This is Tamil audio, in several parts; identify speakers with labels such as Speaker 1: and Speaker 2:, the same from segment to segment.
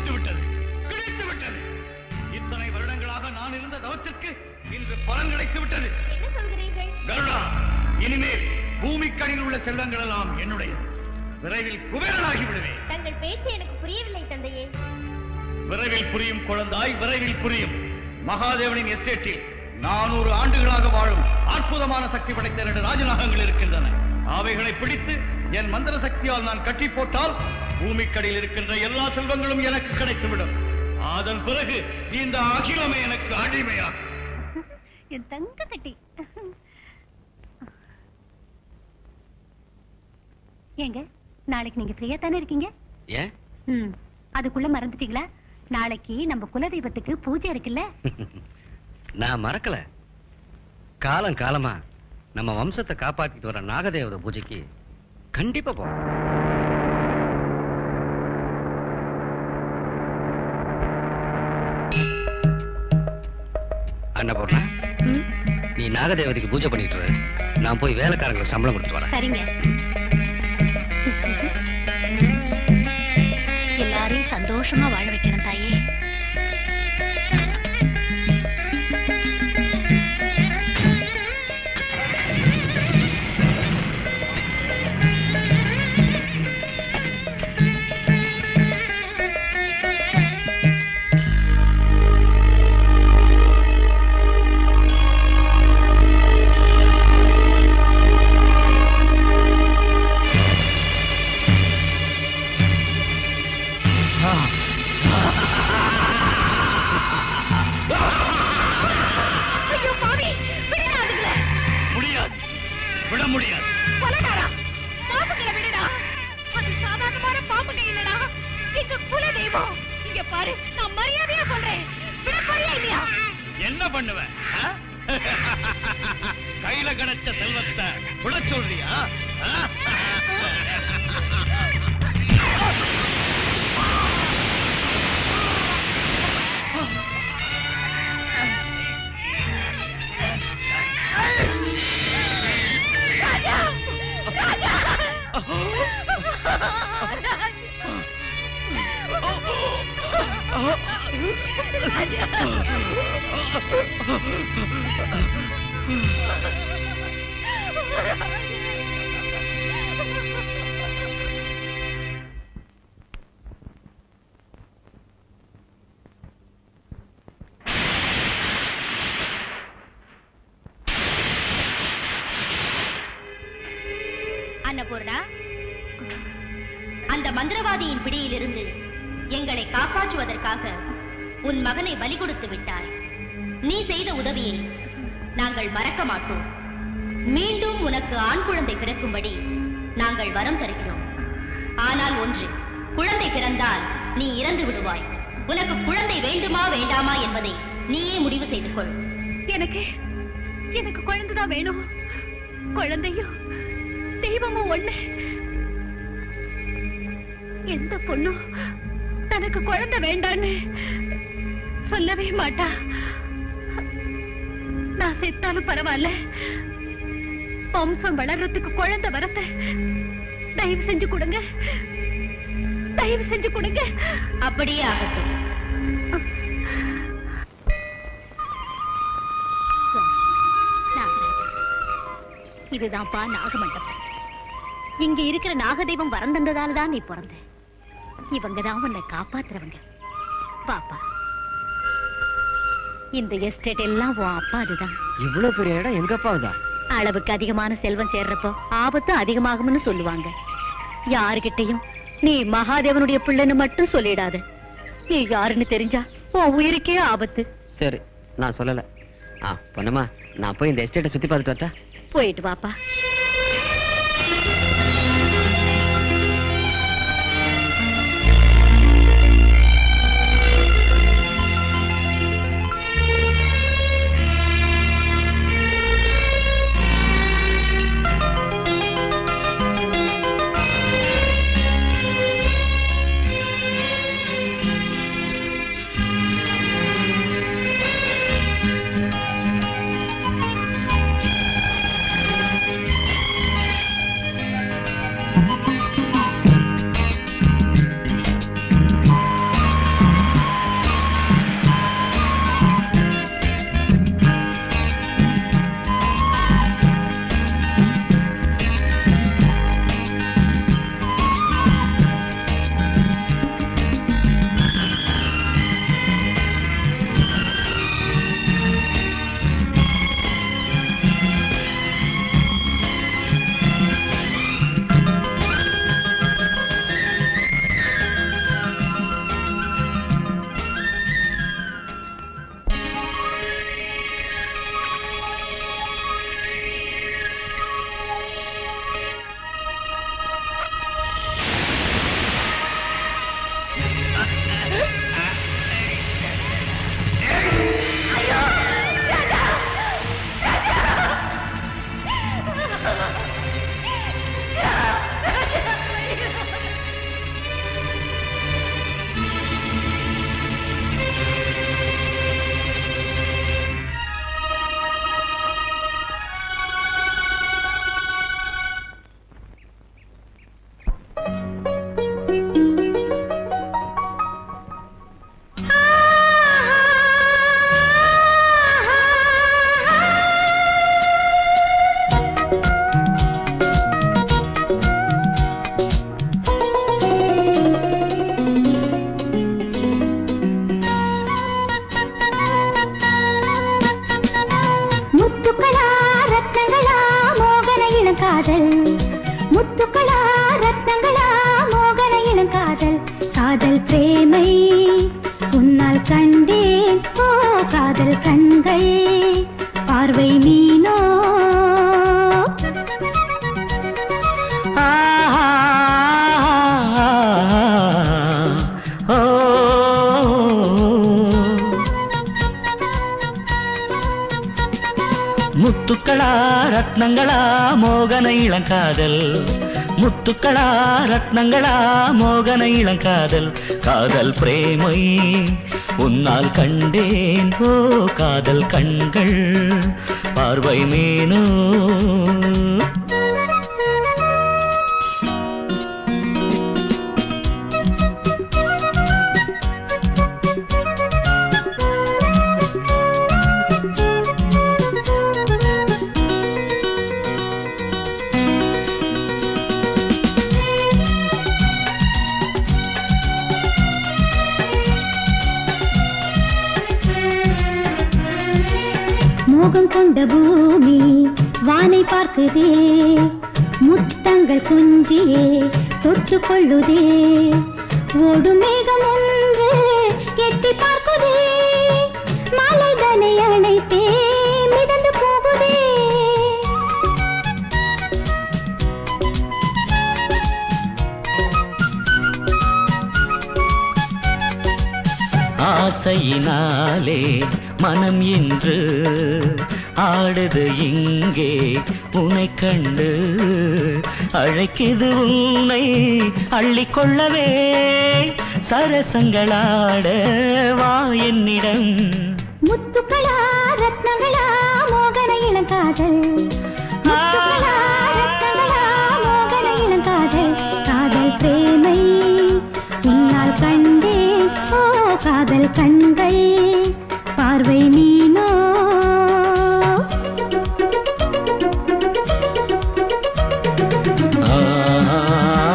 Speaker 1: கிடைத்து விட்டது கிடைத்து விட்டது இத்தனை வருடங்களாக நான் இருந்த தவத்திற்கு இன்று பலன் கிடைத்து விட்டது
Speaker 2: என்ன சொல்கிறீர்கள்
Speaker 1: கருடா இனிமேல் பூமிக்கடியில் உள்ள செல்வங்கள் எல்லாம் என்னுடையது விரைவில் குபேரனாகி விடுவேன்
Speaker 2: தங்கள் பேச்சு எனக்கு புரியவில்லை தந்தையே
Speaker 1: விரைவில் புரியும் குழந்தாய் விரைவில் புரியும் மகாதேவனின் எஸ்டேட்டில் நானூறு ஆண்டுகளாக வாழும் அற்புதமான சக்தி படைத்த இரண்டு ராஜநாகங்கள் இருக்கின்றன அவைகளை பிடித்து என் மந்திர சக்தியால் நான் கட்டி போட்டால் பூமிக்கடியில் இருக்கின்ற எல்லா செல்வங்களும் எனக்கு கிடைத்துவிடும் அதன் பிறகு இந்த அகிலமே எனக்கு அடிமையாகும்
Speaker 2: என் தங்க கட்டி ஏங்க நாளைக்கு நீங்க ஃப்ரீயா தானே இருக்கீங்க
Speaker 3: ஏன்
Speaker 2: ம் அதுக்குள்ள மறந்துட்டீங்களா நாளைக்கு நம்ம குலதெய்வத்துக்கு பூஜை இருக்குல்ல
Speaker 3: நான் மறக்கல காலம் காலமா நம்ம வம்சத்தை காப்பாத்திட்டு வர நாகதேவத பூஜைக்கு கண்டிப்பா போறோம் அன்னபூர்ணா
Speaker 2: ம்
Speaker 3: நீ நாகதேவதைக்கு பூஜை பண்ணிட்டு இரு. நான் போய் வேலைக்காரங்களுக்கு சம்பளம் கொடுத்துட்டு வரேன்
Speaker 2: சரிங்க எல்லாரையும் சந்தோஷமா வாழ வைக்கணும் தாயே ஐயோ பாவி விடுடா அதுங்கள
Speaker 1: முடியாது விட முடியாது
Speaker 2: கொலகாரா பாம்புகளை விடுடா அது சாதாரணமான பாம்புங்க இல்லடா எங்க குல தெய்வம் இங்க பாரு நான் மரியாதையா சொல்றேன் விட போறியா இல்லையா
Speaker 1: என்ன பண்ணுவேன் ஆ? கையில கிடைச்ச செல்வத்தை விட சொல்றியா ஆ?
Speaker 2: ராஜா ராஜா அன்னபூர்ணா அந்த மந்திரவாதியின் பிடியிலிருந்து எங்களை காப்பாற்றுவதற்காக உன் மகனை பலி கொடுத்து விட்டாய் நீ செய்த உதவியை நாங்கள் மறக்க மாட்டோம் மீண்டும் உனக்கு ஆண் குழந்தை பிறக்கும்படி நாங்கள் வரம் தருகிறோம் ஆனால் ஒன்று குழந்தை பிறந்தால் நீ இறந்து விடுவாய் உனக்கு குழந்தை வேண்டுமா வேண்டாமா என்பதை நீயே முடிவு செய்து கொள் எனக்கு எனக்கு குழந்தைதான் வேணும் குழந்தையும் தெய்வமும் ஒண்ணு எந்த பொண்ணும் தனக்கு குழந்தை வேண்டான்னு சொல்லவே மாட்டா நான் செத்தாலும் பரவாயில்ல வம்சம் வளர்றதுக்கு குழந்தை வரத்த தயவு செஞ்சு கொடுங்க தயவு செஞ்சு கொடுங்க அப்படியே ஆகட்டும் நாகராஜா இதுதான்ப்பா நாகமண்டபம் இங்க இருக்கிற நாகதெய்வம் வரம் தந்ததால தான் நீ பிறந்த இவங்க தான் உன்னை காப்பாத்துறவங்க பாப்பா இந்த எஸ்டேட் எல்லாம் உன் அப்பா அதுதான்
Speaker 3: இவ்வளவு பெரிய இடம் எங்க அப்பாவுதான்
Speaker 2: அளவுக்கு அதிகமான செல்வம் சேர்றப்போ ஆபத்து அதிகமாகும்னு சொல்லுவாங்க யாருகிட்டயும் நீ மகாதேவனுடைய பிள்ளைன்னு மட்டும் சொல்லிடாத நீ யாருன்னு தெரிஞ்சா உன் உயிருக்கே ஆபத்து
Speaker 3: சரி நான் சொல்லல ஆ பொண்ணுமா நான் போய் இந்த எஸ்டேட்டை சுத்தி பார்த்துட்டு வரட்டா
Speaker 2: போயிட்டு வாப்பா
Speaker 1: ஆ
Speaker 4: காதல் பிரேமை உன்னால் கண்டேன் ஓ காதல் கண்கள் பார்வை மீனோ
Speaker 5: முத்துக்களா ரத்னங்களா மோகன இளங்காதல் முத்துக்களா ரத்னங்களா மோகன இளங்காதல் காதல் பிரேமை உன்னால் கண்டேன் ஓ காதல் கண்கள் பார்வை மீனோ
Speaker 4: மோகம் கொண்ட பூமி வானை பார்க்குதே முத்தங்கள் குஞ்சியே தொட்டு கொள்ளுதே ஓடும் மேகம் ஒன்று எட்டி பார்க்குதே மலைதனை அணைத்தே மிதந்து போகுதே
Speaker 5: ஆசையினாலே மனம் இன்று ஆடுது இங்கே உனை கண்டு அழைக்குது உன்னை அள்ளிக்கொள்ளவே சரசங்களாட வா என்னிடம்
Speaker 4: முத்துக்களா ரத்னங்களா மோகன இளங்காதல் முத்துக்களா ரத்னங்களா மோகன இளங்காதல் காதல் பிரேமை உன்னால் கண்டேன் ஓ காதல் கண்கள் பார்வை மீனோ
Speaker 5: ஆ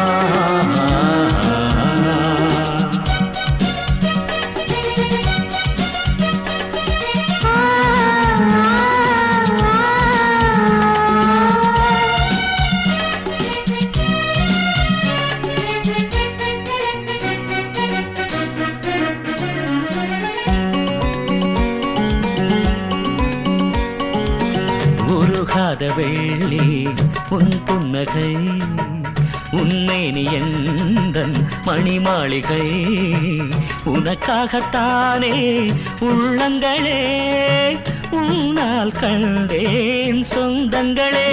Speaker 5: உருகாத வெள்ளி உன் புன்னகை உன்னேனி எந்தன் மணிமாளிகை உனக்காகத்தானே உள்ளங்களே உன்னால் கண்டேன் சொந்தங்களே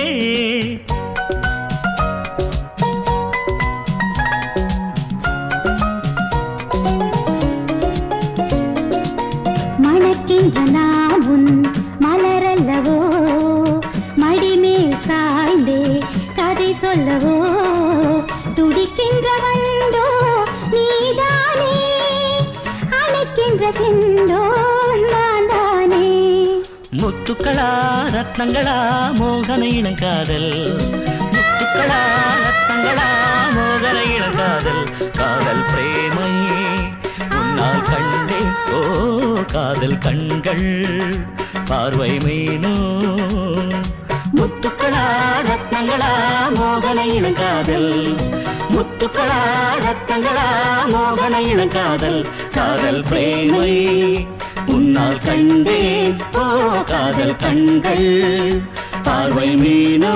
Speaker 4: மணக்கின்ற நான் உன் மலரல்லவோ மடிமேல் சாய்ந்தே கதை சொல்லவோ துடிக்கின்ற வந்தோ நீதானே அணைக்கின்ற செந்தோ நான் தானே
Speaker 5: முத்துக்களா ரத்னங்களா மோகன இளங்காதல் முத்துக்களா ரத்னங்களா மோகன இளங்காதல் காதல் பிரேமை உன்னால் கண்டே ஓ காதல் கண்கள் பார்வை மீனோ முத்துக்களா ரத்னங்களா மோகன இளங்காதல் முத்துக்களா ரத்னங்களா மோகன இளங்காதல் காதல் பிரேமை உன்னால் கண்டேன் ஓ காதல் கண்கள் பார்வை மீனோ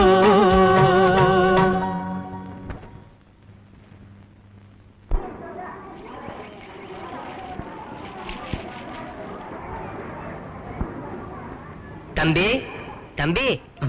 Speaker 3: தம்பி தம்பி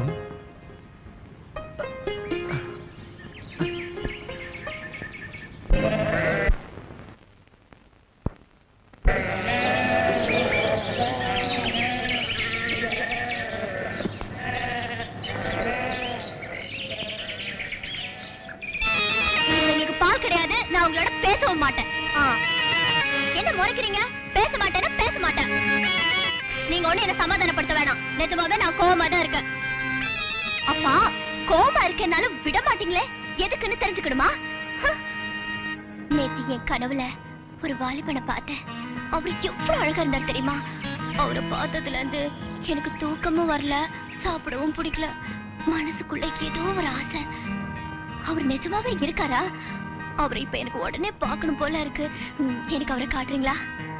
Speaker 2: உங்களுக்கு பால் கிடையாது நான் உங்களோட பேசவும் மாட்டேன் ஆ. என்ன முறைக்கிறீங்க பேச மாட்டேன்னா பேச மாட்டேன் நீங்க ஒண்ணு என்ன சமாதானப்படுத்த வேணாம் நிஜமாவே நான் கோவமா தான் இருக்கேன் அப்பா கோவமா இருக்கேனாலும் விட மாட்டீங்களே எதுக்குன்னு தெரிஞ்சுக்கணுமா ஹ. நேத்து என் கனவுல ஒரு வாலிபனை பார்த்தேன் அவர் எவ்வளவு அழகா இருந்தார் தெரியுமா அவரை பார்த்ததுல இருந்து எனக்கு தூக்கமும் வரல சாப்பிடவும் பிடிக்கல மனசுக்குள்ள ஏதோ ஒரு ஆசை அவர் நிஜமாவே இருக்காரா
Speaker 6: அவரை இப்ப எனக்கு உடனே பார்க்கணும் போல இருக்கு ம், எனக்கு அவரை காட்டுறீங்களா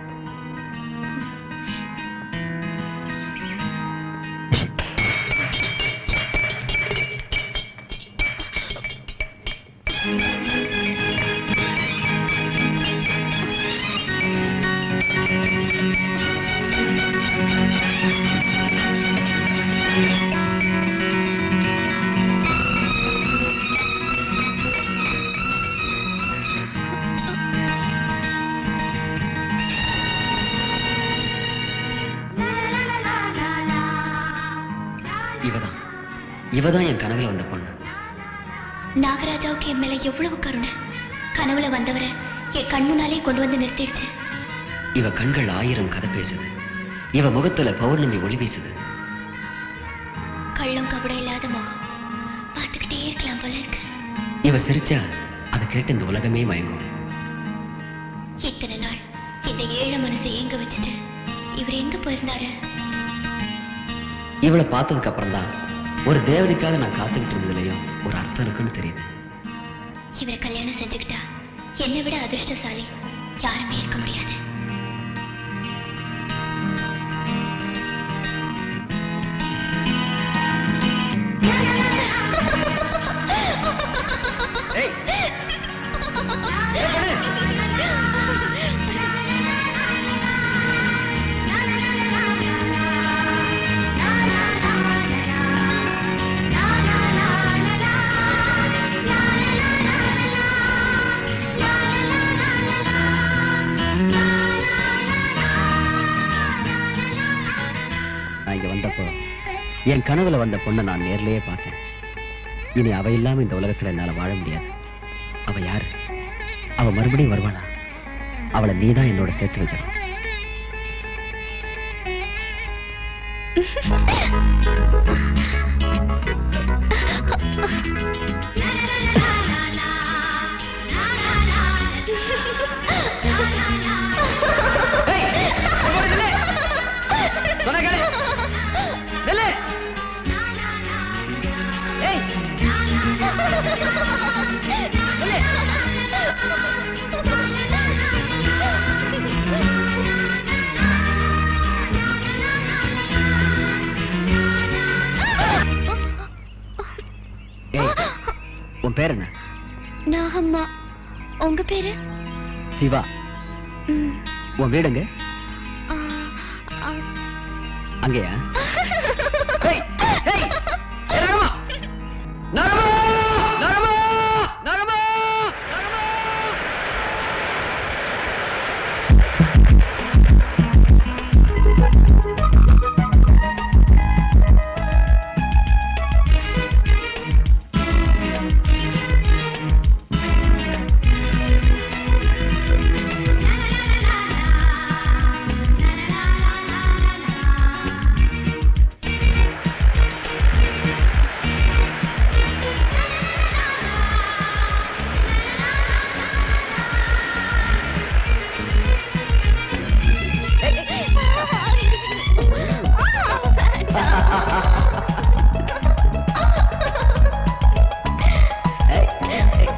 Speaker 3: இவதான் இவதான் என் கனவுல வந்த பொண்ணு
Speaker 6: நாகராஜாவுக்கு என் மேல எவ்வளவு கருணை கனவுல வந்தவரை என் கண்முனாலே கொண்டு வந்து நிறுத்திடுச்சு
Speaker 3: இவ கண்கள் ஆயிரம் கதை பேசுது இவ முகத்துல பௌர்ணமி ஒளி வீசுது
Speaker 6: கள்ளம் கபடம் இல்லாத முகம் பார்த்துக்கிட்டே இருக்கலாம் போல இருக்கு
Speaker 3: இவ சிரிச்சா அதை கேட்டு இந்த உலகமே மயங்கும்
Speaker 6: இத்தனை நாள் இந்த ஏழை மனசை ஏங்க வச்சுட்டு இவர் எங்க போயிருந்தாரு
Speaker 3: இவளை பார்த்ததுக்கு அப்புறம் தான் ஒரு தேவதைக்காக நான் காத்துக்கிட்டு இருந்ததுலயும் ஒரு அர்த்தம் இருக்குன்னு தெரியுது
Speaker 6: இவரை கல்யாணம் செஞ்சுக்கிட்டா என்னை விட அதிர்ஷ்டசாலி யாருமே இருக்க முடியாது
Speaker 3: ஏய் ஏய் பொண்ணு நான் இங்க வந்தப்போ என் கனவுல வந்த பொண்ணை நான் நேர்லயே பார்த்தேன் இனி அவ இல்லாம இந்த உலகத்துல என்னால வாழ முடியாது அவ யாரு அவ மறுபடியும் வருவாளா அவளை நீதான் என்னோட சேர்த்து வைக்கணும் ஏய் உன் பேர் என்ன
Speaker 6: நாகம்மா உங்க பேரு
Speaker 3: சிவா
Speaker 6: ம்,
Speaker 3: உன் வீடுங்க
Speaker 6: ஆ, ஆ,
Speaker 3: அங்கேயா ஏய், ஏய், ஏய், நரமா! நரமா! நரமா! நரமா! நரமா! ஏய், ஏய்.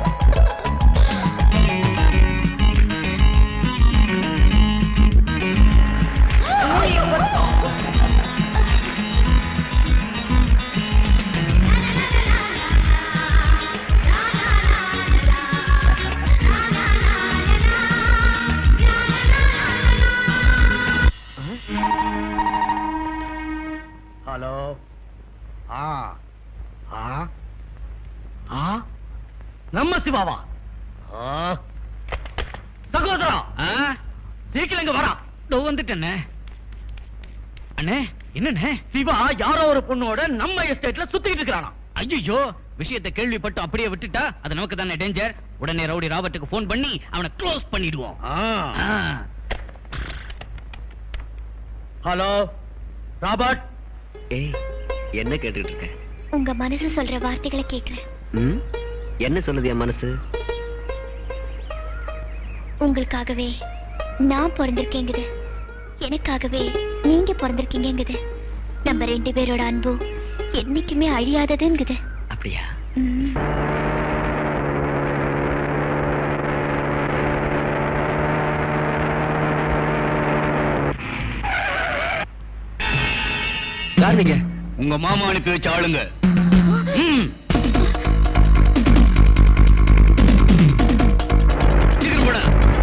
Speaker 1: ஹலோ ஆ ஆ ஆ நம்ம சிவாவா ஆ. சகோதரா சீக்கிரம் இங்க வரா
Speaker 7: இதோ வந்துட்டேண்ணே அண்ணே என்னண்ணே
Speaker 1: சிவா யாரோ ஒரு பொண்ணோட நம்ம எஸ்டேட்ல சுத்திட்டு இருக்கிறானா
Speaker 7: ஐயோ விஷயத்தை கேள்விப்பட்டு அப்படியே விட்டுட்டா அது நமக்கு தானே டேஞ்சர் உடனே ரவுடி ராபர்ட்டுக்கு ஃபோன் பண்ணி அவனை க்ளோஸ் பண்ணிடுவோம் ஆ.
Speaker 1: ஹலோ ராபர்ட்
Speaker 3: ஏய் என்ன கேட்டுட்டு இருக்க
Speaker 6: உங்க மனசு சொல்ற வார்த்தைகளை கேக்குறேன்
Speaker 3: ம்? என்ன சொல்லுது என் மனசு
Speaker 6: உங்களுக்காகவே நான் பிறந்திருக்கேங்குது எனக்காகவே நீங்க பிறந்திருக்கீங்கங்குது நம்ம ரெண்டு பேரோட அன்பு என்னைக்குமே அழியாததுங்குது
Speaker 3: அப்படியா
Speaker 6: ம்.
Speaker 3: யார் நீங்க
Speaker 7: உங்க மாமா அனுப்பி வச்ச ஆளுங்க ம். சீக்கிரம் போடா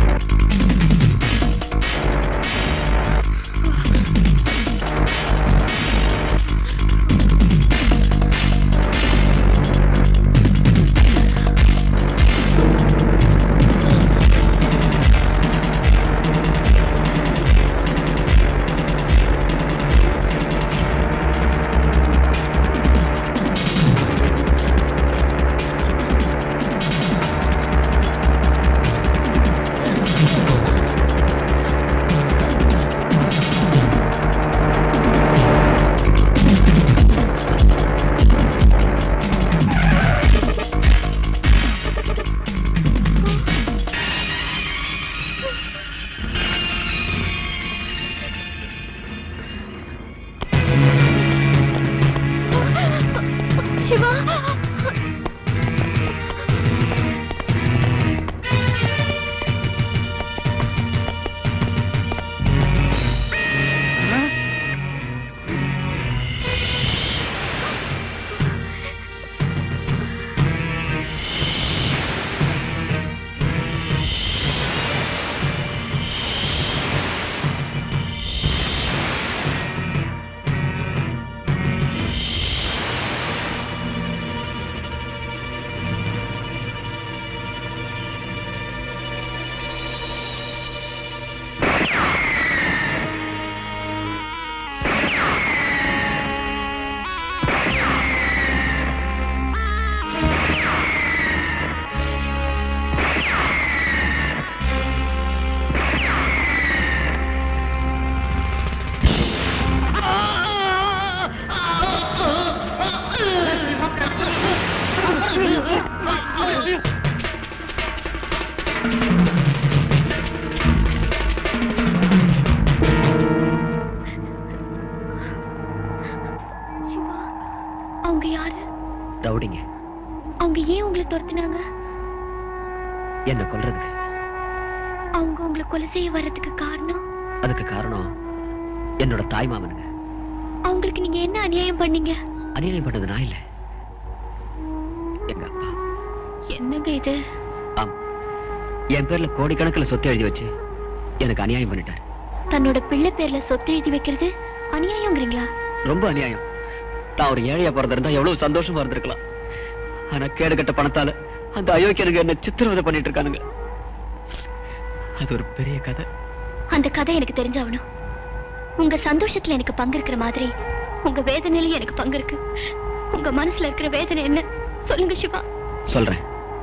Speaker 6: சிவா சிவா அவங்க யாரு
Speaker 3: ரவுடிங்க
Speaker 6: அவங்க ஏன் உங்களை துரத்துனாங்க
Speaker 3: என்ன கொல்றதுக்கு
Speaker 6: அவங்க உங்களை கொலை செய்ய வர்றதுக்கு காரணம்
Speaker 3: அதுக்கு காரணம் என்னோட தாய் மாமனுங்க
Speaker 6: அவங்களுக்கு நீங்க என்ன அநியாயம் பண்ணீங்க
Speaker 3: அநியாயம் பண்ணது நான் இல்ல எங்க அப்பா
Speaker 6: என்னங்க இது
Speaker 3: ஆம் என் பேர்ல கோடிக்கணக்கில் சொத்து எழுதி வச்சு எனக்கு அநியாயம் பண்ணிட்டார்
Speaker 6: தன்னோட பிள்ளை பேர்ல சொத்து எழுதி வைக்கிறது அநியாயங்கிறீங்களா
Speaker 3: ரொம்ப அநியாயம் நான் ஒரு ஏழையா பிறந்திருந்தா எவ்வளவு சந்தோஷமா இருந்திருக்கலாம் ஆனா கேடு கட்ட பணத்தால அந்த அயோக்கியனுங்க என்ன சித்திரவதை பண்ணிட்டு இருக்கானுங்க அது ஒரு பெரிய கதை
Speaker 6: அந்த கதை எனக்கு தெரிஞ்சாகணும் உங்க சந்தோஷத்துல எனக்கு பங்கு இருக்கிற மாதிரி உங்க வேதனையிலயும் எனக்கு பங்கு இருக்கு உங்க மனசுல இருக்கிற வேதனை என்ன சொல்லுங்க சிவா
Speaker 3: சொல்றேன்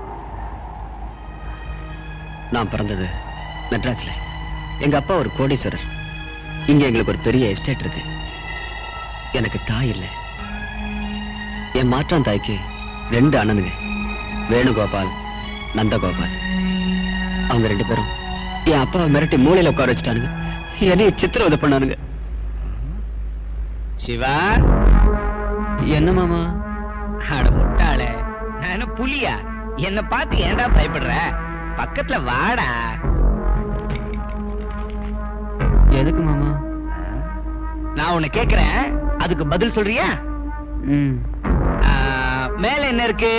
Speaker 3: நான் பிறந்தது மெட்ராஸ்ல எங்க அப்பா ஒரு கோடீஸ்வரர் இங்க எங்களுக்கு ஒரு பெரிய எஸ்டேட் இருக்கு எனக்கு தாய் இல்ல என் மாற்றான் தாய்க்கு ரெண்டு அண்ணனுங்க வேணுகோபால் நந்தகோபால் அவங்க ரெண்டு பேரும் என் அப்பாவை மிரட்டி மூலையில உட்கார வச்சுட்டானுங்க என்னைய சித்திரவதை பண்ணானுங்க
Speaker 7: சிவா
Speaker 3: என்ன மாமா
Speaker 7: அட முட்டாளே நான் என்ன புலியா என்ன பார்த்து ஏன்டா பயப்படுற பக்கத்துல வாடா
Speaker 3: எதுக்கு மாமா
Speaker 7: நான் உன்னை கேக்குறேன் அதுக்கு பதில் சொல்றியா
Speaker 3: ம்
Speaker 7: ஆ, மேல என்ன இருக்கு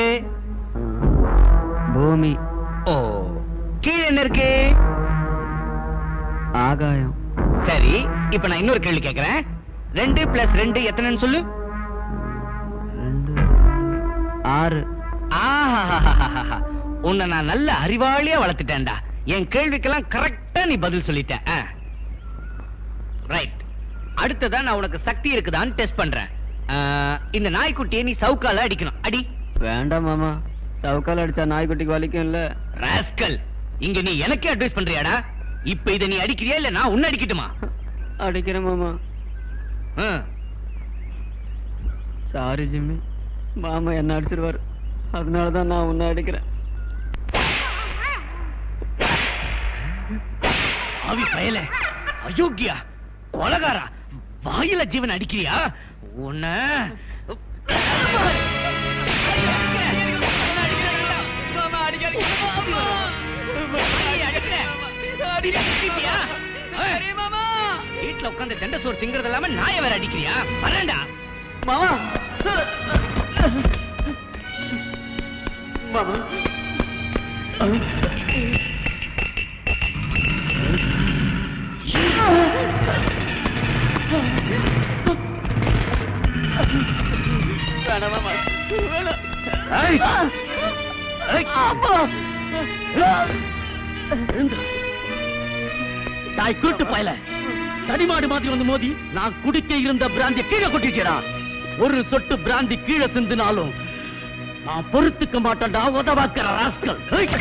Speaker 3: பூமி
Speaker 7: ஓ கீழே என்ன இருக்கு
Speaker 3: ஆகாயம்
Speaker 7: சரி இப்ப நான் இன்னொரு கேள்வி கேக்குறேன் ரெண்டு பிளஸ் ரெண்டு எத்தனைன்னு சொல்லு
Speaker 3: ரெண்டு ஆறு
Speaker 7: ஆஹாஹாஹாஹா. உன்னை நான் நல்ல அறிவாளியா வளர்த்துட்டேன்டா என் கேள்விக்கெல்லாம் கரெக்டா நீ பதில் சொல்லிட்ட ரைட் அடுத்ததா நான் உனக்கு சக்தி இருக்குதான்னு டெஸ்ட் பண்றேன் ஆ, இந்த நாய்க்குட்டியை நீ சவுக்கால அடிக்கணும் அடி
Speaker 3: வேண்டாம் மாமா சவுக்கால் அடிச்சா நாய்க்குட்டிக்கு வலிக்கும் இல்ல
Speaker 7: ராஸ்கல் இங்க நீ எனக்கே அட்வைஸ் பண்றியாடா இப்ப இத நீ அடிக்கிறியா இல்ல நான் உன்னை அடிக்கட்டுமா
Speaker 3: அடிக்கிறேன் மாமா
Speaker 7: ஆ.
Speaker 3: சாரி ஜிம்மி மாமா என்ன அடிச்சிருவாரு அதனாலதான் நான் உன்னை அடிக்கிறேன்
Speaker 7: ஆவி பயல அயோக்கியா கொலகாரா வாயில ஜீவன் அடிக்கிறியா உன்ன வீட்டுல உட்கார்ந்து தண்ட சோறு திங்கறது இல்லாம நாய வேற அடிக்கிறியா வரேன்டா
Speaker 5: மாமா மாமா வேணாம் மாமா வேணாம்
Speaker 7: ஏய்! ஏய்!
Speaker 5: தாய் கூட்டு பயல தடிமாடு மாதிரி வந்து மோதி நான் குடிக்க இருந்த பிராந்தி கீழே கொட்டிட்டா ஒரு சொட்டு பிராந்தி கீழே சிந்தினாலும் நான் பொறுத்துக்க மாட்டேன்டா உதவாக்கிற ராஸ்கல்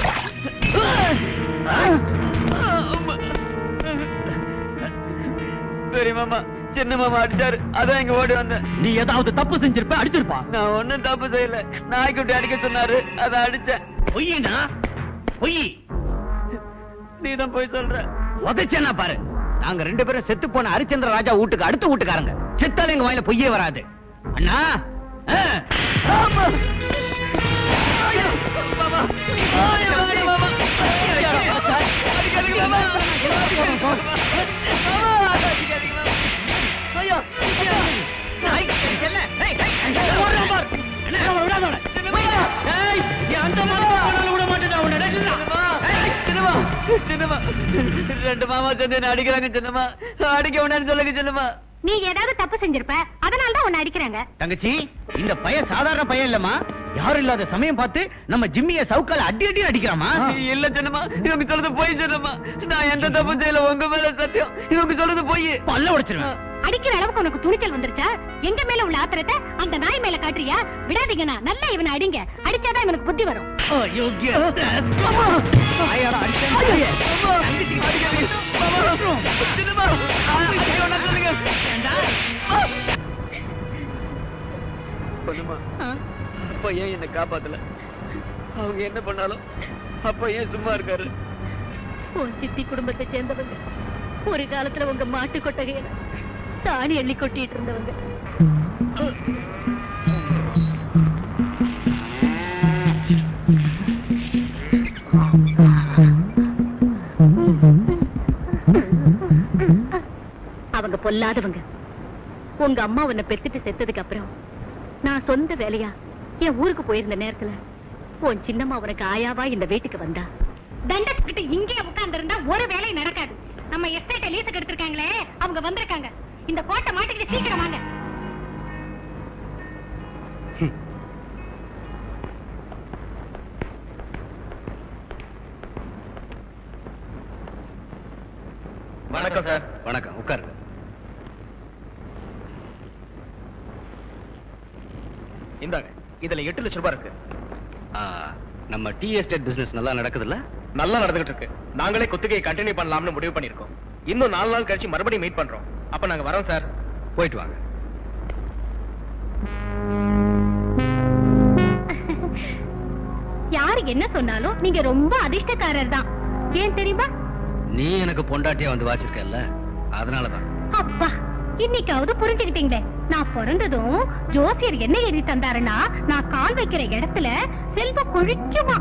Speaker 8: பெரிய மாமா சின்ன மாமா அடிச்சாரு அதான் இங்க ஓடி வந்தேன்
Speaker 5: நீ ஏதாவது தப்பு செஞ்சிருப்ப அடிச்சிருப்பா
Speaker 8: நான் ஒண்ணும் தப்பு செய்யல நாய்க்குட்டி அடிக்க சொன்னாரு அதை அடிச்சேன்
Speaker 7: பொய்யினா பொய்
Speaker 8: நீ தான் போய் சொல்ற
Speaker 7: உதைச்சேன்னா பாரு நாங்க ரெண்டு பேரும் செத்து போன ஹரிச்சந்திர ராஜா வீட்டுக்கு அடுத்த வீட்டுக்காரங்க செத்தால எங்க வாயில பொய்யே வராது அண்ணா ஆ. ஐய், செல்ல. ஏய், ஏய், ஏய், ஓடுறான் பாரு. அண்ணா, விடாத அவனை. ஏய், நீ அந்த மாதிரி போனாலும் விட மாட்டேடா உன்னை. டேய், நில்லுடா. ஏய்,
Speaker 8: சின்னமா சின்னமா ரெண்டு மாமா சேர்ந்து என்ன அடிக்கிறாங்க சின்னமா அடிக்க வேண்டாம்னு சொல்லுங்க சின்னமா
Speaker 2: நீ ஏதாவது தப்பு செஞ்சிருப்ப அதனால தான் உன்னை அடிக்கிறாங்க
Speaker 7: தங்கச்சி இந்த பையன் சாதாரண பையன் இல்லம்மா யாரும் இல்லாத சமயம் பார்த்து நம்ம ஜிம்மிய சவுக்கால அடி அடி அடிக்கிறாமா
Speaker 8: இல்ல சின்னமா இவங்க சொல்றது போய் சின்னமா நான் எந்த தப்பு செய்யல உங்க மேல சத்தியம் இவங்க சொல்றது போய்
Speaker 7: பல்ல உடைச்சிருவேன்
Speaker 2: அடிக்கிற அளவுக்கு உனக்கு துணிச்சல் வந்துருச்சா எங்க மேல உள்ள ஆத்திரத்தை அந்த நாய் மேல காட்டுறியா விடாதீங்கண்ணா நல்லா இவனை அடிங்க அடிச்சாதான் இவனுக்கு புத்தி வரும்
Speaker 7: அயோக்கிய. ஆயாடா, அடிச்சேன்னு சொல்லியே. தங்கச்சிக்கு அடிக்காதீங்க.
Speaker 8: சின்னமா ஐயோ, நான் சொல்லுங்க
Speaker 7: ஏண்டா?
Speaker 8: பொண்ணுமா அப்பா ஏன் என்ன காப்பாத்தல அவங்க என்ன பண்ணாலும் அப்பா ஏன் சும்மா இருக்காரு
Speaker 6: உன் சித்தி குடும்பத்தை சேர்ந்தவங்க ஒரு காலத்துல உங்க மாட்டு கொட்டகையில தானி அள்ளி கொட்டிட்டு இருந்தவங்க அவங்க பொல்லாதவங்க உங்க அம்மா உன்னை பெத்துட்டு செத்ததுக்கு அப்புறம் நான் சொந்த வேலையா என் ஊருக்கு போயிருந்த நேரத்துல உன் சின்னம்மா உனக்கு ஆயாவா இந்த வீட்டுக்கு வந்தா
Speaker 2: தண்டச்சுக்கிட்டு இங்கேயே உட்கார்ந்து இருந்தா ஒரு வேலையும் நடக்காது நம்ம எஸ்டேட்டை லீஸுக்கு எடுத்திருக்காங்களே அவங்க வந்திருக்காங்க இந்த கோட்டை மாட்டிக்கிட்டு சீக்கிரம் வாங்க
Speaker 7: வணக்கம் சார் வணக்கம் உட்காருங்க
Speaker 9: இந்தாங்க இதுல எட்டு லட்சம் ரூபாய் இருக்கு
Speaker 7: ஆ, நம்ம டீ எஸ்டேட் பிசினஸ் நல்லா நடக்குதுல்ல
Speaker 9: நல்லா நடந்துகிட்டு இருக்கு நாங்களே குத்தகையை கண்டினியூ பண்ணலாம்னு முடிவு பண்ணிருக்கோம் இன்னும் நாலு நாள் கழிச்சு மறுபடியும் மீட் பண்றோம் அப்ப நாங்க வரோம் சார்
Speaker 7: போயிட்டு வாங்க
Speaker 2: யாரு என்ன சொன்னாலும் நீங்க ரொம்ப அதிர்ஷ்டக்காரர் தான் ஏன் தெரியுமா
Speaker 7: நீ எனக்கு பொண்டாட்டியா வந்து வாச்சிருக்கல்ல அதனாலதான்
Speaker 2: அப்பா இன்னைக்காவது புரிஞ்சுக்கிட்டீங்களே நான் பிறந்ததும் ஜோசியர் என்ன எழுதி தந்தாருன்னா நான் கால் வைக்கிற இடத்துல செல்வம் கொழிக்குமா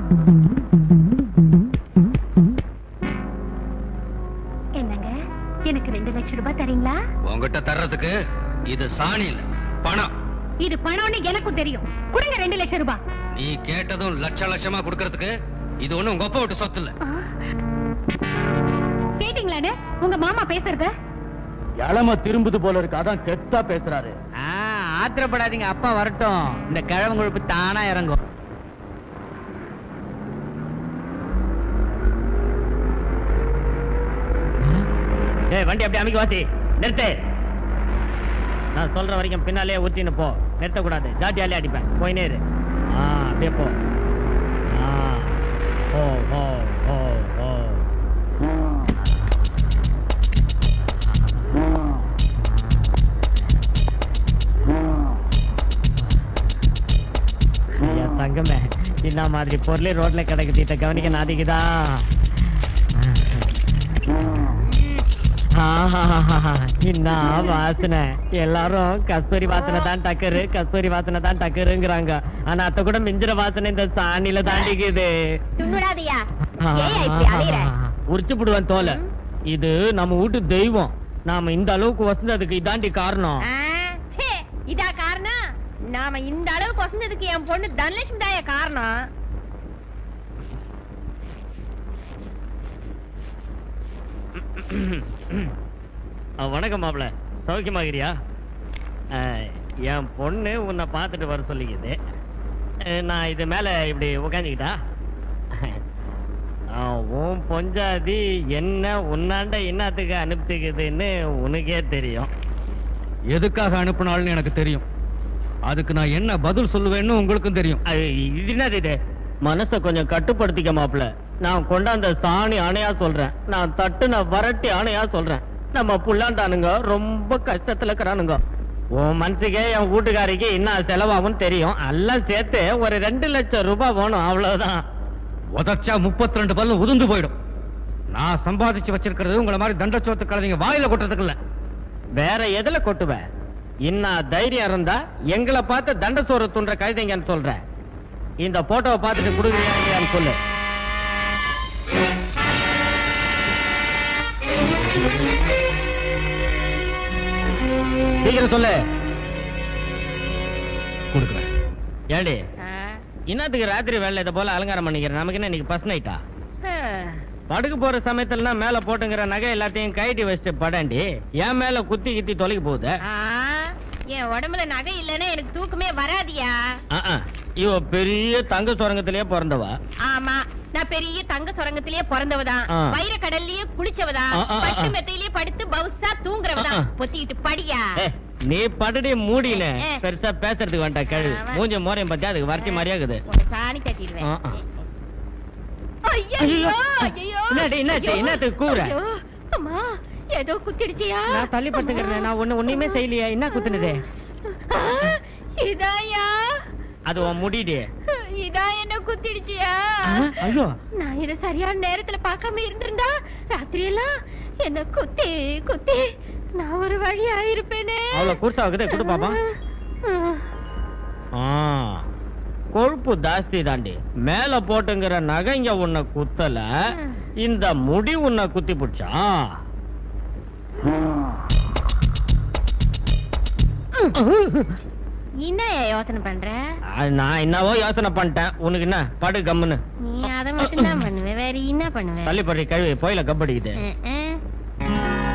Speaker 2: என்னங்க எனக்கு ரெண்டு லட்சம் ரூபாய் தரீங்களா
Speaker 7: உங்ககிட்ட தர்றதுக்கு இது சாணி இல்ல பணம்
Speaker 2: இது பணம்னு எனக்கும் தெரியும் கொடுங்க ரெண்டு லட்சம் ரூபாய்
Speaker 7: நீ கேட்டதும் லட்ச லட்சமா கொடுக்கறதுக்கு இது ஒண்ணும் உங்க அப்பா விட்டு சொத்து இல்ல
Speaker 2: கேட்டீங்களானே உங்க மாமா பேசுறத
Speaker 5: இளம திரும்புது போல இருக்கு அதான் கெத்தா பேசுறாரு
Speaker 7: ஆத்திரப்படாதீங்க அப்பா வரட்டும் இந்த கிழவன் கொழுப்பு தானா இறங்கும்
Speaker 5: ஏய் வண்டி அப்படியே அமைக்க வாத்தி நிறுத்து நான் சொல்ற வரைக்கும் பின்னாலே ஊத்தின்னு போ நிறுத்தக்கூடாது ஜாட்டியாலே அடிப்பேன் போயினே இரு ஆ அப்படியே போ ஆ ஓ ஓ ஓ ஓ ஐயா தங்கமே இந்த மாதிரி பொருள் ரோட்ல கிடக்குது இத கவனிக்க நாதிக்குதா என்ன வாசனை எல்லாரும் கஸ்தூரி வாசனை தான் டக்கரு கஸ்தூரி வாசனை தான் டக்கருங்கிறாங்க ஆனா அத்த கூட மிஞ்சிற வாசனை இந்த சாணியில தாண்டிக்குது
Speaker 2: துண்ணுடாதியா ஏன் இப்படி அலையிற
Speaker 5: உரிச்சு போடுவேன் தோலை இது நம்ம வீட்டு தெய்வம் நாம இந்த அளவுக்கு வசந்ததுக்கு இதாண்டி காரணம்
Speaker 10: ஆ, ச்சே, இதா காரணம் நாம இந்த அளவுக்கு வசந்ததுக்கு என் பொண்ணு தனலட்சுமி தாய காரணம்
Speaker 5: அஹ், வணக்கம் மாப்பிள சௌக்கியமாகிறியா அஹ், என் பொண்ணு உன்னை பார்த்துட்டு வர சொல்லிக்குது அஹ், நான் இது மேல இப்படி உக்காந்துக்கிட்டா அஹ், உன் பொஞ்சாதி என்ன உன்னாண்ட என்னத்துக்கு அனுப்பிச்சுக்குதுன்னு உனக்கே தெரியும்
Speaker 1: எதுக்காக அனுப்பினாள்னு எனக்கு தெரியும் அதுக்கு நான் என்ன பதில் சொல்லுவேன்னு உங்களுக்கும் தெரியும்
Speaker 5: அது இது என்னது இது மனசை கொஞ்சம் கட்டுப்படுத்திக்க மாப்ள நான் கொண்டாந்த சாணி அணையா சொல்றேன் நான் தட்டுன வரட்டி அணையா சொல்றேன் நம்ம புள்ளாண்டானுங்க ரொம்ப கஷ்டத்துல இருக்கிறானுங்க உன் மனசுக்கே என் வீட்டுக்காரிக்கு என்ன செலவாகும் தெரியும் எல்லாம் சேர்த்து ஒரு ரெண்டு லட்சம் ரூபாய் வேணும் அவ்வளவுதான்
Speaker 1: உதச்சா முப்பத்தி ரெண்டு பல்லு உதிர்ந்து போயிடும் நான் சம்பாதிச்சு வச்சிருக்கிறது உங்களை மாதிரி தண்டச்சோத்து கழுதைங்க வாயில கொட்டுறதுக்கு இல்ல
Speaker 5: வேற எதுல கொட்டுவ இன்னா தைரியம் இருந்தா எங்களை பார்த்து தண்ட சோறு துன்ற கழுதைங்கன்னு சொல்ற இந்த போட்டோவை பார்த்துட்டு கொடுக்குறியா இல்லையான்னு சொல்லு சீக்கிரம் சொல்லு
Speaker 1: கொடுக்குறேன்
Speaker 5: ஏடி
Speaker 10: ஆ,
Speaker 5: இன்னத்துக்கு ராத்திரி வேலை இதை போல அலங்காரம் பண்ணிக்கிறேன் நமக்கு என்ன இன்னைக்கு ஃபர்ஸ்ட் நைட்டா
Speaker 10: ஆ.
Speaker 5: படுக்க போற சமயத்துல மேல போட்டுங்கிற நகை எல்லாத்தையும் கழட்டி வச்சுட்டு படாண்டி என் மேல குத்தி கித்தி தொலைக்க போகுது
Speaker 10: ஆ, என் உடம்புல நகை இல்லைன்னா எனக்கு தூக்கமே வராதியா
Speaker 5: ஆ, ஆ. இவ பெரிய தங்க சுரங்கத்திலேயே பிறந்தவா
Speaker 10: ஆமா நான் பெரிய தங்க சுரங்கத்திலேயே பிறந்தவதான்
Speaker 5: ஆ.
Speaker 10: வைர கடல்லயே குளிச்சவதான்
Speaker 5: ஆ, ஆ, ஆ.
Speaker 10: பட்டு மெத்தையிலேயே படுத்து பவுசா தூங்குறவதான்
Speaker 5: ஆ, ஆ.
Speaker 10: பொத்திக்கிட்டு படியா
Speaker 5: ஏ, நீ படுடி மூடின
Speaker 10: ஏ, ஏ.
Speaker 5: பெருசா பேசுறதுக்கு வேண்டாம் கேள்வி
Speaker 10: ஆமா.
Speaker 5: மூஞ்ச மோரையும் பத்தி அதுக்கு வரட்டி மாதிரியா இருக்குது
Speaker 10: உன்னை சாணி தட்டிடுவேன்
Speaker 5: ஆ, ஆ.
Speaker 10: ஐயோ
Speaker 5: ஐயோ.
Speaker 10: ஐயோ
Speaker 5: என்னடி, என்னாச்சு?
Speaker 10: ஐயோ.
Speaker 5: என்னத்துக்கு கூவுற?
Speaker 10: ஐயோ, அம்மா ஏதோ குத்திடுச்சியா
Speaker 5: நான் தள்ளி படுத்துக்கிறேன் நான் ஒண்ணு ஒண்ணுமே செய்யலையே என்ன குத்துனது
Speaker 10: ஆ, இதாயா
Speaker 5: அது உன் முடிடி
Speaker 10: இதா என்ன குத்திடுச்சியா
Speaker 5: ஐயோ
Speaker 10: நான் இத சரியான நேரத்துல பார்க்காம இருந்திருந்தா ராத்திரி எல்லாம் என்ன குத்தி குத்தி நான் ஒரு வழி ஆயிருப்பேனே
Speaker 5: அவ்வளவு கூர்சாவுக்குதே குடு பாப்பா ஆ, கொழுப்பு ஜாஸ்தி தாண்டி மேல போட்டுங்கிற நகைங்க உன்னை குத்தல இந்த முடி உன்னை குத்தி புடிச்சா
Speaker 10: என்ன யோசனை பண்ற
Speaker 5: அது நான் என்னவோ யோசனை பண்ணிட்டேன் உனக்கு என்ன படு கம்முன்னு
Speaker 10: நீ அதை மட்டும் தான் பண்ணுவ வேற என்ன பண்ணுவ
Speaker 5: தள்ளி படுறி கழுவி போயில கப்படிக்குது
Speaker 10: அஹ், அஹ்.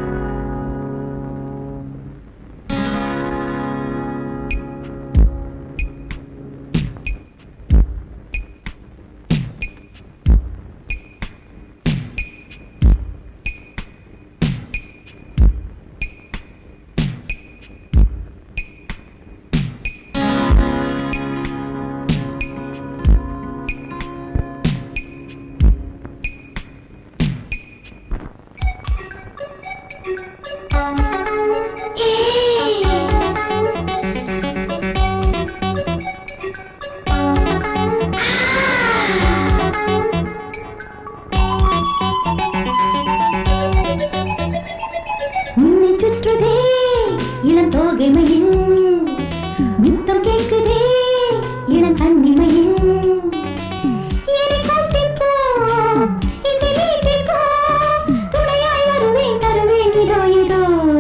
Speaker 4: உன்னை சுற்றுதே இளம் தோகைமையின் முத்தம் கேட்குதே இளம் கண்ணிமையின் என்னை கூட்டிப் போ, இந்த வீட்டில் போ, துணையாய் வருவேன், தருவேன் இதோ இதோ.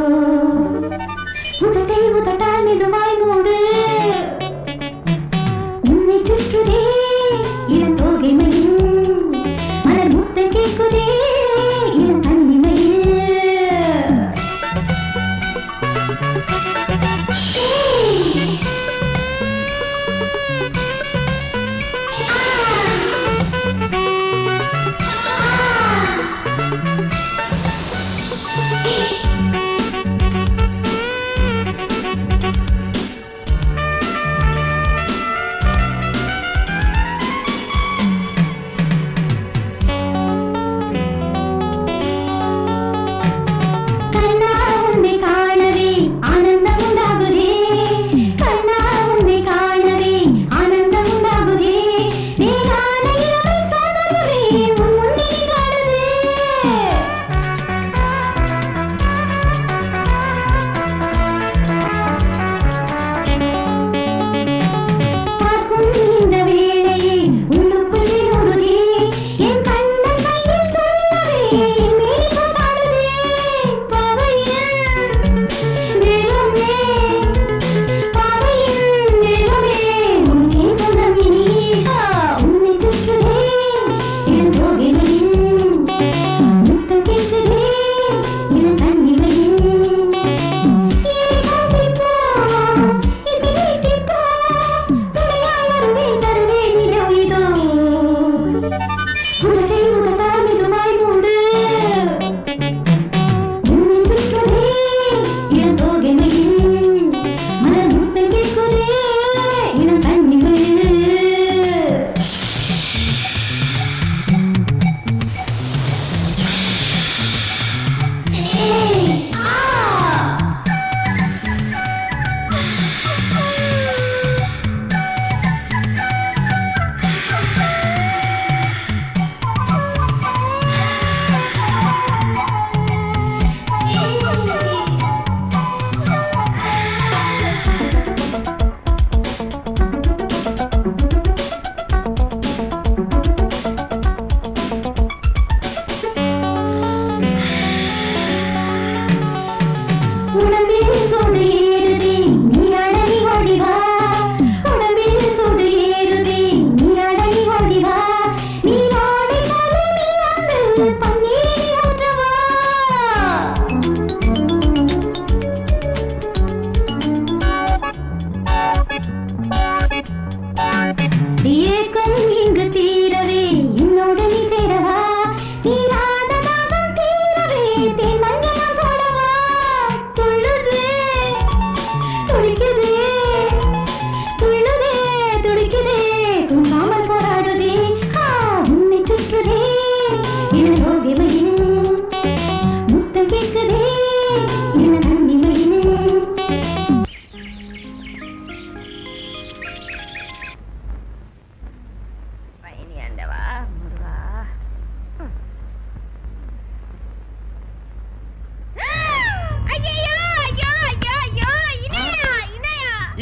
Speaker 4: உதட்டை உதட்டால் மெதுவாய் மூடு. உன்னை சுற்றுதே இளம் தோகைமையின் மலர் முத்தம் கேட்குதே இளம் கண்ணிமையில்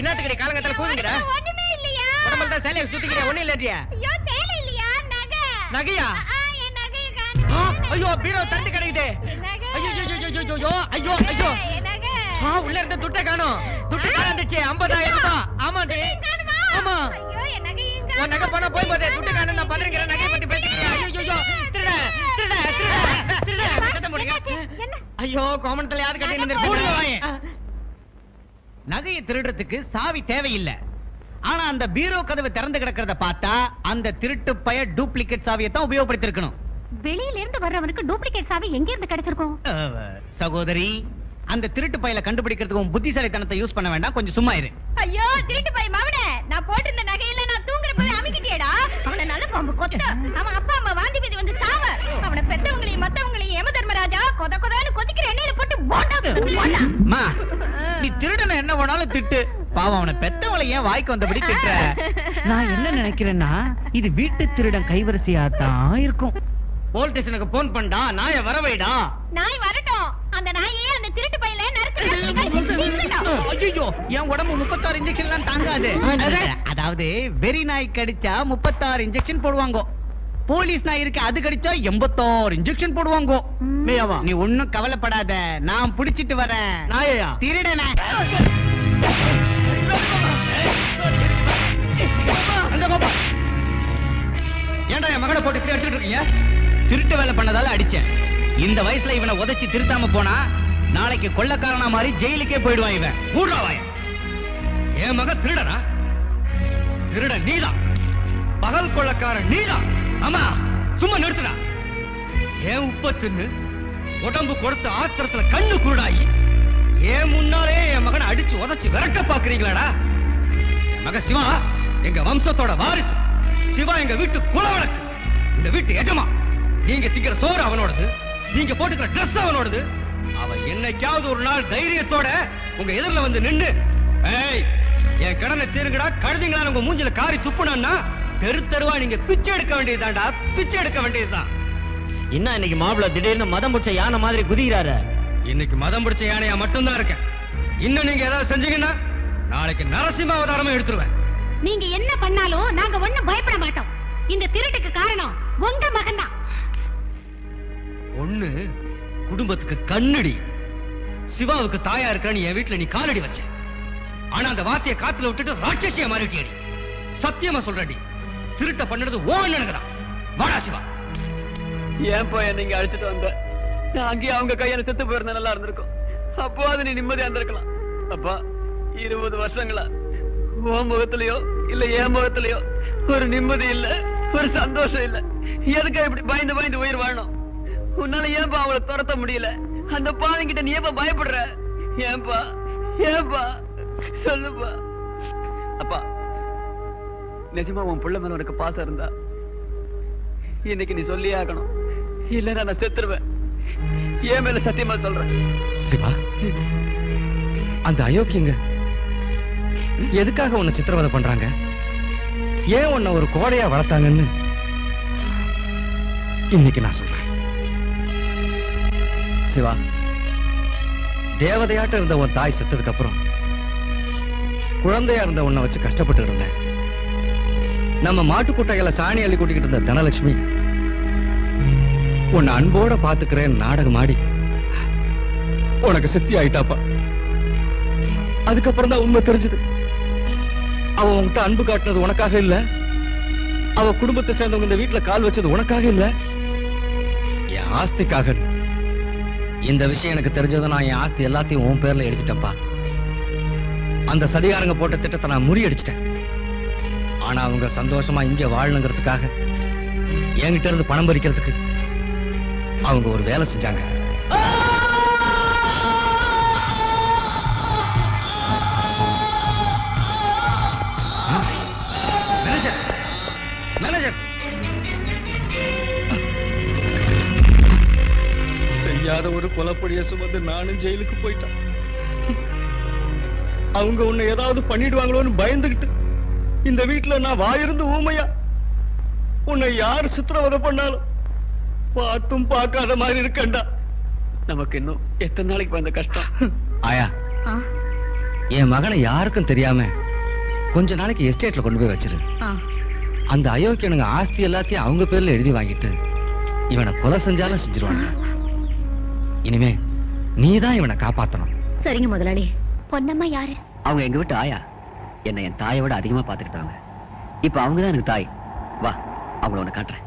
Speaker 5: இன்னாத்துக்கடி காலங்கத்துல கூதுங்கிற
Speaker 10: ஒண்ணுமே இல்லையா
Speaker 5: உடம்புல தான் சேலையை சுத்திக்கிற ஒண்ணு இல்லையா
Speaker 10: ஐயோ சேலை இல்லையா நகை
Speaker 5: நகையா
Speaker 10: ஆ, என் நகையை
Speaker 5: ஆ,
Speaker 10: காணோம்.
Speaker 5: ஐயோ பீரோ திறந்து கிடக்குது
Speaker 10: என் நகை.
Speaker 5: ஐயோ ஐயோ ஐயோ ஐயோ ஐயோ ஐயோ
Speaker 10: என் நகை.
Speaker 5: ஆ உள்ள இருந்த துட்டை காணோம் துட்டு காணந்துச்சு ஐம்பதாயிரம் ரூபாய் ஆமாண்டி
Speaker 10: காணுமா?
Speaker 5: ஆமா
Speaker 10: ஐயோ, என் நகையை காணோம்.
Speaker 5: உன் நகை போனா போய் போதே துட்டு காணும் நான் பதறிக்கிற நகையை பத்தி பேசிக்கிறேன் ஐயோ ஐயோ திருட திருட திருட திருட கத்த முடியுங்க
Speaker 10: என்ன?
Speaker 5: ஐயோ கோமணத்துல யாரு கட்டி நின்று
Speaker 1: மூடுங்க வாயை. நகையை திருடுறதுக்கு சாவி தேவையில்லை ஆனா அந்த பீரோ கதவு திறந்து கிடக்கிறத பார்த்தா அந்த திருட்டு பய டூப்ளிகேட் சாவியை தான் உபயோகப்படுத்திருக்கணும்
Speaker 6: வெளியில இருந்து வர்றவனுக்கு டூப்ளிகேட் சாவி எங்க இருந்து கிடைச்சிருக்கும்
Speaker 1: அஹ், சகோதரி அந்த திருட்டு பையல கண்டுபிடிக்கிறதுக்கு உன் புத்திசாலித்தனத்தை யூஸ் பண்ண வேண்டாம் கொஞ்சம் சும்மா இரு
Speaker 10: ஐயோ திருட்டு போய் மவனே நான் போட்டிருந்த நகையில நான் தூங்குற போய் அமைக்கிட்டியடா அவனை நல்ல பாம்பு கொத்த அவன் அப்பா அம்மா வாந்தி பேதி வந்து சாவ அவனை பெத்தவங்களையும் மத்தவங்களையும் யம தர்மராஜா கொத கொதான்னு கொதிக்கிற எண்ணெயில போட்டு போண்டா போண்டா
Speaker 1: அம்மா நீ திருடன என்ன வேணாலும் திட்டு பாவம் அவனை பெத்தவளை ஏன் வாய்க்கு வந்தபடி திட்டுற நான் என்ன நினைக்கிறேன்னா இது வீட்டு திருடன் கைவரிசையா தான் இருக்கும் போலீஸ் ஸ்டேஷனுக்கு போன் பண்ணா நாய வரவைடா
Speaker 10: நாய் வரட்டும் அந்த நாயே அந்த திருட்டு பையில நறுக்கு
Speaker 1: ஐயோ என் உடம்பு முப்பத்தாறு இன்ஜெக்ஷன் எல்லாம் தாங்காது அதாவது வெறி நாய் கடிச்சா முப்பத்தாறு இன்ஜெக்ஷன் போடுவாங்க போலீஸ் நாய் இருக்கு அது கடிச்சா எண்பத்தாறு இன்ஜெக்ஷன் போடுவாங்க
Speaker 5: மேயாவா
Speaker 1: நீ ஒண்ணும் கவலைப்படாத நான் புடிச்சிட்டு வரேன்
Speaker 5: நாயையா
Speaker 1: திருடன ஏன்டா என் மகனை போட்டு இப்படி அடிச்சிட்டு இருக்கீங்க திருட்டு வேலை பண்ணதால அடிச்சேன் இந்த வயசுல இவனை உதைச்சி திருத்தாம போனா நாளைக்கு கொள்ளக்காரனா மாதிரி ஜெயிலுக்கே போயிடுவான் இவன் மூடுறா வாய என் மகன் திருடனா திருட நீதான் பகல் கொள்ளக்காரன் நீதான் ஆமா சும்மா நிறுத்துடா ஏன் உப்ப தின்னு உடம்பு கொடுத்த ஆத்திரத்துல கண்ணு குருடாயி ஏன் முன்னாலே என் மகனை அடிச்சு உதைச்சு விரட்ட பாக்குறீங்களாடா என் மகன் சிவா எங்க வம்சத்தோட வாரிசு சிவா எங்க வீட்டு குலவழக்கு இந்த வீட்டு எஜமா நீங்க திக்கிற சோறு அவனோடது நீங்க போட்டுக்கிற ட்ரெஸ் அவனோடது அவன் என்னைக்காவது ஒரு நாள் தைரியத்தோட உங்க எதிரில வந்து நின்னு ஏய் என் கடனை தீருங்கடா கழுதிங்களா உங்க மூஞ்சில காரி துப்புனா தெரு தெருவா நீங்க பிச்சை எடுக்க வேண்டியதுதான்டா பிச்சை எடுக்க வேண்டியதுதான்
Speaker 5: என்ன இன்னைக்கு மாப்பிள்ள திடீர்னு மதம் பிடிச்ச யானை மாதிரி குதிக்கிறாரு
Speaker 1: இன்னைக்கு மதம் பிடிச்ச யானையா மட்டும்தான் இருக்கேன் இன்னும் நீங்க ஏதாவது செஞ்சீங்கன்னா நாளைக்கு நரசிம்ம அவதாரமே எடுத்துருவேன்
Speaker 6: நீங்க என்ன பண்ணாலும் நாங்க ஒண்ணும் பயப்பட மாட்டோம் இந்த திருட்டுக்கு காரணம் உங்க மகன்தான்
Speaker 1: ஒண்ணு குடும்பத்துக்கு கண்ணடி சிவாவுக்கு தாயா இருக்கிறன்னு என் வீட்டுல நீ காலடி வச்ச ஆனா அந்த வார்த்தையை காத்துல விட்டுட்டு ராட்சசியா மாறிட்டியடி சத்தியமா சொல்றடி திருட்ட பண்ணது ஓ அண்ணனுக்குதான் வாடா சிவா
Speaker 8: ஏன்பா என்ன நீங்க அழைச்சிட்டு வந்த நான் அங்கேயே அவங்க கையால செத்து போயிருந்தா நல்லா இருந்திருக்கும் அப்போ அது நீ நிம்மதியா இருந்திருக்கலாம் அப்பா இருபது வருஷங்களா உன் முகத்திலயோ இல்ல என் முகத்திலயோ ஒரு நிம்மதி இல்ல ஒரு சந்தோஷம் இல்ல எதுக்கா இப்படி பயந்து பயந்து உயிர் வாழணும் உன்னால ஏன்பா அவங்கள துரத்த முடியல அந்த பாவங்கிட்ட நீ ஏன்பா பயப்படுற ஏன்பா ஏன்பா சொல்லுப்பா அப்பா நிஜமா உன் புள்ள மேல உனக்கு பாசம் இருந்தா இன்னைக்கு நீ சொல்லியே ஆகணும் இல்லன்னா நான் செத்துருவேன் ஏன் மேல சத்தியமா சொல்றேன்
Speaker 1: சிவா அந்த அயோக்கியங்க எதுக்காக உன்னை சித்திரவதை பண்றாங்க ஏன் உன்னை ஒரு கோடையா வளர்த்தாங்கன்னு இன்னைக்கு நான் சொல்றேன் சிவா தேவதையாட்ட இருந்த உன் தாய் செத்ததுக்கு அப்புறம் குழந்தையா இருந்த உன்னை வச்சு கஷ்டப்பட்டு இருந்தேன் நம்ம மாட்டுக்குட்டையில சாணி அள்ளி கூட்டிக்கிட்டு இருந்த தனலட்சுமி உன்னை அன்போட பாத்துக்கிறேன் நாடகம் ஆடி உனக்கு சித்தி ஆயிட்டாப்பா அதுக்கப்புறம் தான் உண்மை தெரிஞ்சது அவ உன்கிட்ட அன்பு காட்டினது உனக்காக இல்ல அவ குடும்பத்தை சேர்ந்தவங்க இந்த வீட்டுல கால் வச்சது உனக்காக இல்ல என் ஆஸ்திக்காக இந்த விஷயம் எனக்கு தெரிஞ்சது நான் என் ஆஸ்தி எல்லாத்தையும் உன் பேர்ல எழுதிட்டேன்ப்பா அந்த சதிகாரங்க போட்ட திட்டத்தை நான் முறியடிச்சிட்டேன் ஆனா அவங்க சந்தோஷமா இங்க வாழணுங்கிறதுக்காக என்கிட்ட இருந்து பணம் பறிக்கிறதுக்கு அவங்க ஒரு வேலை செஞ்சாங்க மேனேஜர் மேனேஜர் செய்யாத ஒரு கொலப்படிய சுமந்து நானும் ஜெயிலுக்கு போயிட்டேன் அவங்க உன்னை ஏதாவது பண்ணிடுவாங்களோன்னு பயந்துகிட்டு இந்த வீட்டுல நான் வாயிருந்து ஊமையா உன்னை யார் சித்திரவதை பண்ணாலும் பார்த்தும் பார்க்காத மாதிரி இருக்கண்டா
Speaker 8: நமக்கு இன்னும் எத்தனை நாளைக்கு இந்த கஷ்டம்
Speaker 1: ஆயா
Speaker 3: என் மகனை யாருக்கும் தெரியாம கொஞ்ச நாளைக்கு எஸ்டேட்ல கொண்டு போய் வச்சிரு
Speaker 6: ஆ,
Speaker 3: அந்த அயோக்கியனுங்க ஆஸ்தி எல்லாத்தையும் அவங்க பேர்ல எழுதி வாங்கிட்டு இவனை கொலை செஞ்சாலும் செஞ்சிருவாங்க இனிமே நீதான் இவனை காப்பாத்தணும்
Speaker 6: சரிங்க முதலாளி
Speaker 2: பொன்னம்மா யாரு
Speaker 3: அவங்க எங்க வீட்டு ஆயா என்னை என் தாயை விட அதிகமா பாத்துக்கிட்டாங்க இப்ப அவங்க தான் எனக்கு தாய் வா அவங்கள உன்னை காட்டுறேன்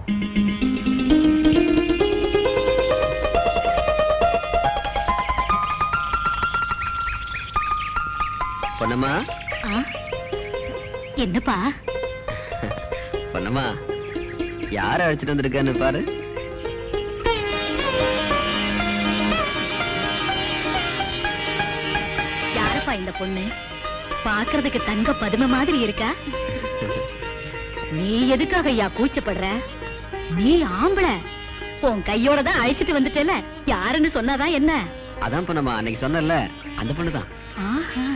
Speaker 3: பொன்னம்மா
Speaker 6: ஆ, என்னப்பா
Speaker 3: பொன்னம்மா யார அழைச்சிட்டு வந்திருக்கான்னு பாரு
Speaker 6: யாரப்பா இந்த பொண்ணு பாக்குறதுக்கு தங்க பதுமை மாதிரி இருக்கா நீ எதுக்காக ஐயா கூச்சப்படுற நீ ஆம்பளை உன் கையோட தான் அழைச்சிட்டு வந்துட்டல யாருன்னு சொன்னாதான் என்ன
Speaker 3: அதான் பொன்னம்மா அன்னைக்கு சொன்னல அந்த பொண்ணுதான்
Speaker 6: ஆஹா.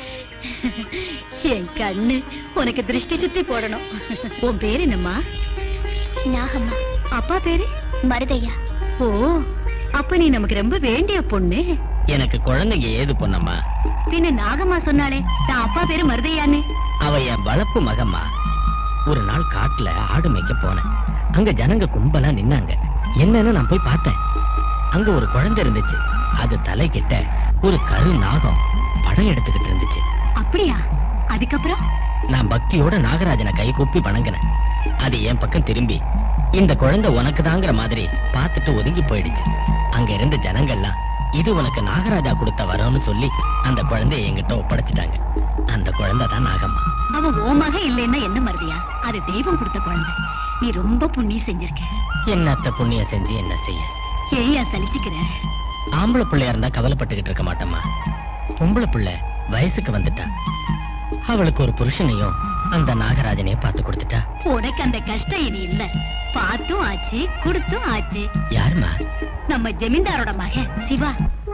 Speaker 6: என் கண்ணு உனக்கு திருஷ்டி சுத்தி போடணும் உன் பேரு என்னம்மா
Speaker 2: நாகம்மா
Speaker 6: அப்பா பேரு
Speaker 2: மருதையா
Speaker 6: ஓ அப்ப நீ நமக்கு ரொம்ப வேண்டிய பொண்ணு
Speaker 5: எனக்கு குழந்தைங்க ஏது பொண்ணம்மா
Speaker 6: பின்ன நாகம்மா சொன்னாலே நான் அப்பா பேரு மருதையான்னு
Speaker 5: அவ என் வளர்ப்பு மகம்மா ஒரு நாள் காட்டுல ஆடு மேய்க்க போனேன் அங்க ஜனங்க கும்பலா நின்னாங்க என்னன்னு நான் போய் பார்த்தேன் அங்க ஒரு குழந்தை இருந்துச்சு அது தலை கிட்ட ஒரு கரு நாகம் படம் எடுத்துக்கிட்டு இருந்துச்சு
Speaker 6: அப்படியா அதுக்கப்புறம்
Speaker 5: நான் பக்தியோட நாகராஜனை கை கூப்பி வணங்கினேன் அது என் பக்கம் திரும்பி இந்த குழந்தை உனக்கு தாங்கிற மாதிரி பார்த்துட்டு ஒதுங்கி போயிடுச்சு அங்க இருந்த ஜனங்கள்லாம் இது உனக்கு நாகராஜா கொடுத்த வரம்னு சொல்லி அந்த குழந்தைய என்கிட்ட ஒப்படைச்சிட்டாங்க அந்த குழந்தை தான் நாகம்மா
Speaker 6: அவன் ஓ மகன் இல்லைன்னா என்ன மருதியா அது தெய்வம் கொடுத்த குழந்தை நீ ரொம்ப புண்ணியம் செஞ்சிருக்க
Speaker 5: என்னத்த புண்ணியம் செஞ்சு என்ன செய்ய
Speaker 6: ஏயா சலிச்சுக்கிற
Speaker 5: ஆம்பளை பிள்ளையா இருந்தா கவலைப்பட்டுக்கிட்டு இருக்க மாட்டேம்மா பொம்பளை பிள்ளை வயசுக்கு வந்துட்டா அவளுக்கு ஒரு புருஷனையும் அந்த நாகராஜனையும் பார்த்து கொடுத்துட்டா
Speaker 6: உனக்கு அந்த கஷ்டம் இனி இல்ல பார்த்தும் ஆச்சு கொடுத்தும் ஆச்சு
Speaker 5: யாருமா
Speaker 6: நம்ம ஜமீன்தாரோட மகன் சிவா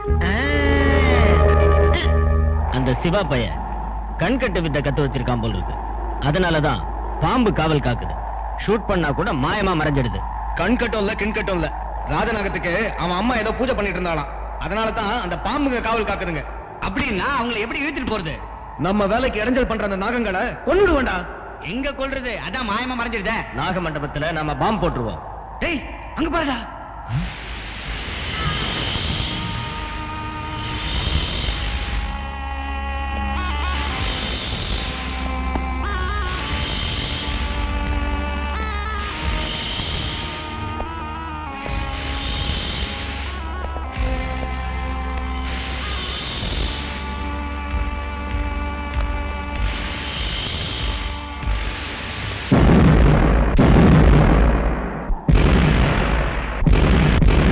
Speaker 5: அந்த சிவா பைய கண்கட்டு வித்த கத்து வச்சிருக்கான் போல் இருக்கு அதனாலதான் பாம்பு காவல் காக்குது ஷூட் பண்ணா கூட மாயமா மறைஞ்சிடுது
Speaker 9: கண் கட்டும் இல்ல கிண் கட்டும் இல்ல ராஜநாகத்துக்கு அவன் அம்மா ஏதோ பூஜை பண்ணிட்டு இருந்தாளாம் அதனால தான் அந்த பாம்புங்க காவல் காக்குதுங்க
Speaker 1: அப்படின்னா அவங்களை எப்படி இழுத்துட்டு போறது
Speaker 9: நம்ம வேலைக்கு இடைஞ்சல் பண்ற அந்த நாகங்களை கொன்னுடு வேண்டாம்
Speaker 1: எங்க கொல்றது அதான் மாயமா மறைஞ்சிருதே
Speaker 5: நாக மண்டபத்துல நம்ம பாம்பு போட்டுருவோம்
Speaker 1: டேய் அங்க பாருடா
Speaker 5: ஆ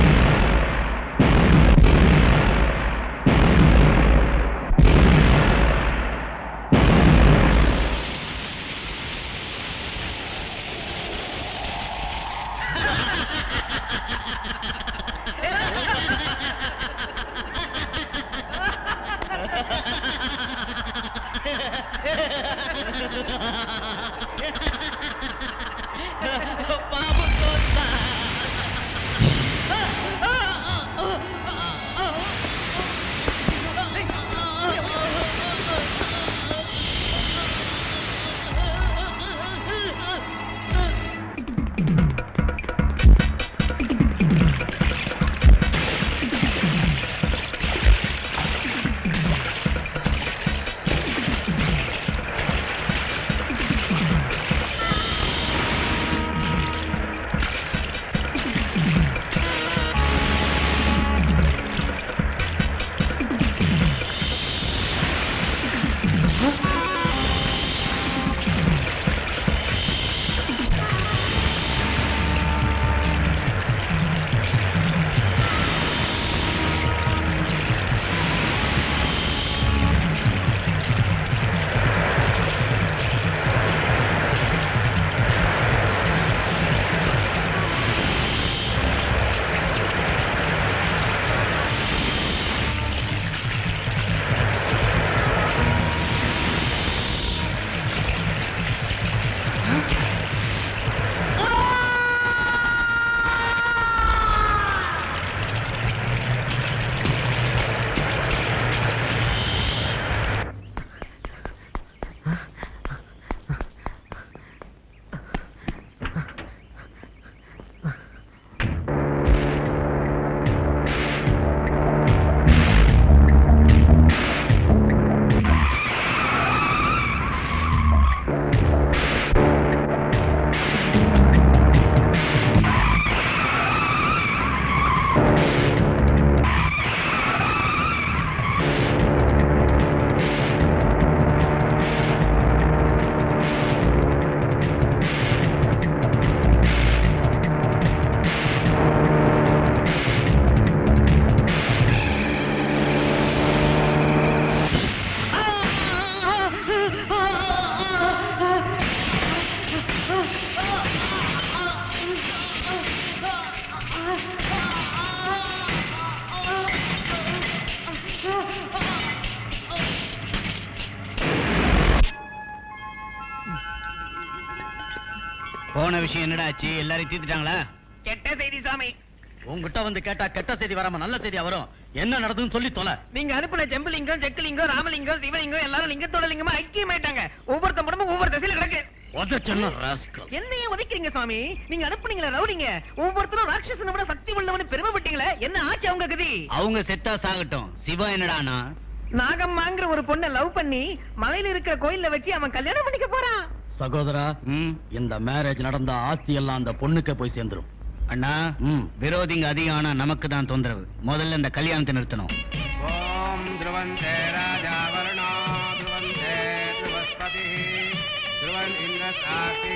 Speaker 1: போன விஷயம் என்னடா ஆச்சு எல்லாரையும் தீர்த்துட்டாங்களா
Speaker 7: கெட்ட செய்தி சாமி
Speaker 1: உங்ககிட்ட வந்து கேட்டா கெட்ட செய்தி வராம நல்ல செய்தியா வரும் என்ன நடந்ததுன்னு சொல்லி தொலை
Speaker 7: நீங்க அனுப்பின செம்புலிங்கம் செக்குலிங்கம் ராமலிங்கம் சிவலிங்கம் எல்லாரும் லிங்கத்தோட லிங்கமா ஐக்கியமாயிட்டாங்க ஒவ்வொருத்த உடம்பும் ஒவ்வொரு திசையில கிடக்கு
Speaker 1: உதச்சென்ன ராஸ்கல்
Speaker 7: என்னைய உதைக்கிறீங்க சுவாமி நீங்க அனுப்புனீங்களா ரவுடிங்க ஒவ்வொருத்தரும் ராட்சசனை விட சக்தி உள்ளவனு பெருமைப்பட்டீங்களே என்ன ஆச்சு அவங்க கதி
Speaker 1: அவங்க செத்தா சாகட்டும் சிவா என்னடானா
Speaker 7: நாகம்மாங்கிற ஒரு பொண்ணை லவ் பண்ணி மலையில இருக்கிற கோயில்ல வச்சு அவன் கல்யாணம் பண்ணிக்க போறான்
Speaker 1: சகோதரா இந்த மேரேஜ் நடந்த ஆஸ்தி எல்லாம் அந்த பொண்ணுக்கு போய் சேர்ந்துரும் அண்ணா விரோதிங்க அதிகம் ஆனா நமக்கு தான் தொந்தரவு முதல்ல இந்த கல்யாணத்தை நிறுத்தணும்
Speaker 11: ஓம் த்ருவந்தே ராஜா வருணோ த்ருவந்தே த்ருவஸ்பதி த்ருவன் இந்திரசாசி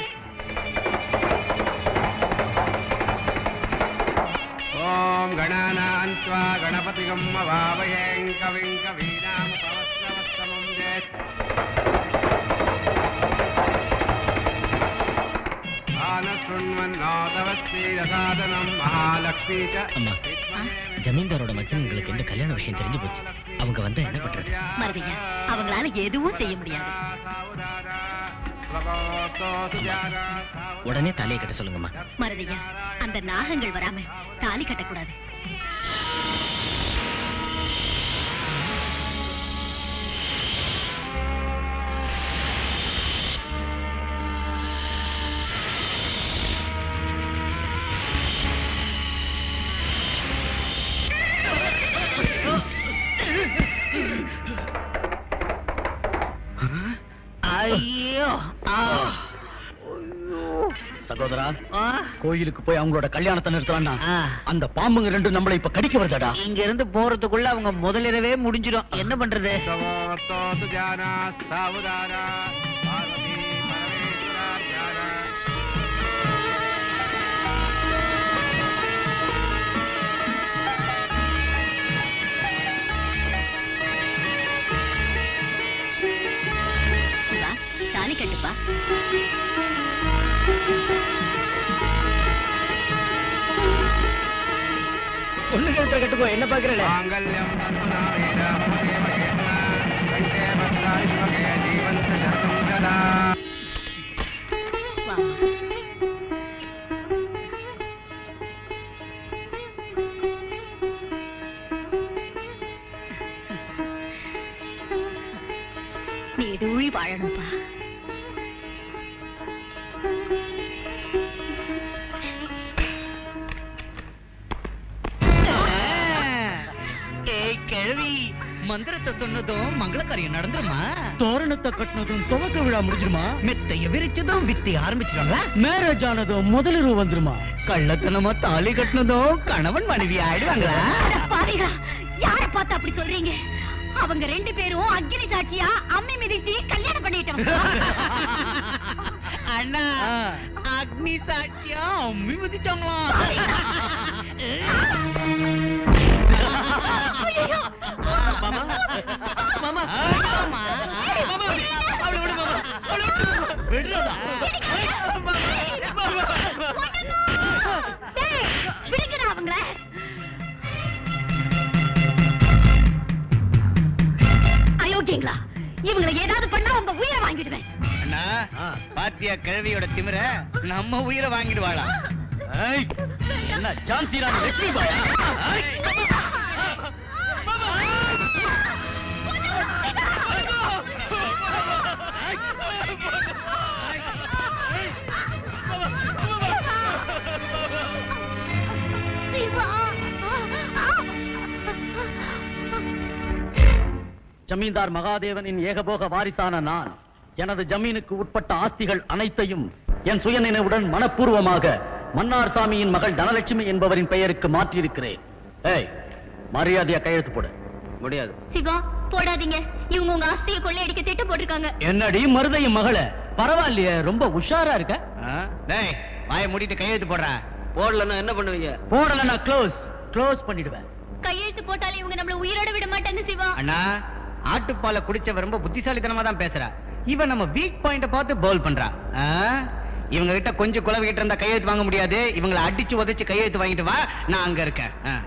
Speaker 11: ஓம் கணானான்த்வா கணபதிகம் அவாவயேங் கவிங் கவீனாமுபவஸ்ரவஸ்தமம் ஜெத் ஆனசுண்வன்னாதவஸ்ரீரசாதனம் மகாலக்ஷ்மி ச
Speaker 5: அம்மா ஜமீன்தாரோட மச்சன்களுக்கு இந்த கல்யாண விஷயம் தெரிஞ்சு போச்சு அவங்க வந்தா என்ன பண்றது
Speaker 6: மருதையா அவங்களால எதுவும் செய்ய முடியாது
Speaker 5: உடனே தலையை கட்ட சொல்லுங்கம்மா
Speaker 6: மருதையா அந்த நாகங்கள் வராம தாலி கட்டக்கூடாது
Speaker 7: ஐயோ
Speaker 1: சகோதரா கோயிலுக்கு போய் அவங்களோட கல்யாணத்தை நிறுத்தலாம்னா
Speaker 7: ஆ.
Speaker 1: அந்த பாம்புங்க ரெண்டும் நம்மள இப்ப கடிக்க வருதாடா
Speaker 7: இங்க இருந்து போறதுக்குள்ள அவங்க முதலிரவே முடிஞ்சிடும் என்ன பண்றது
Speaker 11: சவோத்தோது ஜானா சாவுதாரா பார்வதி பரமேஸ்வரா ஜானா
Speaker 6: சிவா தாலி கட்டுப்பா
Speaker 5: பொண்ணு கழுத்துல கட்டுப்போ என்ன பாக்குறேன்
Speaker 11: மாங்கல்யம் தந்துனா வேதாமதேவயேன கண்டே பத்ராணி சுபகே ஜீவந்த ஜனகம் ஜனா
Speaker 6: வா நீ டூழி வாழணும்பா
Speaker 7: ஏய் கிழவி மந்திரத்தை சொன்னதும் மங்கள காரியம் நடந்துருமா
Speaker 1: தோரணத்தை கட்டினதும் துவக்க விழா முடிஞ்சிருமா
Speaker 7: மெத்தைய விரிச்சதும் வித்தி ஆரம்பிச்சிடுவாங்களா
Speaker 1: மேரேஜ் ஆனதும் முதலிரவு வந்துருமா
Speaker 7: கள்ளத்தனமா தாலி கட்டினதும் கணவன் மனைவி ஆயிடுவாங்களா
Speaker 6: அட பாவிகளா யார பார்த்து அப்படி சொல்றீங்க அவங்க ரெண்டு பேரும் அக்னி சாட்சியா அம்மி மிதிச்சு கல்யாணம் பண்ணிட்டோம்
Speaker 7: அண்ணா அக்னி சாட்சியா அம்மி மிதிச்சாங்களா
Speaker 6: ஐயையோ!
Speaker 7: மாமா மாமா மாமா மாமா அவளை விடு மாமா அவளை விடு விடுறதா
Speaker 6: டேய், விடுங்கடா அவங்கள அயோக்கியங்களா இவங்களை ஏதாவது பண்ணா உங்க உயிரை வாங்கிடுவேன்
Speaker 1: அண்ணா பாத்தியா கிழவியோட திமிர நம்ம உயிரை வாங்கிடுவாளா ஏய், என்ன ஜான்சி ராணி லட்சுமி பாயா ஏய்,
Speaker 6: சிவா
Speaker 1: ஜமீன்தார் மகாதேவனின் ஏகபோக வாரிசான நான் எனது ஜமீனுக்கு உட்பட்ட ஆஸ்திகள் அனைத்தையும் என் சுயநினைவுடன் மனப்பூர்வமாக மன்னார் சாமியின் மகள் தனலட்சுமி என்பவரின் பெயருக்கு மாற்றியிருக்கிறேன் ஏய் மரியாதையா கையெழுத்து போடு முடியாது
Speaker 2: சிவா போடாதீங்க இவங்க உங்க ஆஸ்தியை கொள்ளையடிக்க திட்டம் போட்டிருக்காங்க
Speaker 1: என்னடி மருதையும் மகள பரவாயில்லையே ரொம்ப உஷாரா இருக்க டேய் வாயை மூடிட்டு கையெழுத்து போடுற
Speaker 3: போடலன்னா என்ன பண்ணுவீங்க
Speaker 1: போடலன்னா க்ளோஸ் க்ளோஸ் பண்ணிடுவேன்
Speaker 2: கையெழுத்து போட்டாலே இவங்க நம்மள உயிரோட விட மாட்டாங்க சிவா
Speaker 1: அண்ணா ஆட்டுப்பாலை குடிச்சவ ரொம்ப புத்திசாலித்தனமா தான் பேசுறா இவன் நம்ம வீக் பாயிண்ட பார்த்து பவுல் பண்றா ஆ? இவங்க கிட்ட கொஞ்சம் குலவு கிட்ட இருந்தா கையெழுத்து வாங்க முடியாது இவங்களை அடிச்சு உதைச்சு கையெழுத்து வாங்கிட்டு வா நான் அங்க இருக்கேன் ஆ.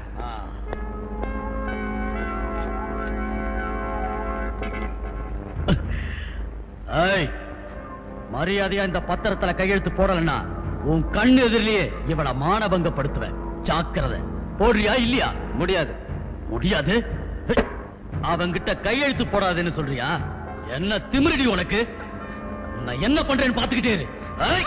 Speaker 1: ஏய் மரியாதையா இந்த பத்திரத்துல கையெழுத்து போடலன்னா உன் கண் எதிரிலேயே இவள மானபங்கப்படுத்துவேன் ஜாக்கிரதை போடுறியா இல்லையா முடியாது முடியாது ஹே, அவன்கிட்ட கையெழுத்து போடாதுன்னு சொல்றியா என்ன திமிரடி உனக்கு நான் என்ன பண்றேன்னு பாத்துக்கிட்டே இரு ஐ!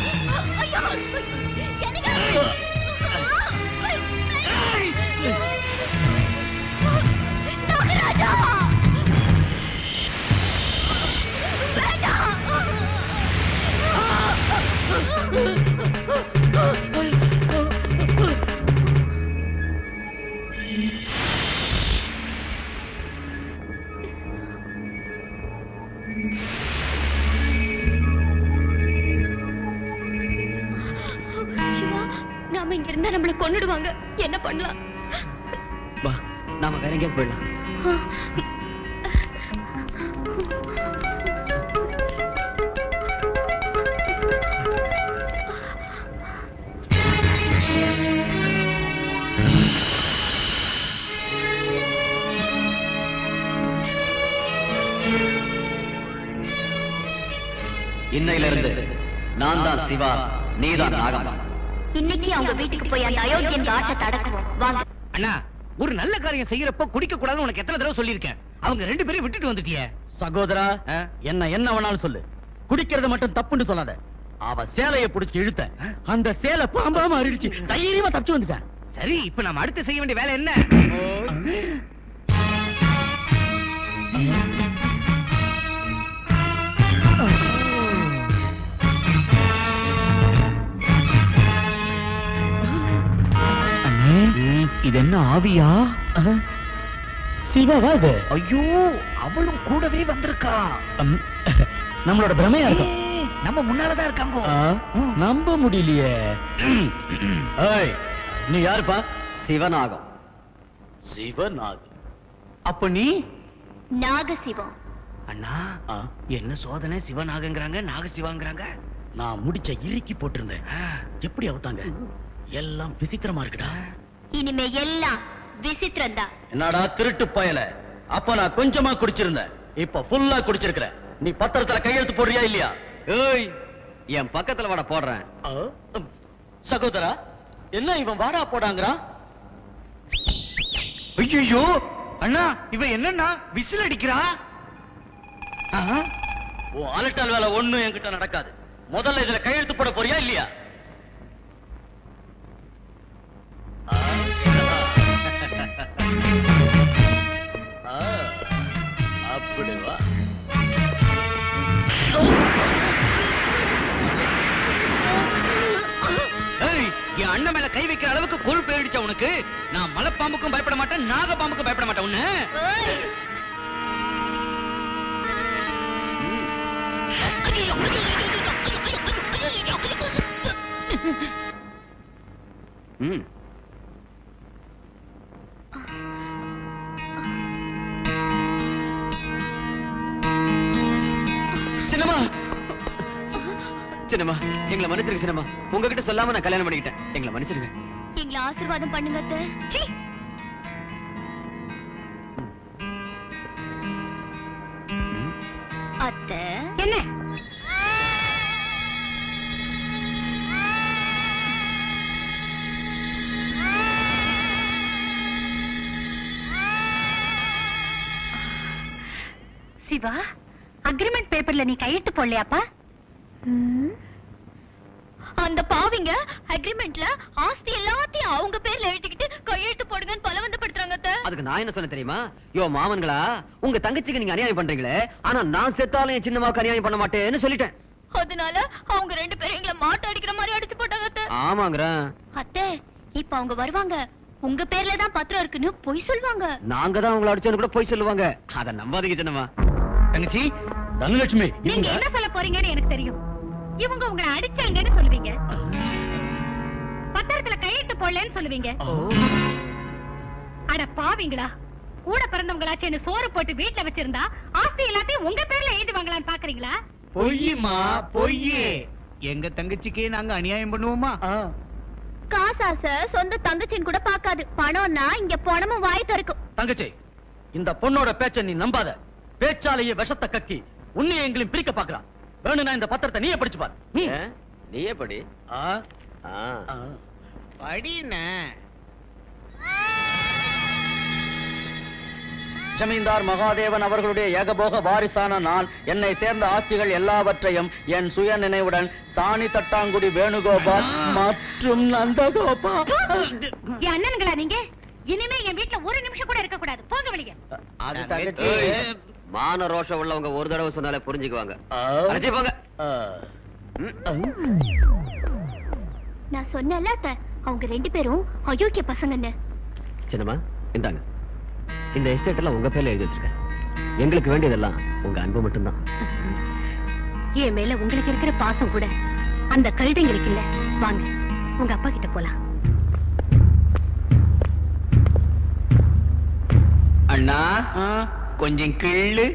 Speaker 2: சிவா நாம இங்க இருந்தா நம்மள கொன்னுடுவாங்க என்ன பண்ணலாம்
Speaker 3: வா நாம வேற எங்கேயாவது போயிடலாம் இன்னையில இருந்து நான் தான் சிவா நீதான் நாகம்மா
Speaker 2: இன்னைக்கு அவங்க வீட்டுக்கு போய் அந்த அயோக்கியன் ஆட்டத்தை அடக்குவோம் வாங்க
Speaker 7: அண்ணா ஒரு நல்ல காரியம் செய்யறப்ப குடிக்க கூடாதுன்னு உனக்கு எத்தனை தடவை சொல்லியிருக்கேன் அவங்க ரெண்டு பேரும் விட்டுட்டு வந்துட்டியே
Speaker 1: சகோதரா
Speaker 7: ஆ?
Speaker 1: என்ன என்ன வேணாலும் சொல்லு குடிக்கிறது மட்டும் தப்புன்னு சொல்லாத அவ சேலைய புடிச்சு இழுத்த அந்த சேலை பாம்பா மாறிடுச்சு தைரியமா தப்பிச்சு வந்துட்டேன்
Speaker 7: சரி இப்ப நம்ம அடுத்து செய்ய வேண்டிய வேலை என்ன
Speaker 1: இது என்ன ஆவியா சிவாவா இது
Speaker 7: ஐயோ அவளும் கூடவே வந்திருக்கா
Speaker 1: அம், நம்மளோட பிரமையா இருக்கும்
Speaker 7: ஏய், நம்ம முன்னாலதான் இருக்காங்க
Speaker 1: ஆ, நம்ப முடியலையே ஏய், நீ யாருப்பா
Speaker 3: சிவநாகம்
Speaker 1: சிவநாகு அப்ப நீ
Speaker 2: நாகசிவம்
Speaker 7: அண்ணா
Speaker 1: ஆ,
Speaker 7: என்ன சோதனை சிவநாகங்கிறாங்க நாகசிவாங்கிறாங்க
Speaker 1: நான் முடிச்ச இறுக்கி போட்டிருந்தேன்
Speaker 7: ஆ,
Speaker 1: எப்படி அவுத்தாங்க எல்லாம் விசித்திரமா இருக்குடா
Speaker 2: இனிமே எல்லாம் விசித்திரம் தான்
Speaker 1: என்னடா திருட்டு பயல அப்ப நான் கொஞ்சமா குடிச்சிருந்தேன் இப்ப ஃபுல்லா குடிச்சிருக்கிறேன் நீ பத்திரத்துல கையெழுத்து போடுறியா இல்லையா
Speaker 3: ஏய் என் பக்கத்துல வாட போடுறேன்
Speaker 1: ஆ, ம். சகோதரா என்ன இவன் வாடா போடாங்கிறான்
Speaker 7: ஐயோ அண்ணா இவன் என்னன்னா விசில் அடிக்கிறா ஆஹா,
Speaker 1: உன் அலட்டால் வேலை ஒண்ணும் என்கிட்ட நடக்காது முதல்ல இதுல கையெழுத்து போட போறியா இல்லையா ஆ. ஆ, அப்படி வா
Speaker 7: ஏய், என் அண்ணன் மேல கை வைக்கிற அளவுக்கு கொழுப்பு ஏறிடுச்சா உனக்கு நான் மலைப்பாம்புக்கும் பயப்பட மாட்டேன் நாக பாம்புக்கும் பயப்பட மாட்டேன் உன்ன
Speaker 3: ம் சின்னம்மா சின்னம்மா எங்களை மன்னிச்சிருங்க சின்னம்மா உங்ககிட்ட சொல்லாம நான் கல்யாணம் பண்ணிக்கிட்டேன் எங்களை மன்னிச்சிருங்க
Speaker 2: எங்களை ஆசீர்வாதம் பண்ணுங்க அத்தை. சீ. அத்தை என்ன சிவா அக்ரிமெண்ட் பேப்பர்ல நீ கையெழுத்து போடலையாப்பா அந்த பாவிங்க அக்ரிமெண்ட்ல ஆஸ்தி எல்லாத்தையும் அவங்க பேர்ல எழுதிக்கிட்டு கையெழுத்து போடுங்கன்னு பலவந்தப்படுத்துறாங்க அத்தை.
Speaker 3: அதுக்கு நான் என்ன சொன்ன தெரியுமா யோ மாமன்களா உங்க தங்கச்சிக்கு நீங்க அநியாயம் பண்றீங்களே ஆனா நான் செத்தாலும் என் சின்னமாவுக்கு அநியாயம் பண்ண மாட்டேன்னு சொல்லிட்டேன்
Speaker 2: அதனால அவங்க ரெண்டு பேரும் எங்களை மாட்டு அடிக்கிற மாதிரி அடிச்சு போட்டாங்க அத்தை.
Speaker 3: ஆமாங்கிறேன்
Speaker 2: அத்தை இப்ப அவங்க வருவாங்க உங்க பேர்ல தான் பத்திரம் இருக்குன்னு பொய் சொல்வாங்க
Speaker 3: நாங்க தான் உங்களை அடிச்சோன்னு கூட போய் சொல்லுவாங்க அத நம்பாதீங்க சின்னம்மா
Speaker 7: தங்கச்சி
Speaker 1: தனலட்சுமி
Speaker 10: நீங்க
Speaker 1: இவங்க
Speaker 10: என்ன சொல்ல போறீங்கன்னு எனக்கு தெரியும் இவங்க உங்களை அடிச்சாங்கன்னு சொல்லுவீங்க பத்திரத்துல கையெழுத்து போடலன்னு சொல்லுவீங்க அட பாவிங்களா கூட பிறந்தவங்களாச்சும் சோறு போட்டு வீட்டுல வச்சிருந்தா ஆஸ்தி எல்லாத்தையும் உங்க பேர்ல எழுதுவாங்களான்னு பாக்குறீங்களா
Speaker 7: பொய்யுமா பொய்யே எங்க தங்கச்சிக்கு நாங்க அநியாயம் பண்ணுவோமா
Speaker 2: காசாச சொந்த தங்கச்சின்னு கூட பாக்காது பணம்னா இங்க பணமும் வாய் திறக்கும்
Speaker 1: தங்கச்சி இந்த பொண்ணோட பேச்ச நீ நம்பாத பேச்சாலேயே விஷத்தை கக்கி உன்னை எங்களையும் பிரிக்க பாக்குறான் வேணும்னா இந்த பத்திரத்தை நீயே படிச்சு பாரு ம்.
Speaker 3: ஏன்? நீயே படி
Speaker 7: ஆ
Speaker 3: ஆ.
Speaker 7: படின
Speaker 1: ஜமீன்தார் மகாதேவன் அவர்களுடைய ஏகபோக வாரிசான நான் என்னை சேர்ந்த ஆட்சிகள் எல்லாவற்றையும் என் சுய நினைவுடன் சாணி தட்டாங்குடி வேணுகோபால் மற்றும் நந்தகோபால்
Speaker 10: என் அண்ணனுங்களா நீங்க இனிமே என் வீட்டுல ஒரு நிமிஷம் கூட இருக்க கூடாது போங்க வெளியே
Speaker 1: அது தங்கச்சி
Speaker 3: ஏய், மான ரோஷம் உள்ளவங்க ஒரு தடவை சொன்னாலே புரிஞ்சுக்குவாங்க அடைச்சி போங்க
Speaker 10: நான் சொன்னல அவங்க ரெண்டு பேரும் அயோக்கிய பசங்கன்னு
Speaker 3: சின்னம்மா இந்தாங்க இந்த எஸ்டேட் எல்லாம் உங்க பேர்ல எழுதி வச்சிருக்கேன் எங்களுக்கு வேண்டியதெல்லாம் உங்க அன்பு மட்டும்தான்
Speaker 6: என் மேல உங்களுக்கு இருக்கிற பாசம் கூட அந்த கழுதைங்களுக்கு இல்ல வாங்க உங்க அப்பா கிட்ட போலாம்
Speaker 7: அண்ணா கொஞ்சம் கிள்ளு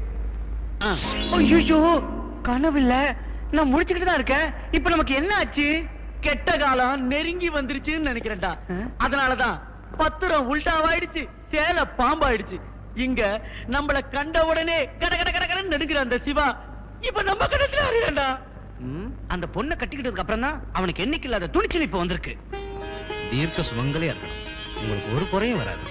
Speaker 7: ஐயோ கனவுல நான் முடிச்சுக்கிட்டு தான் இருக்கேன் இப்ப நமக்கு என்ன ஆச்சு கெட்ட காலம் நெருங்கி வந்துருச்சுன்னு நினைக்கிறேன்டா அதனாலதான் பத்திரம் உல்டாவாயிடுச்சு சேலை பாம்பாயிடுச்சு இங்க நம்மள கண்ட உடனே கட கட கட கடன்னு நடுக்கிற அந்த சிவா இப்ப நம்ம கடத்துல அறியண்டா அந்த பொண்ணை கட்டிக்கிட்டதுக்கு அப்புறம் தான் அவனுக்கு என்னைக்கு இல்லாத துணிச்சல் இப்ப வந்திருக்கு
Speaker 11: தீர்க்க சுமங்கலே இருக்கணும் உங்களுக்கு ஒரு குறையும் வராது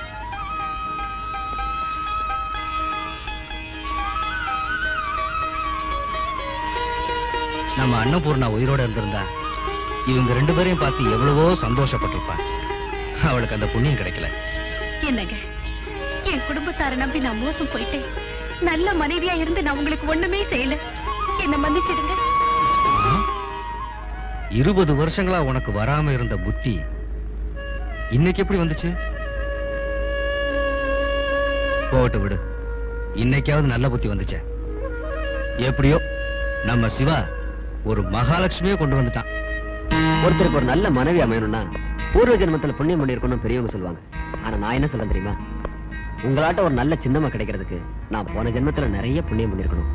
Speaker 11: நம்ம அன்னபூர்ணா உயிரோட இருந்திருந்தா இவங்க ரெண்டு பேரையும் பார்த்து எவ்வளவோ சந்தோஷப்பட்டிருப்பா அவளுக்கு அந்த புண்ணியம் கிடைக்கல
Speaker 6: என்னங்க என் குடும்பத்தார நம்பி நான் மோசம் போயிட்டேன் நல்ல மனைவியா இருந்து நான் உங்களுக்கு ஒண்ணுமே செய்யல என்ன மன்னிச்சிடுங்க
Speaker 11: இருபது வருஷங்களா உனக்கு வராம இருந்த புத்தி இன்னைக்கு எப்படி வந்துச்சு போகட்டு விடு இன்னைக்காவது நல்ல புத்தி வந்துச்சே எப்படியோ நம்ம சிவா ஒரு மகாலட்சுமியே கொண்டு வந்துட்டான்
Speaker 3: ஒருத்தருக்கு ஒரு நல்ல மனைவி அமையணும்னா பூர்வ ஜென்மத்துல புண்ணியம் பண்ணிருக்கணும் பெரியவங்க சொல்லுவாங்க ஆனா நான் என்ன சொல்றேன் தெரியுமா உங்களாட்ட ஒரு நல்ல சின்னமா கிடைக்கிறதுக்கு நான் போன ஜென்மத்துல நிறைய புண்ணியம் பண்ணிருக்கணும்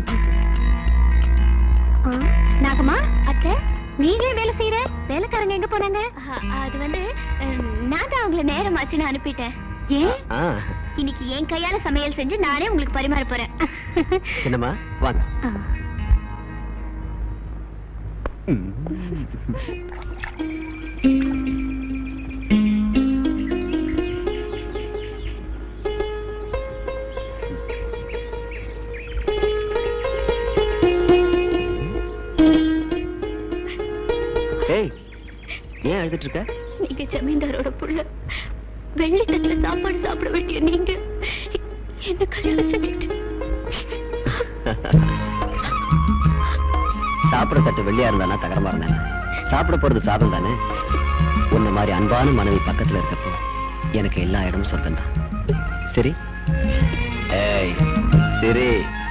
Speaker 10: நாகமா அத்தை நீங்க ஏன் வேலை செய்யற வேலைக்காரங்க எங்க போனாங்க அது வந்து நான் தான் அவங்கள நேரம் ஆச்சுன்னு அனுப்பிட்டேன் ஏன்
Speaker 3: ஆ,
Speaker 10: இன்னைக்கு என் கையால சமையல் செஞ்சு நானே உங்களுக்கு பரிமாற போறேன்
Speaker 3: சின்னம்மா வாங்க ஏய் ஏன் அழுதுட்டு இருக்க
Speaker 10: நீங்க ஜமீன்தாரோட புள்ள வெள்ளி தட்டுல சாப்பாடு சாப்பிட வேண்டிய நீங்க என்ன கல்யாணம் செஞ்சுட்டு
Speaker 3: சாப்பிட தட்டு வெள்ளியா இருந்தானா தகரமா இருந்தானே சாப்பிட போறது சாதம் தானே உன்ன மாதிரி அன்பான மனைவி பக்கத்துல இருக்கப்போ எனக்கு எல்லா இடமும் சொந்தம் தான் சரி ஏய் சரி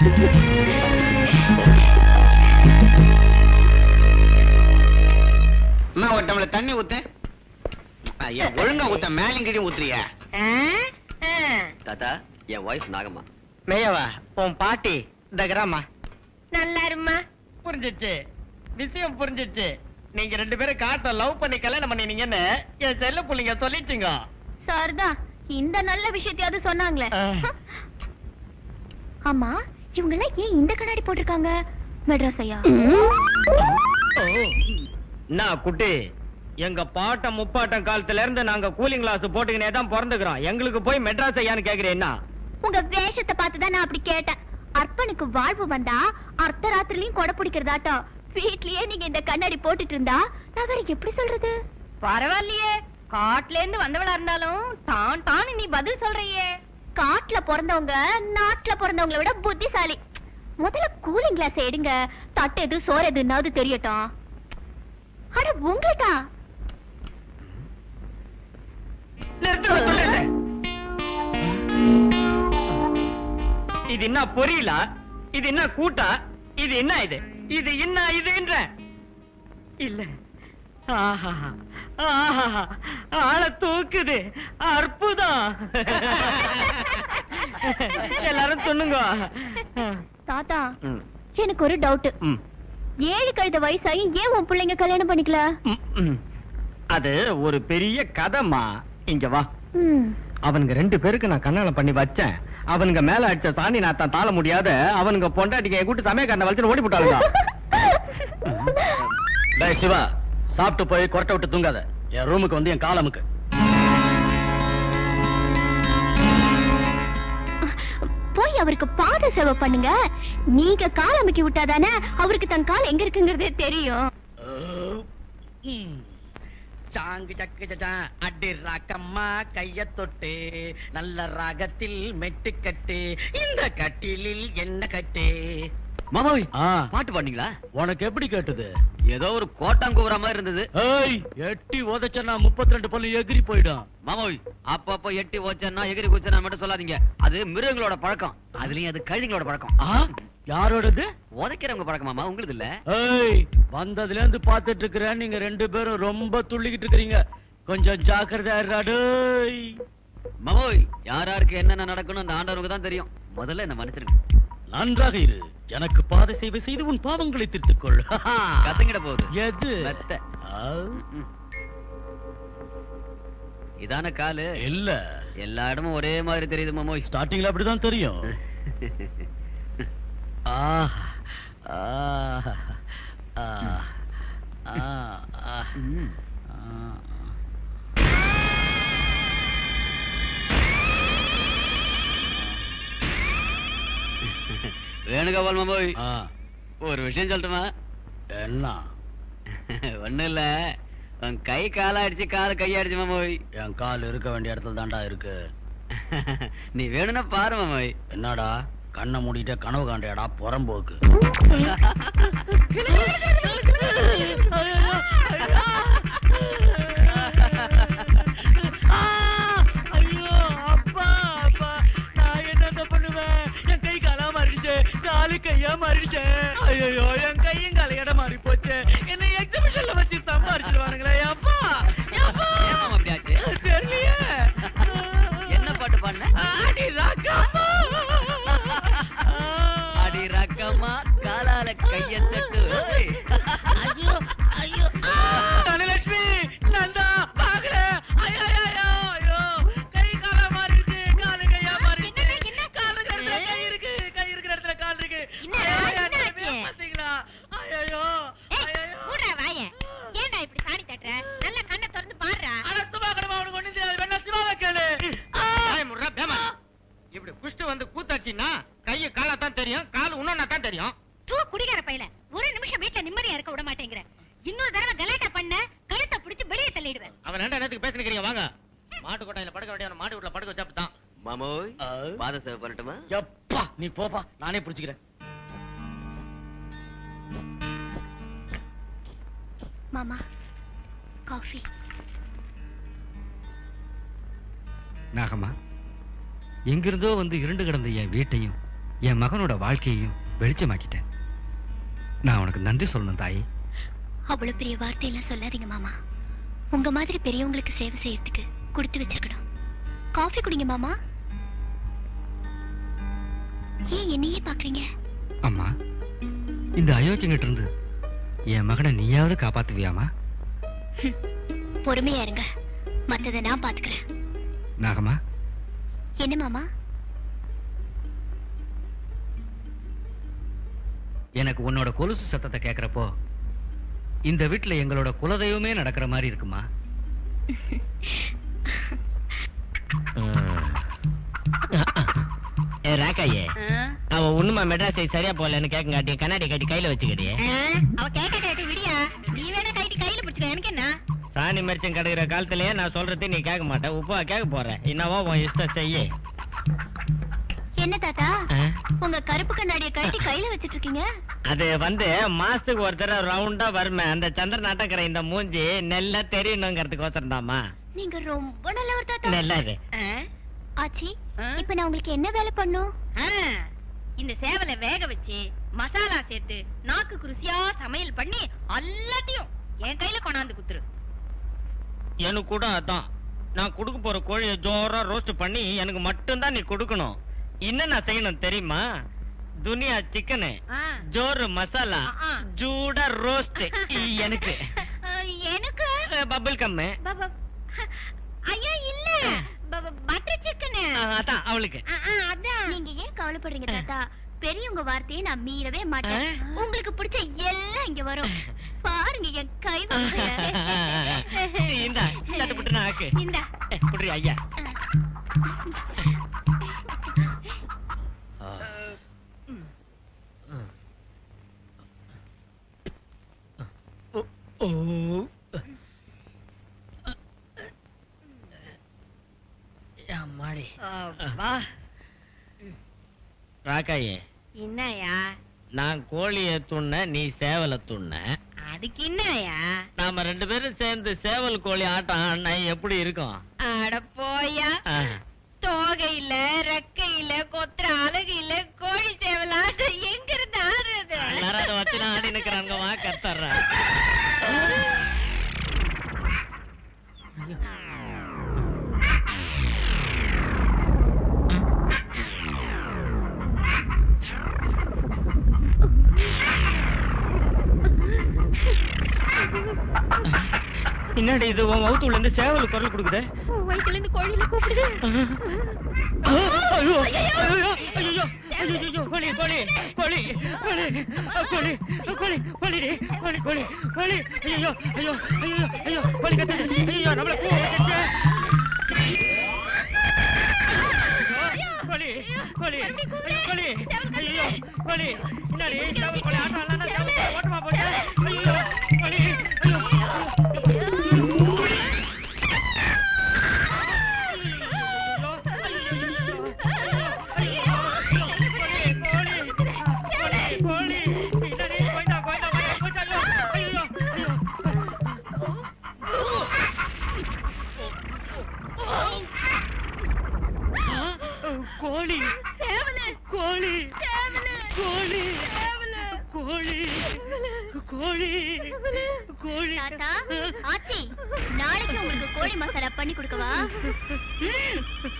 Speaker 7: அம்மா ஒரு டம்ளர் தண்ணி ஊத்து ஐயா ஒழுங்கா ஊத்த மேலும் கீழே ஊத்துறியா
Speaker 3: தாத்தா என் வாய்ஸ் நாகம்மா
Speaker 5: மேயவா உன் பாட்டி இந்த கிராமா
Speaker 10: நல்லா இருமா
Speaker 5: புரிஞ்சிச்சு விஷயம் புரிஞ்சிச்சு நீங்க ரெண்டு பேரும் காட்ட லவ் பண்ணி கல்யாணம் பண்ணினீங்கன்னு என் செல்ல புள்ளைங்க சொல்லிச்சுங்க
Speaker 10: சரிதான் இந்த நல்ல விஷயத்தையாவது சொன்னாங்களே
Speaker 5: ஆ.
Speaker 10: ஆமா இவங்க எல்லாம் ஏன் இந்த கண்ணாடி போட்டிருக்காங்க மெட்ராஸ் ஐயா
Speaker 5: நான் குட்டி எங்க பாட்டம் முப்பாட்டம் காலத்துல இருந்து நாங்க கூலிங் கிளாஸ் போட்டுக்கினே தான் பிறந்துக்கிறோம் எங்களுக்கு போய் மெட்ராஸ் ஐயான்னு கேக்குறேன் என்ன
Speaker 10: உங்க வேஷத்தை பார்த்துதான் நான் அப்படி கேட்டேன் அர்ப்பனுக்கு வாழ்வு வந்தா அர்த்த ராத்திரிலையும் கொடை பிடிக்கிறதாட்டம் வீட்லயே நீங்க இந்த கண்ணாடி போட்டுட்டு இருந்தா நான் வேற எப்படி சொல்றது பரவாயில்லையே காட்டுல இருந்து வந்தவளா இருந்தாலும் தான் தான் நீ பதில் சொல்றியே காட்டுல பிறந்தவங்க நாட்டுல பிறந்தவங்கள விட புத்திசாலி முதல்ல கூலிங் கிளாஸ் எடுங்க தட்டு எது சோறு எதுனாவது தெரியட்டும் அட உங்களுக்கா
Speaker 5: நிறுத்துங்க, சொல்லுங்க. இது என்ன பொரியலா இது என்ன கூட்டா இது என்ன இது இது என்ன இதுன்ற இல்ல ஆஹா ஆஹா ஆள தூக்குது அற்புதம் எல்லாரும் சொன்னுங்க
Speaker 10: தாத்தா எனக்கு ஒரு டவுட் ஏழு கழுத வயசாகி ஏன் உன் பிள்ளைங்க கல்யாணம் பண்ணிக்கல
Speaker 5: அது ஒரு பெரிய கதைமா இங்க வா
Speaker 10: ம்.
Speaker 5: அவனுங்க ரெண்டு பேருக்கு நான் கல்யாணம் பண்ணி வச்சேன் அவனுங்க மேல அடிச்ச சாணி நாத்தான் தாள முடியாத அவனுங்க பொண்டாட்டிக்கு கூட்டு சமயக்காரனை வளர்த்து ஓடி போட்டாளுங்க
Speaker 3: டேய் சிவா சாப்பிட்டு போய் கொரட்டை விட்டு தூங்காத என் ரூமுக்கு வந்து என் காலமுக்கு
Speaker 10: போய் அவருக்கு பாத சேவை பண்ணுங்க நீங்க கால் அமைக்கி விட்டாதானே அவருக்கு தன் கால் எங்க இருக்குங்கிறதே தெரியும்
Speaker 7: சாங்கு சக்கு சச்சா அடி ராக்கம்மா கைய தொட்டு நல்ல ராகத்தில் மெட்டு கட்டு இந்த கட்டிலில் என்ன கட்டு
Speaker 3: மாமாவி
Speaker 7: ஆ
Speaker 3: பாட்டு பாடுனீங்களா
Speaker 7: உனக்கு எப்படி கேட்டது
Speaker 3: ஏதோ ஒரு கோட்டாங்கூற மாதிரி இருந்தது
Speaker 7: ஏய் எட்டி உதச்சனா முப்பத்தி ரெண்டு பல்லு எகிரி போயிடும்
Speaker 3: மாமாவி அப்பப்போ எட்டி ஓச்சன்னா எகிரி குச்சனா மட்டும் சொல்லாதீங்க அது மிருகங்களோட பழக்கம் அதுலயும் அது கழுங்களோட பழக்கம்
Speaker 7: ஆ யாரோடது
Speaker 3: உதைக்கிறவங்க பழக்கம் மாமா உங்களுக்கு இல்ல
Speaker 7: ஏய் வந்ததுல இருந்து பாத்துட்டு இருக்கிறேன் நீங்க ரெண்டு பேரும் ரொம்ப துள்ளிக்கிட்டு இருக்கிறீங்க கொஞ்சம் ஜாக்கிரதையா இருடா டேய்
Speaker 3: மாமாவி யார் யாருக்கு என்னென்ன நடக்கணும் அந்த ஆண்டவருக்கு தான் தெரியும் முதல்ல என்ன மன்னிச்சிருங்க
Speaker 7: நன்றாக இரு எனக்கு பாதை செய்வ செய்து உன் பாவங்களை திருத்திக் கொள்
Speaker 3: கசங்கிட போகுது
Speaker 7: எது
Speaker 3: மெத்த
Speaker 7: ஆ,
Speaker 3: ம். இதான காலு
Speaker 7: இல்ல
Speaker 3: எல்லா இடமும் ஒரே மாதிரி தெரியுது மாமோய்
Speaker 7: ஸ்டார்டிங்ல அப்படிதான் தெரியும் ஆ ஆ ஆ ஆ ஆ
Speaker 3: ம்.
Speaker 7: ஆ.
Speaker 3: வேணுகோபால் மாமோய்
Speaker 7: ஆ,
Speaker 3: ஒரு விஷயம் சொல்லட்டுமா
Speaker 7: என்ன
Speaker 3: ஒண்ணும் இல்ல உன் கை காலாடிச்சு கால கையாடிச்சு மாமோய்
Speaker 7: என் கால் இருக்க வேண்டிய இடத்துல தான்டா இருக்கு
Speaker 3: நீ வேணும்னா பாரு மாமோய்
Speaker 7: என்னடா கண்ணை மூடிட்டு கனவு காண்டையடா புறம்போக்கு ஐயோ அப்பா அப்பா நான் என்னென்ன பண்ணுவேன் என் கை காலா மாறிடுச்சு காலு கையா மாறிடுச்சு ஐயோ என் கையும் காலையிட மாறி போச்சு என்ன எக்ஸிபிஷன்ல வச்சு சம்பாரிச்சிருவானுங்களே அப்பா அப்பா
Speaker 3: ஏன் மாமா அப்படி ஆச்சு
Speaker 7: தெரியலையே
Speaker 3: என்ன பாட்டு பாடின
Speaker 7: ஆடி ராக்கம்மா
Speaker 3: அடி ரக்கமா காலால கைய தட்டு ஓய்.
Speaker 7: ஐயோ ஐயோ தனலட்சுமி நந்தா பாக்கல ஐயோ ஐயோ ஐயோ கை கால மாறிடுச்சு காலு கையா மாறிடுச்சு காலு இடத்துல கை இருக்கு கை இருக்கிற இடத்துல கால் இருக்கு
Speaker 10: என்னடா,
Speaker 7: ஐயோ,
Speaker 10: என்ன
Speaker 7: ஐயோ,
Speaker 10: ஆச்சு?
Speaker 7: பாத்தீங்களா ஐயோ
Speaker 10: ஏய், மூடுறா வாய. ஏன்டா இப்படி சாணி தட்டுற? நல்லா கண்ணை திறந்து பாருடா.
Speaker 7: அட சும்மா கடமா அவனுக்கு ஒண்ணும் தெரியாது வேணா சிவாவை கேளு
Speaker 5: இப்படி குஷ்டு வந்து கூத்தாச்சின்னா கைய காலா தான் தெரியும் கால் உன்னா தான் தெரியும்
Speaker 10: தூ, குடிகார பயல. ஒரு நிமிஷம் வீட்டுல நிம்மதியா இருக்க விட மாட்டேங்கிற. இன்னொரு தடவை கலாட்டா பண்ண, கழுத்தை பிடிச்சு வெளியே தள்ளிடுவேன்.
Speaker 5: அவன் ரெண்டு நேரத்துக்கு பேசிக்கிறீங்க வாங்க மாட்டு கொட்டாயில படுக்க வேண்டிய மாட்டு வீட்டுல படுக்க வச்சா தான்
Speaker 3: மாமோய்
Speaker 7: ஆ.
Speaker 3: பாத சேவை பண்ணட்டுமா
Speaker 7: எப்பா நீ போப்பா நானே பிடிச்சுக்கிறேன்
Speaker 10: மாமா காஃபி
Speaker 11: நாகம்மா எங்கிருந்தோ வந்து இருண்டு கிடந்த என் வீட்டையும் என் மகனோட வாழ்க்கையையும் வெளிச்சமாக்கிட்டேன் நான் உனக்கு நன்றி சொல்லணும் தாயி
Speaker 10: அவ்வளவு பெரிய வார்த்தையெல்லாம் சொல்லாதீங்க மாமா உங்க மாதிரி பெரியவங்களுக்கு சேவை செய்யறதுக்கு கொடுத்து வச்சிருக்கணும் காஃபி குடிங்க மாமா ஏன் என்னையே பாக்குறீங்க
Speaker 11: அம்மா இந்த அயோக்கியங்கிட்ட இருந்து என் மகனை நீயாவது காப்பாத்துவியாமா
Speaker 10: பொறுமையா இருங்க மத்ததை நான் பாத்துக்கிறேன்
Speaker 11: நாகம்மா
Speaker 10: என்ன மாமா
Speaker 11: எனக்கு உன்னோட கொலுசு சத்தத்தை கேக்குறப்போ இந்த வீட்டுல எங்களோட குலதெய்வமே நடக்கிற மாதிரி இருக்குமா
Speaker 5: ஏ ராக்காயே அவ ஒண்ணுமா மெட்ராஸ் சரியா போலன்னு கேட்கங்காட்டி கண்ணாடி கட்டி கையில வச்சுக்கிறியே
Speaker 10: அவ கேட்க கேட்டு விடியா நீ வேணா கைட்டு கையில பிடிச்சுக்க எனக்கு என்ன
Speaker 5: சாணி மரிச்சம் கிடக்குற காலத்திலேயே நான் சொல்றது நீ கேட்க மாட்ட உப்பா கேட்க போற என்னவோ உன் இஷ்டம் செய்ய
Speaker 10: என்ன தாத்தா உங்க கருப்பு கண்ணாடிய கழட்டி கையில வச்சிட்டு இருக்கீங்க
Speaker 5: அது வந்து மாசத்துக்கு ஒரு தடவை ரவுண்டா வருமே அந்த சந்திர நாட்டக்கிற இந்த மூஞ்சி நெல்லா தெரியணுங்கிறதுக்கு தாமா
Speaker 10: நீங்க ரொம்ப நல்லவர் தாத்தா
Speaker 5: நெல்லாது
Speaker 10: ஆச்சி இப்ப நான் உங்களுக்கு என்ன வேலை பண்ணும் இந்த சேவல வேக வச்சு மசாலா சேர்த்து நாக்கு ருசியா சமையல் பண்ணி எல்லாத்தையும் என் கையில கொண்டாந்து குத்துரு
Speaker 5: எனக்கு கூட அதான் நான் கொடுக்க போற கோழியை ஜோரா ரோஸ்ட் பண்ணி எனக்கு மட்டும்தான் நீ கொடுக்கணும் என்ன நான் செய்யணும் தெரியுமா துனியா சிக்கனு ஜோறு மசாலா
Speaker 10: ஆ.
Speaker 5: ஜூடா ரோஸ்ட் எனக்கு
Speaker 10: எனக்கு
Speaker 5: பபிள் கம்மு
Speaker 10: ப- ஐயா இல்ல பட்டர் சிக்கன்
Speaker 5: அதான் அவளுக்கு
Speaker 10: அதான் நீங்க ஏன் கவலைப்படுறீங்க தாத்தா பெரியவங்க வார்த்தையை நான் மீறவே மாட்டேன் உங்களுக்கு பிடிச்ச எல்லாம் இங்க வரும் பாருங்க என் கை
Speaker 5: இந்த தட்டுப்பட்டு நான் ஆக்கு
Speaker 10: இந்த
Speaker 5: குடுறி ஐயா ஓ அம்மாடி
Speaker 10: வா
Speaker 5: ராக்காயே
Speaker 10: என்னயா
Speaker 5: நான் கோழிய துண்ண நீ சேவல துண்ண
Speaker 10: அதுக்கு என்னயா
Speaker 5: நாம ரெண்டு பேரும் சேர்ந்து சேவல் கோழி ஆட்டம் ஆடினா எப்படி இருக்கும்
Speaker 10: அட போயா
Speaker 5: ஆ.
Speaker 10: தோகை இல்ல ரெக்கை இல்ல கொத்துற அழகு இல்ல கோழி சேவலாட்ட எங்க இருந்து ஆடுறது
Speaker 5: எல்லாரும் அதை வச்சு நான் ஆடி நிக்கிறாங்க வா கத்தர்றேன் என்னடி இது உன் மவுத்துள்ள இருந்து சேவல் குரல் கொடுக்குதே
Speaker 10: வயிற்றுல இருந்து கோழியில கூப்பிடுது
Speaker 5: ஐயோ ஐயோ ஐயோ ஐயோ கோழி கோழி கோழி கோழி கோழி கோழி கோழி கோழி கோழி கோழி ஐயோ ஐயோ ஐயோ ஐயோ கோழி கத்துது ஐயோ நம்மள பூ வச்சிருச்சு கோழி கோழி கோழி ஐயோ கோழி என்னடி சேவல் கோழி ஆட்டம் இல்லைன்னா சேவல் கோழி ஓட்டமா போச்சு ஐயோ கோழி ஐயோ கோழி கோழி கோழி கோழி கோழி கோழி
Speaker 2: தாத்தா ஆச்சி நாளைக்கு உங்களுக்கு கோழி மசாலா பண்ணி கொடுக்கவா ம்.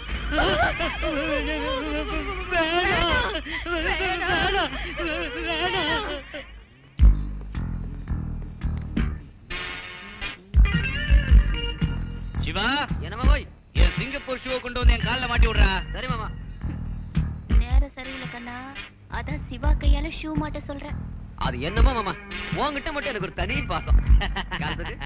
Speaker 5: வேணாம் வேணாம் வேணாம்
Speaker 3: சிவா என்னமா போய் என் சிங்கப்பூர் ஷூ கொண்டு வந்து என் கால்ல மாட்டி விடுறா சரி மாமா
Speaker 2: நேரம் சரியில்லை கண்ணா அதான் சிவா கையால ஷூ மாட்ட சொல்றேன்
Speaker 3: அது என்னமா மாமா உன்கிட்ட மட்டும் எனக்கு ஒரு தனி பாசம் காசு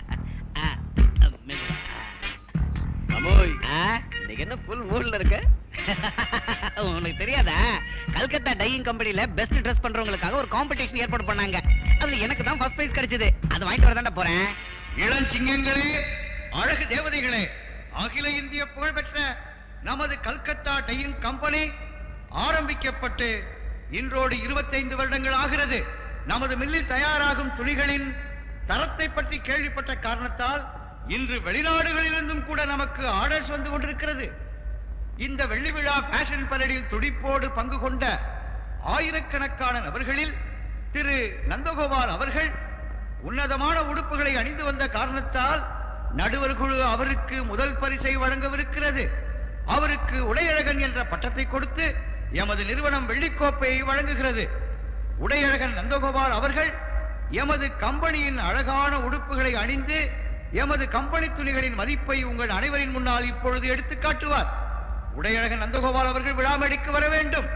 Speaker 3: அமோய் இன்னைக்கு என்ன ஃபுல் மூட்ல இருக்க உனக்கு தெரியாதா கல்கத்தா டையிங் கம்பெனில பெஸ்ட் ட்ரெஸ் பண்றவங்களுக்காக ஒரு காம்படிஷன் ஏற்பாடு பண்ணாங்க அதுல எனக்கு தான் ஃபர்ஸ்ட் பிரைஸ் கிடைச்சது அது வாங்கிட்டு வரதாண்டா போறேன்
Speaker 1: இளஞ்சிங்கங்களே அழகு தேவதைகளே அகில இந்திய புகழ்பெற்ற நமது கல்கத்தா டையிங் கம்பெனி ஆரம்பிக்கப்பட்டு இன்றோடு 25 வருடங்கள் ஆகிறது நமது மில்லில் தயாராகும் துணிகளின் தரத்தை பற்றி கேள்விப்பட்ட காரணத்தால் இன்று வெளிநாடுகளிலிருந்தும் கூட நமக்கு ஆர்டர்ஸ் வந்து கொண்டிருக்கிறது இந்த வெள்ளி விழா ஃபேஷன் பரேடில் துடிப்போடு பங்கு கொண்ட ஆயிரக்கணக்கான நபர்களில் திரு நந்தகோபால் அவர்கள் உன்னதமான உடுப்புகளை அணிந்து வந்த காரணத்தால் நடுவர் குழு அவருக்கு முதல் பரிசை வழங்கவிருக்கிறது அவருக்கு உடையழகன் என்ற பட்டத்தை கொடுத்து எமது நிறுவனம் வெள்ளிக்கோப்பையை வழங்குகிறது உடையழகன் நந்தகோபால் அவர்கள் எமது கம்பெனியின் அழகான உடுப்புகளை அணிந்து எமது கம்பெனி துணிகளின் மதிப்பை உங்கள் அனைவரின் முன்னால் இப்பொழுது எடுத்துக் காட்டுவார் உடையழகன் நந்தகோபால் அவர்கள் விழா மேடைக்கு வர வேண்டும்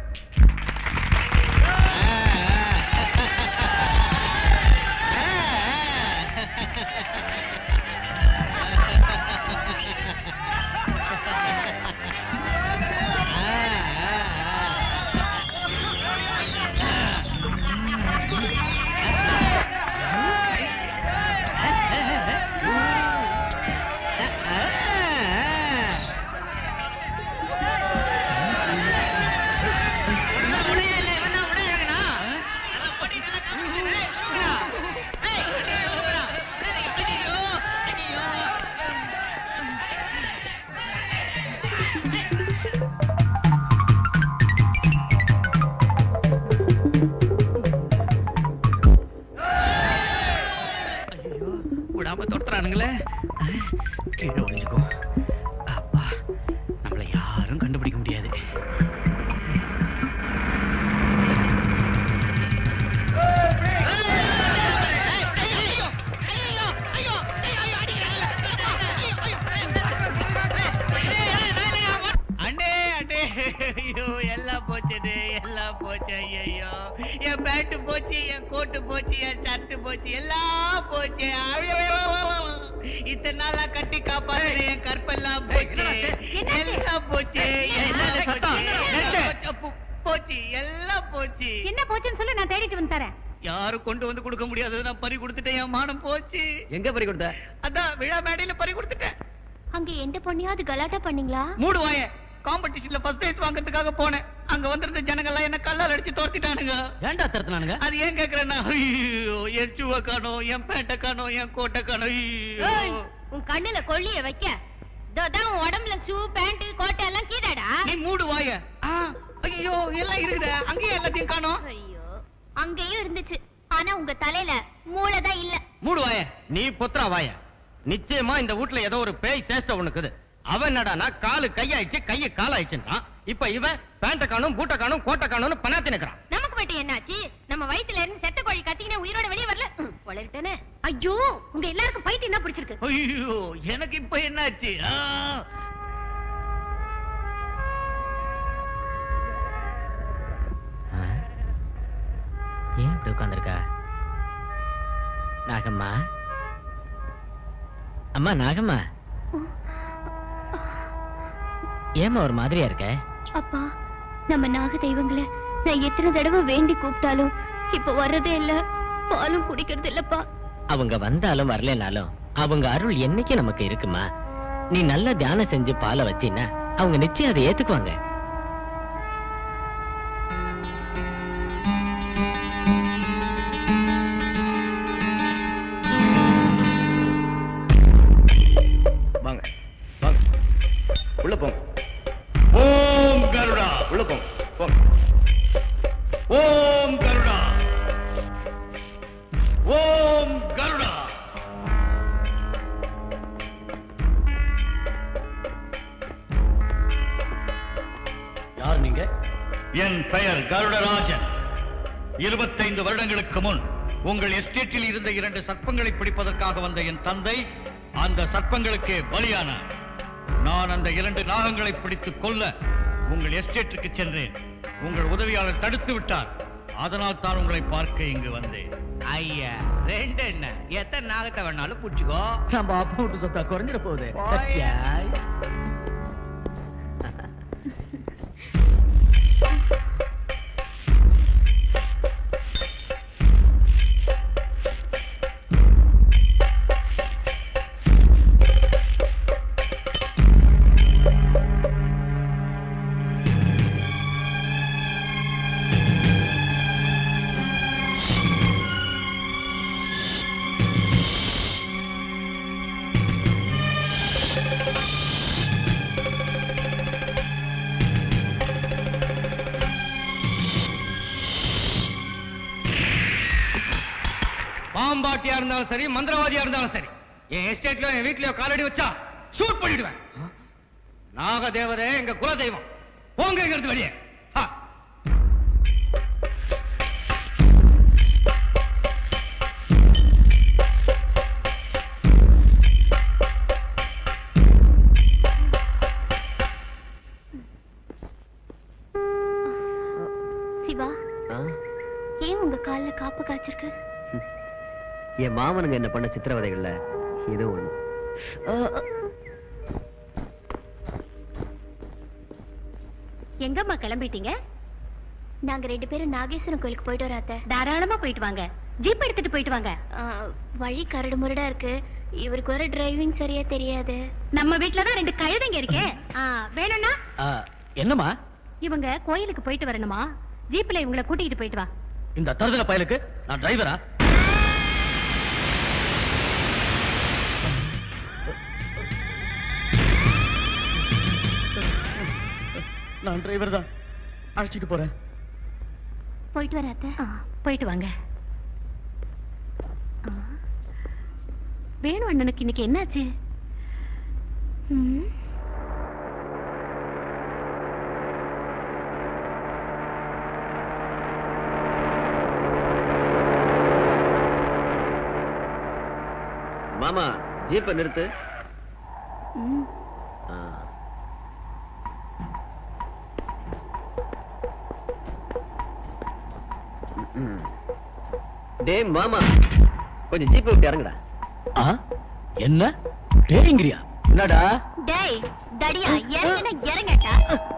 Speaker 3: விடாம தொடுத்துறானுங்களே கீழே ஒளிஞ்சுக்கோ அப்பா நம்மளை யாரும் கண்டுபிடிக்க முடியாது
Speaker 12: போச்சுது எல்லாம் போச்சு ஐயோ என் பேண்ட் போச்சு என் கோட்டு போச்சு என் ஷர்ட் போச்சு எல்லாம் போச்சு ஐயோ! இத்தனை நாளா கட்டி காப்பாத்து என் கற்பெல்லாம் போச்சு எல்லாம் போச்சு எல்லாம் போச்சு எல்லாம் போச்சு. போ- போச்சு எல்லாம் போச்சு
Speaker 10: என்ன போச்சுன்னு சொல்லி நான் தேடிட்டு வந்து தரேன்
Speaker 12: யாரும் கொண்டு வந்து கொடுக்க முடியாது நான் பறி கொடுத்துட்டேன் என் மானம் போச்சு
Speaker 3: எங்க பறி கொடுத்த
Speaker 12: அதான் விழா மேடையில பறி கொடுத்துட்டேன்
Speaker 2: அங்க எந்த பொண்ணையாவது கலாட்டா பண்ணீங்களா
Speaker 12: மூடு வாய காம்படிஷன்ல ஃபர்ஸ்ட் பிரைஸ் வாங்குறதுக்காக போனேன் அங்க வந்திருந்த ஜனங்க எல்லாம் என்ன கல்லால் அடிச்சு தோர்த்திட்டானுங்க
Speaker 5: ஏன்டா திறத்துனானுங்க
Speaker 12: அது ஏன் கேக்குறேன்னா ஐயோ என் ஷூவை காணோம் என் பேண்ட்டை காணோம் என் கோட்டை காணோம் ஐயோ.
Speaker 2: ஏய், உன் கண்ணுல கொள்ளிய வைக்க இதோதான் உன் உடம்புல ஷூ பேண்ட் கோட்டை எல்லாம் கீழடா
Speaker 12: நீ மூடு வாய ஆ, ஐயோ எல்லாம் இருக்குதே அங்கேயே எல்லாத்தையும் காணோம்
Speaker 2: ஐயோ அங்கேயும் இருந்துச்சு ஆனா உங்க தலையில மூளைதான் இல்ல
Speaker 5: மூடு வாய நீ பொத்ரா வாய நிச்சயமா இந்த வீட்ல ஏதோ ஒரு பேய் சேஷ்ட ஒண்ணுக்குது அவன் என்னடானா காலு கையாயிடுச்சு கையை காலாயிடுச்சுன்றான் இப்ப இவன் பேண்ட காணும் பூட்ட காணும் கோட்டை காணும்னு பணாத்தி நிக்கிறான்
Speaker 2: நமக்கு மட்டும் என்னாச்சு நம்ம வயித்துல இருந்து செத்த கோழி கத்திக்கினே உயிரோட வெளியே வரல உளறிட்டேனே ஐயோ உங்க எல்லாருக்கும் பைத்தியம் என்ன பிடிச்சிருக்கு
Speaker 12: ஐயோ எனக்கு இப்ப என்னாச்சு ஆ.
Speaker 5: ஏன் இப்படி உட்கார்ந்திருக்கா நாகம்மா அம்மா நாகம்மா ஏமா ஒரு மாதிரியா இருக்க
Speaker 2: அப்பா நம்ம நாக தெய்வங்களை நான் எத்தனை தடவை வேண்டி கூப்பிட்டாலும் இப்ப வர்றதே இல்ல பாலும் குடிக்கிறது இல்லப்பா
Speaker 5: அவங்க வந்தாலும் வரலனாலும் அவங்க அருள் என்னைக்கு நமக்கு இருக்குமா நீ நல்ல தியானம் செஞ்சு பாலை வச்சின்னா அவங்க நிச்சயம் அதை ஏத்துக்குவாங்க
Speaker 9: வாங்க வாங்க உள்ள போங்க
Speaker 1: ஓம் கருடா
Speaker 9: உள்ள போங்க போங்க
Speaker 1: ஓம் கருடா ஓம் கருடா
Speaker 3: யார் நீங்க
Speaker 1: என் பெயர் கருடராஜன் இருபத்தைந்து வருடங்களுக்கு முன் உங்கள் எஸ்டேட்டில் இருந்த இரண்டு சர்ப்பங்களை பிடிப்பதற்காக வந்த என் தந்தை அந்த சர்ப்பங்களுக்கே பலியானார் நான் அந்த இரண்டு நாகங்களை பிடித்துக் கொல்ல உங்கள் எஸ்டேட்டுக்கு சென்றேன் உங்கள் உதவியாளர் தடுத்து விட்டார் அதனால் தான் உங்களை பார்க்க இங்கு வந்தேன்
Speaker 12: ஐயா ரெண்டு என்ன எத்தனை நாகத்தை வேணாலும் புடிச்சுக்கோ
Speaker 5: நம்ம அப்பா விட்டு சொத்தா குறைஞ்சிட போகுது
Speaker 12: போயா.
Speaker 1: பாம்பாட்டியா இருந்தாலும் சரி மந்திரவாதியா இருந்தாலும் சரி என் எஸ்டேட்லயோ என் வீட்லயோ காலடி வச்சா ஷூட் பண்ணிடுவேன் நாகதேவரே எங்க குலதெய்வம் போங்க இங்க இருந்து வெளியே ஹா.
Speaker 2: சிவா
Speaker 3: ஆ?
Speaker 2: ஏன் உங்க கால்ல காப்பு காய்ச்சிருக்கு
Speaker 3: என் மாமனுங்க என்ன பண்ண சித்திரவதைகள்ல இது ஒண்ணு
Speaker 2: எங்கம்மா கிளம்பிட்டீங்க நாங்க ரெண்டு பேரும் நாகேஸ்வரன் கோயிலுக்கு போயிட்டு வராத்த தாராளமா போயிட்டு வாங்க ஜீப் எடுத்துட்டு போயிட்டு வாங்க வழி கரடு முரடா இருக்கு இவருக்கு வர டிரைவிங் சரியா தெரியாது நம்ம வீட்ல தான் ரெண்டு கழுதைங்க இருக்கே ஆ, வேணும்னா
Speaker 5: என்னம்மா
Speaker 2: இவங்க கோயிலுக்கு போயிட்டு வரணுமா ஜீப்ல இவங்கள கூட்டிட்டு போயிட்டு வா
Speaker 5: இந்த தருதல பயலுக்கு நான் டிரைவரா நான் டிரைவர் தான் அழைச்சிட்டு போறேன்
Speaker 2: போயிட்டு வராத்த போயிட்டு வாங்க ஆ. வேணு அண்ணனுக்கு இன்னைக்கு என்னாச்சு ம்.
Speaker 3: மாமா ஜீப்பை நிறுத்து
Speaker 2: ம்.
Speaker 3: ஆ.
Speaker 8: டே மாமா கொஞ்சம் ஜீப் விட்டு இறங்குடா
Speaker 5: என்ன டேங்கிறியா என்னடா
Speaker 2: டேய் தடியா இறங்குன இறங்கட்டா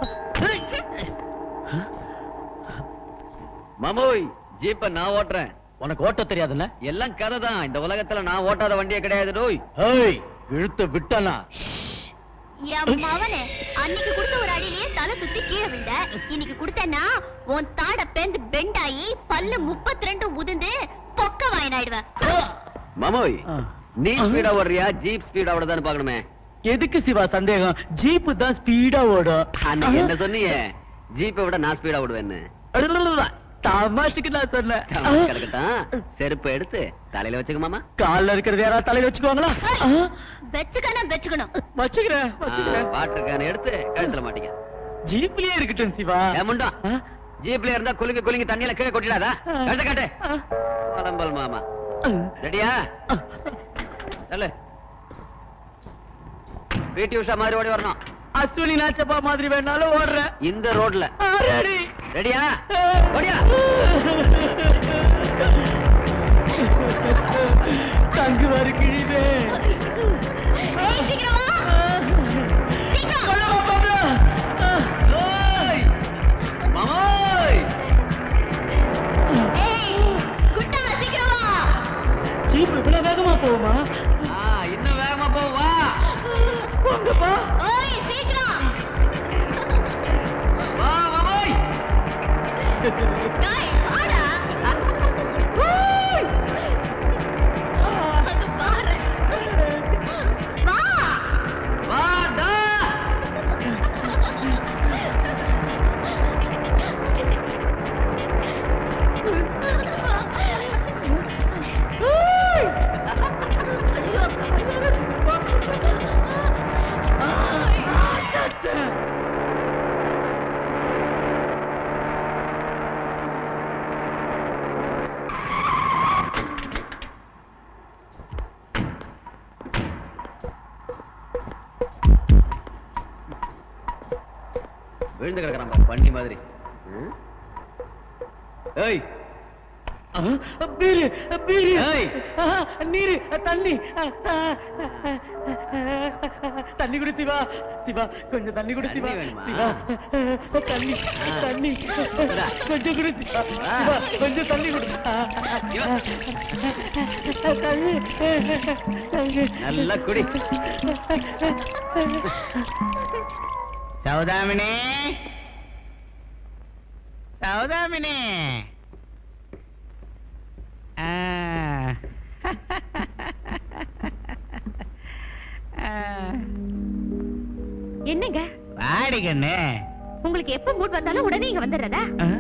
Speaker 8: மாமோய் ஜீப்ப நான் ஓட்டுறேன்
Speaker 5: உனக்கு ஓட்ட தெரியாதுல்ல
Speaker 8: எல்லாம் கதை தான் இந்த உலகத்துல நான் ஓட்டாத வண்டியே கிடையாது டோய்
Speaker 5: ஏய் இழுத்து விட்டனா
Speaker 2: என் மவனே அன்னைக்கு கொடுத்த ஒரு அடியிலேயே தலை சுத்தி கீழே விழுந்த இன்னைக்கு கொடுத்தேன்னா உன் தாட பேந்து பெண்டாயி பல்லு முப்பத்தி ரெண்டு உதிர்ந்து பொக்க வாயினாயிடுவ
Speaker 8: மாமோய் நீ ஸ்பீடா ஓடுறியா ஜீப் ஸ்பீடா ஓடுதான்னு பாக்கணுமே
Speaker 5: எதுக்கு சிவா சந்தேகம் ஜீப் தான் ஸ்பீடா ஓடும்
Speaker 8: அன்னைக்கு என்ன சொன்னீங்க ஜீப்பை விட நான் ஸ்பீடா ஓடுவேன்னு
Speaker 5: தமாஷுக்கு நான் சொன்னேன்
Speaker 8: கிடக்கட்டும் செருப்பு எடுத்து தலையில வச்சுக்க மாமா
Speaker 5: கால்ல இருக்கிறது யாராவது தலையில வச்சுக்குவாங்களா
Speaker 2: வெச்சுக்கணும் வெச்சுக்கணும்
Speaker 5: வச்சுக்கிறேன் வச்சுக்கிறேன்
Speaker 8: வாட்டர் கேன் எடுத்து கழுத்துல மாட்டிக்க
Speaker 5: ஜீப்லயே இருக்கட்டும் சிவா
Speaker 8: ஏமுண்டா ஜீப்ல இருந்தா குலுங்கி குலுங்கி தண்ணியில கீழே கொட்டிடாதா கழுத்த காட்டு பழம்பல் மாமா ரெடியா சொல்லு பிடி உஷா மாதிரி ஓடி வரணும்
Speaker 5: அஸ்வினி நாச்சப்பா மாதிரி வேணாலும் ஓடுறேன்
Speaker 8: இந்த ரோட்ல
Speaker 5: ரெடி
Speaker 8: ரெடியா ஓடியா
Speaker 5: தங்கு வரு கிழிவே
Speaker 2: ஏய், சீக்கிரம் வா. சீக்கிரம்.
Speaker 8: ஓய் மாமோய்
Speaker 2: ஏய், குட்டா, சீக்கிரம் வா.
Speaker 5: ஜீப் இவ்வளவு வேகமா போகுமா
Speaker 8: ஆ இன்னும் வேகமா போ வா
Speaker 5: போங்கப்பா
Speaker 2: ஓய், சீக்கிரம்.
Speaker 8: வா மாமோய்
Speaker 2: டேய், வாடா. ஊய். அது பாரு. வா.
Speaker 8: வாடா
Speaker 2: ஊய்.
Speaker 8: விழுந்து கிடக்குறான் பாரு, வண்டி மாதிரி ம்? ஏய்
Speaker 5: பீரு பீரு
Speaker 8: ஏய்.
Speaker 5: நீரு தண்ணி தண்ணி குடு சிவா சிவா கொஞ்சம் தண்ணி குடு சிவா
Speaker 8: தண்ணி வேணுமா?
Speaker 5: சிவா தண்ணி
Speaker 8: ஆ.
Speaker 5: தண்ணி
Speaker 8: இந்தா.
Speaker 5: கொஞ்சம் குடு சிவா
Speaker 8: ஆ.
Speaker 5: சிவா கொஞ்சம் தண்ணி குடு தண்ணி தண்ணி
Speaker 8: நல்லா குடி
Speaker 12: சௌதாமினி சௌதாமினி ஆ. ஆ.
Speaker 2: என்னங்க
Speaker 12: வாடி கண்ணு
Speaker 2: உங்களுக்கு எப்ப மூட் வந்தாலும் உடனே இங்க வந்துடுறதா
Speaker 12: ஆ?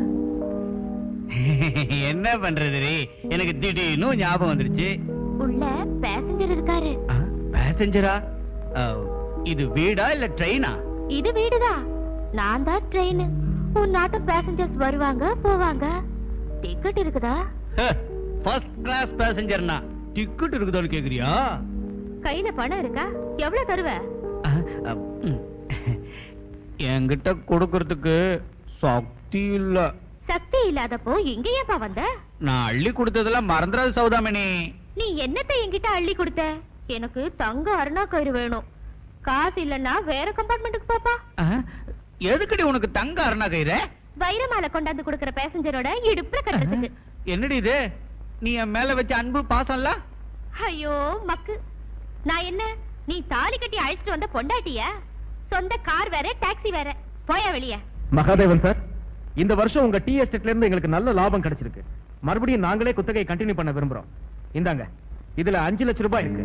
Speaker 12: என்ன பண்றது ரீ? எனக்கு திடீர்னு ஞாபகம் வந்துருச்சு
Speaker 2: உள்ள பேசஞ்சர் இருக்காரு
Speaker 12: பேசஞ்சரா இது வீடா இல்ல ட்ரெயினா
Speaker 2: இது வீடுதான் நான் தான் ட்ரெயின் உன் நாட்டு பேசஞ்சர்ஸ் வருவாங்க போவாங்க டிக்கெட் இருக்குதா
Speaker 12: ஃபர்ஸ்ட் கிளாஸ் பேசஞ்சர்னா டிக்கெட் இருக்குதான்னு கேக்குறியா
Speaker 2: கையில பணம் இருக்கா எவ்வளவு தருவ
Speaker 12: அஹ், அஹ், ம். என்கிட்ட கொடுக்கறதுக்கு சக்தி இல்ல
Speaker 2: சக்தி இல்லாதப்போ எங்க ஏப்பா வந்த
Speaker 12: நான் அள்ளி கொடுத்ததெல்லாம் மறந்துடாது சௌதாமணி
Speaker 2: நீ என்னத்தை என்கிட்ட அள்ளி கொடுத்த எனக்கு தங்க அருணா கயிறு வேணும் காசு இல்லன்னா வேற கம்பார்ட்மெண்ட்டுக்கு போப்பா
Speaker 12: அஹ், எதுக்குடி உனக்கு தங்க அருணா கயிறு
Speaker 2: வைரமாலை கொண்டாந்து கொடுக்கற பேசஞ்சரோட இடுப்புல கட்டுறதுக்கு
Speaker 12: என்னடி இது நீ என் மேல வச்ச அன்பு பாசம்ல
Speaker 2: ஐயோ மக்கு நான் என்ன நீ தாலி கட்டி அழைச்சிட்டு வந்த பொண்டாட்டியா சொந்த கார் வேற டாக்ஸி வேற போயா வெளிய
Speaker 9: மகாதேவன் சார் இந்த வருஷம் உங்க டி எஸ்டேட்ல இருந்து எங்களுக்கு நல்ல லாபம் கிடைச்சிருக்கு மறுபடியும் நாங்களே குத்தகை கண்டினியூ பண்ண விரும்புறோம் இந்தாங்க இதுல அஞ்சு லட்சம் ரூபாய் இருக்கு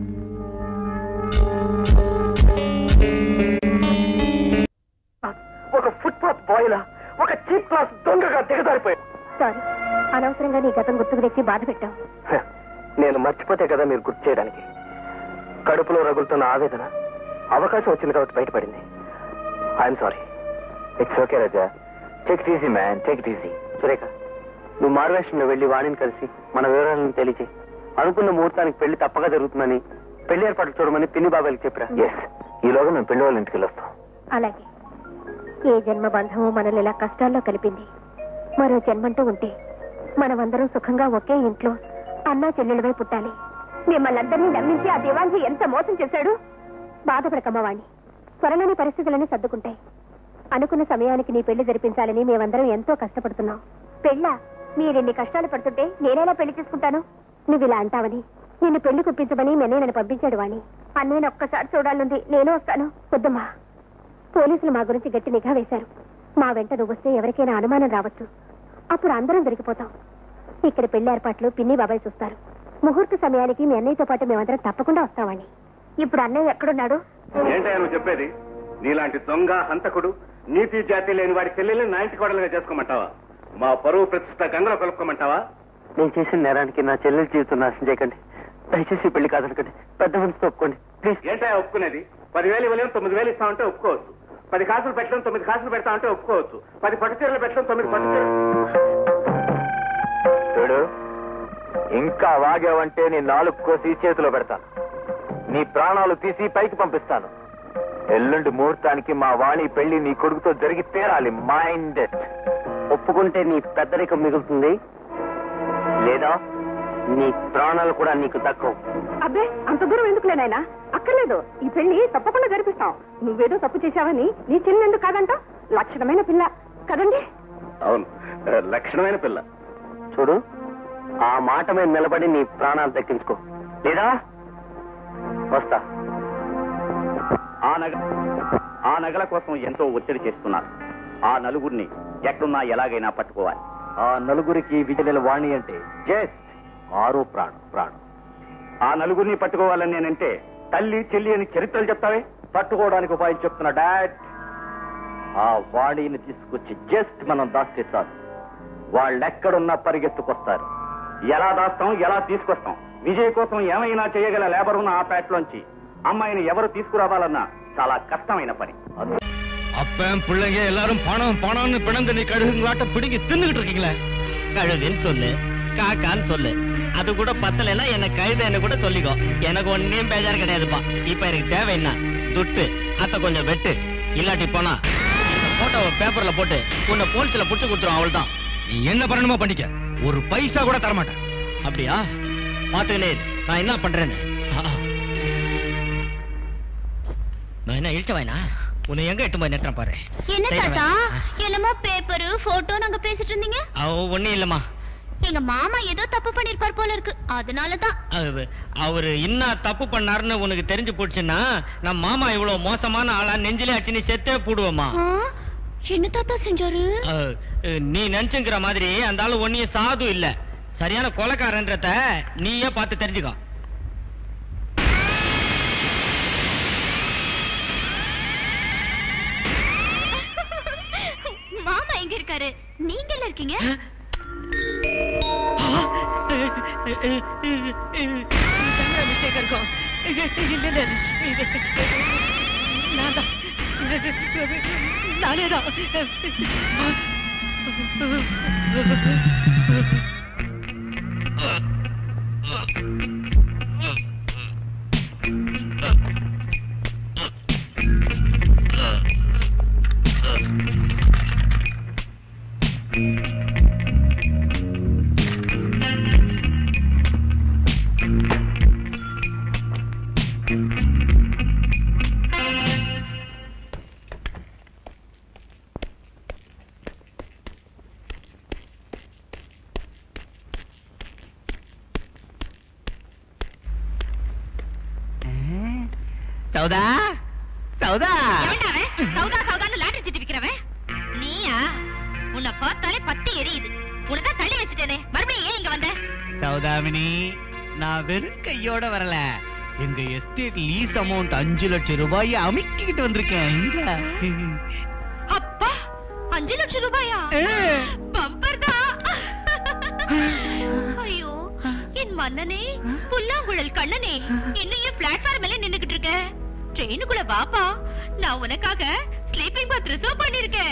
Speaker 13: ఒక ఫుట్పాత్ బాయ్ల ఒక చీప్ క్లాస్ దొంగగా దిగజారిపోయాడు
Speaker 2: సారీ అనవసరంగా నీ గతం గుర్తుకు తెచ్చి బాధ పెట్టావు
Speaker 13: నేను మర్చిపోతే కదా మీరు గుర్తు చేయడానికి కడుపులో రగులుతున్న ఆవేదన అవకాశం వచ్చింది కాబట్టి బయటపడింది I'm sorry it's okay Raja take it easy man take it easy Surekha నువ్వు మారువేషంలో వెళ్ళి వాణిని కలిసి మన వివరాలను తెలియజేయి అనుకున్న ముహూర్తానికి పెళ్లి తప్పగా జరుగుతుందని పెళ్లి ఏర్పాట్లు చూడమని పిన్ని బాబాయ్కి చెప్పిరా ఎస్ ఈలోగా మేము పెళ్లి వాళ్ళ ఇంటికి వెళ్ళొస్తాం
Speaker 2: అలాగే ఏ జన్మ బంధము మనల్ని ఇలా కష్టాల్లో కలిపింది మరో జన్మంటూ ఉంటే
Speaker 14: మనమందరం సుఖంగా ఒకే ఇంట్లో అన్నా చెల్లెలవై పుట్టాలి మిమ్మల్ని అందరినీ నమ్మించి ఆ దివాంజీ ఎంత మోసం చేశాడు బాధపడకమ్మవాణ్ణి త్వరలోని పరిస్థితులన్నీ సర్దుకుంటాయి అనుకున్న సమయానికి నీ పెళ్లి జరిపించాలని మేమందరం ఎంతో కష్టపడుతున్నాం పెళ్ళా మీరెన్ని కష్టాలు పడుతుంటే నేనేలా పెళ్లి చేసుకుంటాను నువ్వు ఇలా అంటావని నిన్ను పెళ్లి కుప్పించమని మెన్నే నన్ను పంపించాడు వాణి అన్నయ్యను ఒక్కసారి చూడాలంది నేను వస్తాను వద్దమ్మా పోలీసులు మా గురించి గట్టి నిఘా వేశారు మా వెంట నువ్వు వస్తే ఎవరికైనా అనుమానం రావచ్చు అప్పుడు అందరం దొరికిపోతాం ఇక్కడ పెళ్లి ఏర్పాట్లు పిన్ని బాబాయ్ చూస్తారు ముహూర్త సమయానికి మీ అన్నయ్యతో పాటు మేమందరం తప్పకుండా వస్తామని ఇప్పుడు అన్నయ్య ఎక్కడున్నాడు
Speaker 15: ఏంటయ్యా నువ్వు చెప్పేది నీలాంటి దొంగ హంతకుడు నీతి జాతి లేని వాడి చెల్లెల్ని నా ఇంటి కోడలుగా చేసుకోమంటావా మా పరువు ప్రతిష్ట గంగలో కలుపుకోమంటావా
Speaker 13: నేను చేసిన నేరానికి నా చెల్లెల జీవితం నాశనం చేయకండి దయచేసి ఈ పెళ్లి కాదనకండి పెద్ద మనసుతో ఒప్పుకోండి ప్లీజ్
Speaker 15: ఏంటయ్యా ఒప్పుకునేది పదివేలు ఇవ్వలేము తొమ్మిది వేలు ఇస్తామంటే ఒప్పుకోవచ్చు పది కాసులు పెట్టడం తొమ్మిది కాసులు పెడతామంటే ఒప్పుకోవచ్చు పది పట్టు చీరలు పెట్టడం తొమ్మిది పట్టు చీరలు
Speaker 13: చూడు ఇంకా వాగావంటే నీ నాలుగు కోసి చేతిలో పెడతాను నీ ప్రాణాలు తీసి పైకి పంపిస్తాను ఎల్లుండి ముహూర్తానికి మా వాణి పెళ్లి నీ కొడుకుతో జరిగి తీరాలి మైండ్ ఒప్పుకుంటే నీ పెద్దరికం మిగులుతుంది లేదా నీ ప్రాణాలు కూడా నీకు దక్కవు
Speaker 14: అబ్బే అంత దూరం ఎందుకులే నాయనా అక్కర్లేదు ఈ పెళ్లి తప్పకుండా జరిపిస్తాం నువ్వేదో తప్పు చేశావని నీ చెల్లి ఎందుకు కాదంట లక్షణమైన పిల్ల కదండి
Speaker 15: అవును లక్షణమైన పిల్ల
Speaker 13: చూడు ఆ మాట మీద నిలబడి నీ ప్రాణాలు దక్కించుకో లేదా వస్తా
Speaker 15: ఆ నగ ఆ నగల కోసం ఎంతో ఒత్తిడి చేస్తున్నారు ఆ నలుగురిని ఎక్కడున్నా ఎలాగైనా పట్టుకోవాలి
Speaker 13: ఆ నలుగురికి విజయల వాణి అంటే జస్ట్ ఆరో ప్రాణం ప్రాణం
Speaker 15: ఆ నలుగురిని పట్టుకోవాలని నేనంటే తల్లి చెల్లి అని చరిత్రలు చెప్తావే
Speaker 13: పట్టుకోవడానికి ఉపాయం చెప్తున్నా డాడ్ ఆ వాణిని తీసుకొచ్చి జస్ట్ మనం దాస్తే చాలు వాళ్ళెక్కడున్నా పరిగెత్తుకొస్తారు
Speaker 15: ఎలా దాస్తాం ఎలా తీసుకొస్తాం విజయ్ కోసం ఏమైనా చేయగల లేబర్ ఉన్న ఆ పేటలోంచి అమ్మాయిని ఎవరు తీసుకురావాలన్నా చాలా கஷ்டమైన పని
Speaker 11: அப்பன் பிள்ளைங்க எல்லாரும் பணம் பணம்னு பிணந்து நீ கழுகுங்களாட்ட பிடிங்கி தின்னுகிட்டு இருக்கீங்களே
Speaker 5: கழுகுன்னு சொல்லு காக்கான்னு சொல்லு அது கூட பத்தலைன்னா என்ன கழுதைன்னு கூட சொல்லிக்கோ எனக்கு ஒன்னையும் பேஜாரு கிடையாதுப்பா இப்ப எனக்கு தேவை என்ன துட்டு அத்த கொஞ்சம் வெட்டு இல்லாட்டி போனா இந்த போட்டோவை பேப்பர்ல போட்டு உன்னை போலீஸ்ல புடிச்சு கொடுத்துரும் அவள்தான்
Speaker 11: நீ என்ன பண்ணணுமோ பண்ணிக்க ஒரு பைசா கூட தரமாட்டேன்
Speaker 5: அப்படியா பாத்துக்கினே இரு. நான் என்ன பண்றேன்னு ஆ. நான் என்ன இழிச்சவாயினா உன்னை எங்க எட்டு போய் நிறுத்துறேன் பாரு
Speaker 2: என்ன
Speaker 5: செய்றேன்.
Speaker 2: தாத்தா என்னமோ பேப்பரு போட்டோ நாங்க பேசிட்டு இருந்தீங்க
Speaker 5: அவ ஒண்ணும் இல்லம்மா
Speaker 2: எங்க மாமா ஏதோ தப்பு பண்ணிருப்பார் போல இருக்கு அதனாலதான்
Speaker 5: அது அவரு என்ன தப்பு பண்ணாருன்னு உனக்கு தெரிஞ்சு போச்சுன்னா நம்ம மாமா இவ்வளவு மோசமான ஆளா நெஞ்சிலே அடிச்சு நீ செத்தே போடுவோமா
Speaker 2: ஆ, என்ன தாத்தா செஞ்சாரு
Speaker 5: அஹ், அஹ், நீ நினைச்சுங்கிற மாதிரி அந்த ஆளு ஒன்னியும் சாது இல்ல சரியான கொலைக்காரன்றத நீயே பார்த்து தெரிஞ்சுக்கோ
Speaker 2: மாமா எங்க இருக்காரு நீங்க எல்லாம் இருக்கீங்க
Speaker 5: மிஸ்டேக் இருக்கும் இல்ல இல்ல நான் தான் நானே தான் சௌதா சௌதா
Speaker 2: எவன்டா அவன்? சௌதா சௌதான்னு லாட்டரி சீட்டு விக்கிறவன் நீயா உன்னை பார்த்தாலே பத்தி எரியுது உனதான் தள்ளி வச்சுட்டேனே மறுபடியும் ஏன் இங்க வந்த
Speaker 5: சௌதாமினி நான் வெறும் கையோட வரல எங்க எஸ்டேட் லீஸ் அமௌண்ட் அஞ்சு லட்சம் ரூபாயை அமுக்கிக்கிட்டு வந்திருக்கேன் இங்க.
Speaker 2: அப்பா அஞ்சு லட்சம் ரூபாயா பம்பர் தான் ஐயோ என் மன்னனே புல்லாங்குழல் கண்ணனே என்னையே பிளாட்ஃபார்ம் மேல நின்னுகிட்டு இருக்க ட்ரெயினுக்குள்ள வாப்பா நான் உனக்காக ஸ்லீப்பிங் பாத் ரிசர்வ் பண்ணிருக்கேன்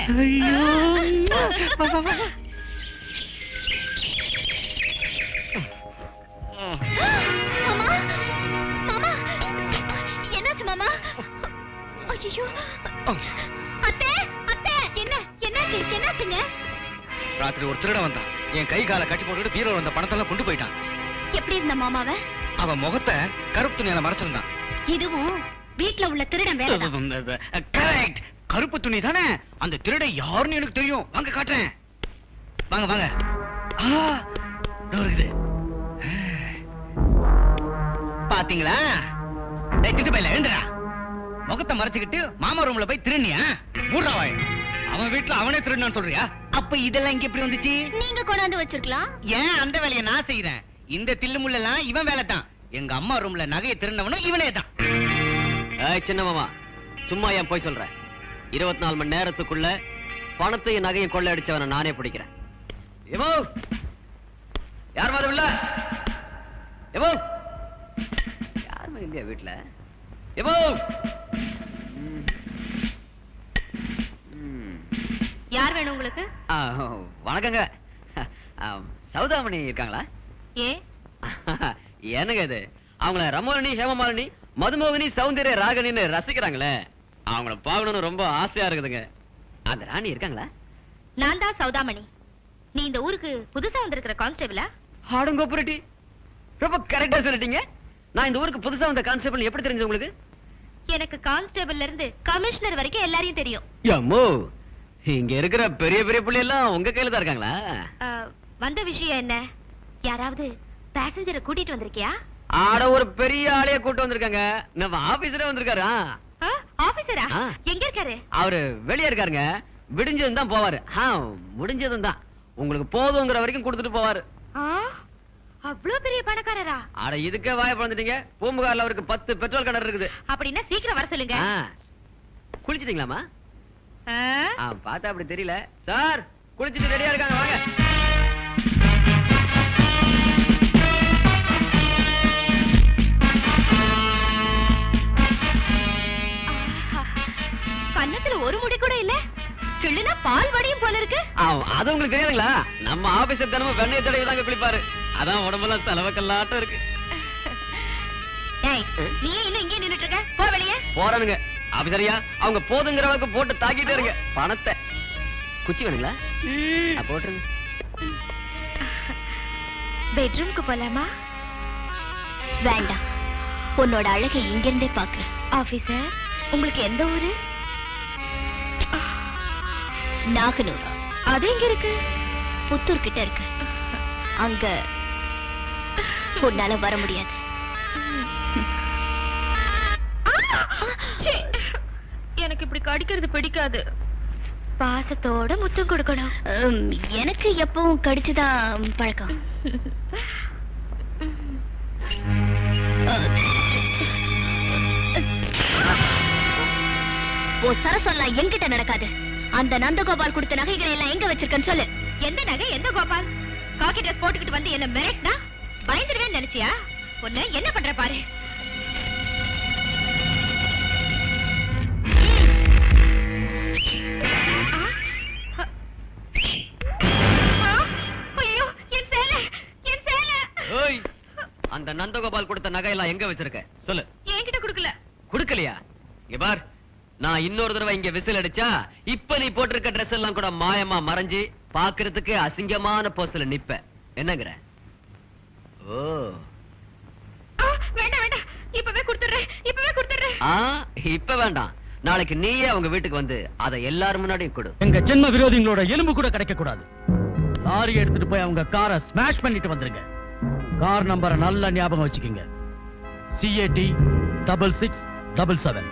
Speaker 2: மாமா மாமா என்னாச்சு மாமா ஐயோ அத்தை அத்தை என்ன என்னாச்சு என்னாச்சுங்க
Speaker 11: ராத்திரி ஒரு திருட வந்தான் என் கை காலை கட்டி போட்டுட்டு பீரோல வந்த பணத்தெல்லாம் கொண்டு போயிட்டான்
Speaker 2: எப்படி இருந்த மாமாவ
Speaker 11: அவன் முகத்தை கருப்பு துணியால மறைச்சிருந்தான்
Speaker 2: இதுவும் வீட்ல உள்ள திருடன் வேலைதான்
Speaker 11: கரெக்ட் கருப்பு துணி தானே அந்த திருடை யாருன்னு எனக்கு தெரியும் வாங்க காட்டுறேன் வாங்க வாங்க ஆ, இதோ இருக்குது பாத்தீங்களா டேய் திட்டு பையில எழுந்துடா முகத்தை மறைச்சுக்கிட்டு மாமா ரூம்ல போய் திருநியா மூடுறா வாய் அவன் வீட்டுல அவனே திருடான்னு சொல்றியா அப்ப இதெல்லாம் இங்க எப்படி வந்துச்சு
Speaker 2: நீங்க கொண்டாந்து வச்சிருக்கலாம்
Speaker 11: ஏன் அந்த வேலையை நான் செய்யறேன் இந்த தில்லு முள்ளெல்லாம் இவன் வேலை தான் எங்க அம்மா ரூம்ல நகையை திருடினவனும் இவனே தான்
Speaker 3: ஏய் சின்ன மாமா சும்மா ஏன் போய் சொல்ற இருபத்தி நாலு மணி நேரத்துக்குள்ள பணத்தையும் நகையும் கொள்ளையடிச்சவனை நானே பிடிக்கிறேன் எவோ யார் மாதிரி உள்ள எவோ யாருமே இல்லையா வீட்டுல எவோ
Speaker 2: யார் வேணும் உங்களுக்கு
Speaker 3: ஆ, வணக்கங்க ஆ, சௌதாமணி இருக்காங்களா
Speaker 2: ஏ
Speaker 3: என்னங்க இது அவங்கள ரமோலினி ஹேமமாலினி மதுமோகினி சௌந்தர்ய ராகனின்னு ரசிக்கிறாங்களே அவங்கள பார்க்கணும்னு ரொம்ப ஆசையா இருக்குதுங்க அந்த ராணி இருக்காங்களா
Speaker 2: நான் தான் சௌதாமணி நீ இந்த ஊருக்கு புதுசா வந்திருக்கிற கான்ஸ்டபிளா
Speaker 3: ஆடுங்கோபுரட்டி ரொம்ப கரெக்டா சொல்லிட்டீங்க நான் இந்த ஊருக்கு புதுசா வந்த கான்ஸ்டபிள் எப்படி தெரிஞ்சது உங்களுக்கு
Speaker 2: எனக்கு கான்ஸ்டபிள்ல இருந்து கமிஷனர் வரைக்கும் எல்லாரையும் தெரியும்
Speaker 3: அம்மோ இங்க இருக்கிற பெரிய பெரிய புள்ளி எல்லாம் உங்க கையில தான் இருக்காங்களா
Speaker 2: ஆ, வந்த விஷயம் என்ன யாராவது பேசஞ்சரை கூட்டிட்டு வந்திருக்கியா
Speaker 3: ஆட ஒரு பெரிய ஆளைய கூட்டு வந்திருக்காங்க நம்ம ஆபீசரே வந்திருக்காரு ஆ.
Speaker 2: ஆ, ஆபீசரா
Speaker 3: ஆ.
Speaker 2: எங்க இருக்காரு
Speaker 3: அவரு வெளியே இருக்காருங்க விடிஞ்சதும் தான் போவாரு ஆ, முடிஞ்சதும் தான் உங்களுக்கு போதுங்கிற வரைக்கும் கொடுத்துட்டு போவாரு
Speaker 2: ஆ, அவ்ளோ பெரிய பணக்காரரா
Speaker 3: ஆட இதுக்கே வாய பிறந்துட்டீங்க பூம்புகார்ல அவருக்கு பத்து பெட்ரோல் கடை இருக்குது
Speaker 2: அப்படின்னா சீக்கிரம் வர சொல்லுங்க
Speaker 3: ஆ. குளிச்சிட்டீங்களாமா
Speaker 2: ஆ?
Speaker 3: ஆ, பார்த்தா அப்படி தெரியல சார் குளிச்சிட்டு ரெடியா இருக்காங்க வாங்க
Speaker 2: கன்னத்துல ஒரு முடி கூட இல்ல கிள்ளுனா பால் வடியும் போல இருக்கு
Speaker 3: ஆ, அது உங்களுக்கு தெரியாதுங்களா நம்ம ஆபீசர் தினமும் வெண்ணெய் தடவை தாங்க குளிப்பாரு அதான் உடம்பெல்லாம் செலவக்கல்லாட்டம் இருக்கு
Speaker 2: ஏய் நீ ஏன் இன்னும் இங்கே நின்னுட்டு இருக்க போ வெளியே
Speaker 3: போறானுங்க ஆபீசரியா அவங்க போதுங்கிற அளவுக்கு போட்டு தாக்கிட்டே இருங்க பணத்தை குச்சி வேணுங்களா ஆ, போட்டுருங்க
Speaker 2: பெட்ரூம்க்கு போலாமா வேண்டாம் உன்னோட அழகை இங்கிருந்தே பாக்குறேன் ஆபீசர் உங்களுக்கு எந்த ஊரு நாகனூர் அது எங்க இருக்கு புத்தூர் கிட்ட இருக்கு அங்க உன்னால வர முடியாது எனக்கு இப்படி கடிக்கிறது பிடிக்காது பாசத்தோட முத்தம் கொடுக்கணும் எனக்கு எப்பவும் கடிச்சுதான் பழக்கம் ஓ சரசொல்லாம் என்கிட்ட நடக்காது அந்த நந்தகோபால் கொடுத்த நகைகளை எல்லாம் எங்க வச்சிருக்கன்னு சொல்லு எந்த நகை எந்த கோபால் காக்கி ட்ரெஸ் போட்டுக்கிட்டு வந்து என்ன மிரட்டினா பயந்துருவேன்னு நினைச்சியா பொண்ணு என்ன பண்ற பாரு ஐயோ என் சேலை என் சேலை
Speaker 3: ஓய் அந்த நந்தகோபால் கொடுத்த நகையெல்லாம் எங்க வச்சிருக்க சொல்லு
Speaker 2: என்கிட்ட கொடுக்கல
Speaker 3: குடுக்கலையா இங்க பார் நான் இன்னொரு தடவை இங்க விசில் அடிச்சா இப்ப நீ போட்டிருக்க Dress எல்லாம் கூட மாயமா மறைஞ்சு பாக்குறதுக்கு அசிங்கமான போஸ்ல நிப்ப என்னங்கிற ஓ
Speaker 2: ஆ, வேண்டாம் வேண்டாம் இப்பவே கொடுத்துறேன் இப்பவே கொடுத்துறேன்
Speaker 3: ஆ இப்ப வேண்டாம் நாளைக்கு நீயே அவங்க வீட்டுக்கு வந்து அதை எல்லாரும் முன்னாடியும் கொடு
Speaker 5: எங்க ஜென்ம விரோதிகளோட எலும்பு கூட கிடைக்க கூடாது லாரி எடுத்துட்டு போய் அவங்க காரை ஸ்மாஷ் பண்ணிட்டு வந்துருங்க கார் நம்பரை நல்லா ஞாபகம் வச்சுக்கோங்க CAD double six double seven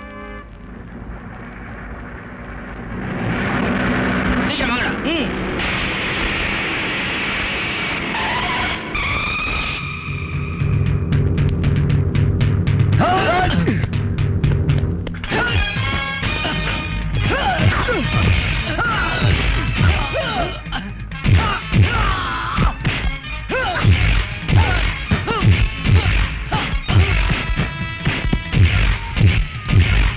Speaker 4: Ah!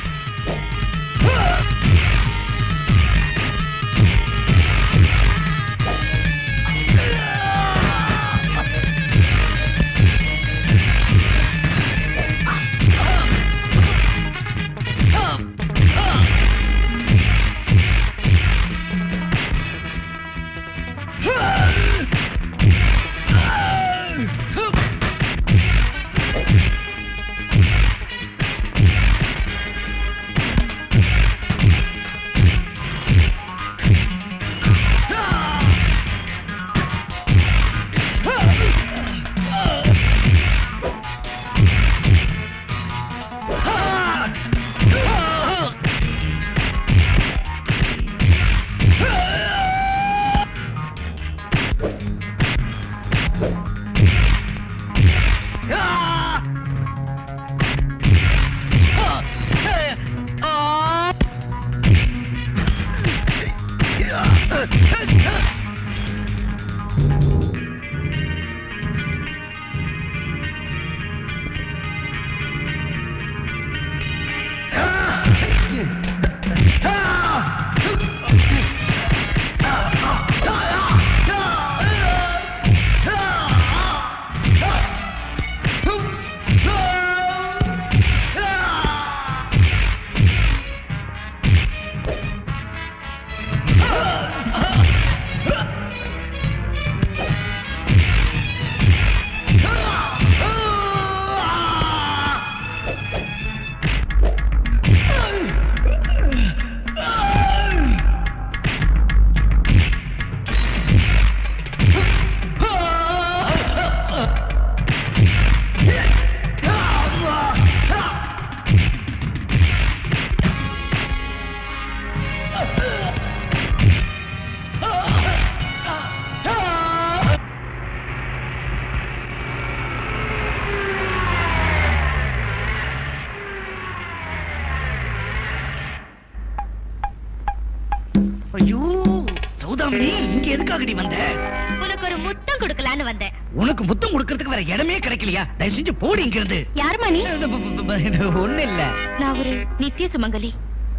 Speaker 11: ஐயோ சௌதாமணி இங்க எதுக்காகடி வந்த
Speaker 2: உனக்கு ஒரு முத்தம் கொடுக்கலான்னு வந்தேன்
Speaker 11: உனக்கு முத்தம் கொடுக்கறதுக்கு வேற இடமே கிடைக்கலையா தயவு செஞ்சு போடி இங்க இருந்து
Speaker 2: யாருமா நீ
Speaker 11: ஒண்ணு இல்ல
Speaker 2: நான் ஒரு நித்திய சுமங்கலி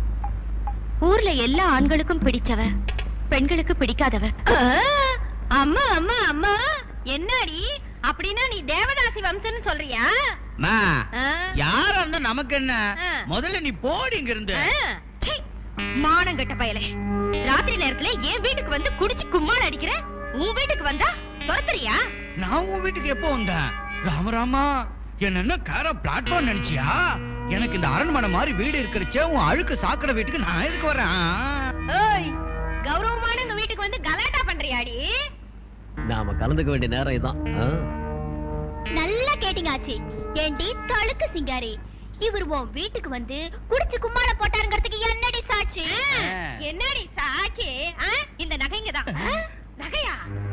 Speaker 2: ஊர்ல எல்லா ஆண்களுக்கும் பிடிச்சவ பெண்களுக்கு பிடிக்காதவ
Speaker 10: அம்மா அம்மா அம்மா என்னடி அப்படின்னா நீ தேவதாசி வம்சம்னு சொல்றியா
Speaker 11: மா
Speaker 10: ஆ?
Speaker 11: யாரா இருந்தா நமக்கு என்ன
Speaker 10: ஆ.
Speaker 11: முதல்ல நீ போடி இங்க இருந்து
Speaker 10: ஆ, சீ, மானம் கெட்ட பயலே ராத்திரி நேரத்துல என் வீட்டுக்கு வந்து குடிச்சு கும்மாள் அடிக்கிற உன் வீட்டுக்கு வந்தா துரத்துறியா
Speaker 11: நான் உன் வீட்டுக்கு எப்போ வந்தேன் ராமராமா என்ன என்ன காரா பிளாட்ஃபார்ம் நினைச்சியா எனக்கு இந்த அரண்மனை மாதிரி வீடு இருக்கிறச்சே உன் அழுக்கு சாக்கடை வீட்டுக்கு நான் எதுக்கு வரேன்
Speaker 10: ஓய் கௌரவமான இந்த வீட்டுக்கு வந்து கலாட்டா பண்றியாடி
Speaker 3: நாம கலந்துக்க வேண்டிய நேரம் இதான் ஆ.
Speaker 2: நல்லா கேட்டீங்க ஆச்சி ஏண்டி தழுக்கு சிங்காரி இவர் உன் வீட்டுக்கு வந்து குடிச்சு கும்மாள போட்டாருங்கிறதுக்கு என்னடி சாட்சி
Speaker 10: என்னடி சாட்சி ஆ? இந்த நகைங்க தான் நகையா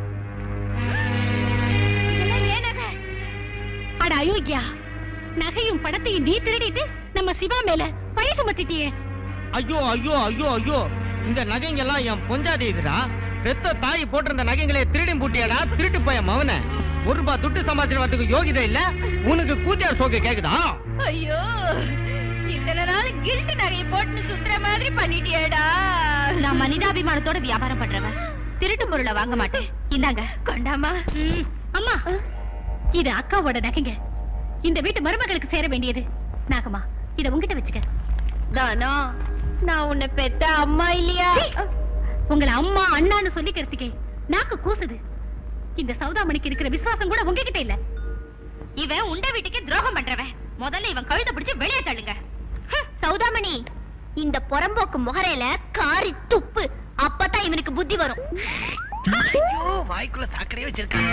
Speaker 10: இதெல்லாம் ஏன் நகை
Speaker 6: அட அயோக்கியா நகையும் படத்தையும் நீ திருடிட்டு நம்ம சிவா மேல பழி சுமத்திட்டியே
Speaker 5: ஐயோ ஐயோ ஐயோ ஐயோ இந்த நகைங்க எல்லாம் என் பொஞ்சாதி இதுடா பெத்த தாய் போட்டிருந்த நகைங்களை திருடி பூட்டியாடா திருட்டு போய மவன ஒரு ரூபாய் துட்டு சம்பாதிச்சு வரதுக்கு யோகிதை இல்ல உனக்கு கூத்தியார் சோக்கு கேக்குதா
Speaker 10: ஐயோ இத்தனை நாள் கில்ட் நகையை போட்டு சுத்துற மாதிரி பண்ணிட்டியேடா
Speaker 2: நான் மனிதாபிமானத்தோட வியாபாரம் பண்றவன் திருட்டு பொருளை வாங்க மாட்டேன் இந்தாங்க
Speaker 10: கொண்டாமா
Speaker 6: அம்மா இது அக்காவோட நகைங்க இந்த வீட்டு மருமகளுக்கு சேர வேண்டியது நாகம்மா இத உங்ககிட்ட வச்சுக்க
Speaker 10: தானா நான் உன்னை பெத்த அம்மா இல்லையா
Speaker 6: உங்களை அம்மா அண்ணான்னு சொல்லிக்கிறதுக்கே நாக்கு கூசுது இந்த சௌதாமணிக்கு இருக்கிற விசுவாசம் கூட உங்ககிட்ட இல்ல
Speaker 2: இவன் உண்ட வீட்டுக்கே துரோகம் பண்றவன் முதல்ல இவன் கழுத்தை பிடிச்சு வெளியே தள்ளுங்க ஹம், சௌதாமணி இந்த புறம்போக்கு முகரையில காரி துப்பு அப்பதான் இவனுக்கு புத்தி வரும்
Speaker 11: ஐயோ வாய்க்குள்ள சாக்கடையே வச்சிருக்கான்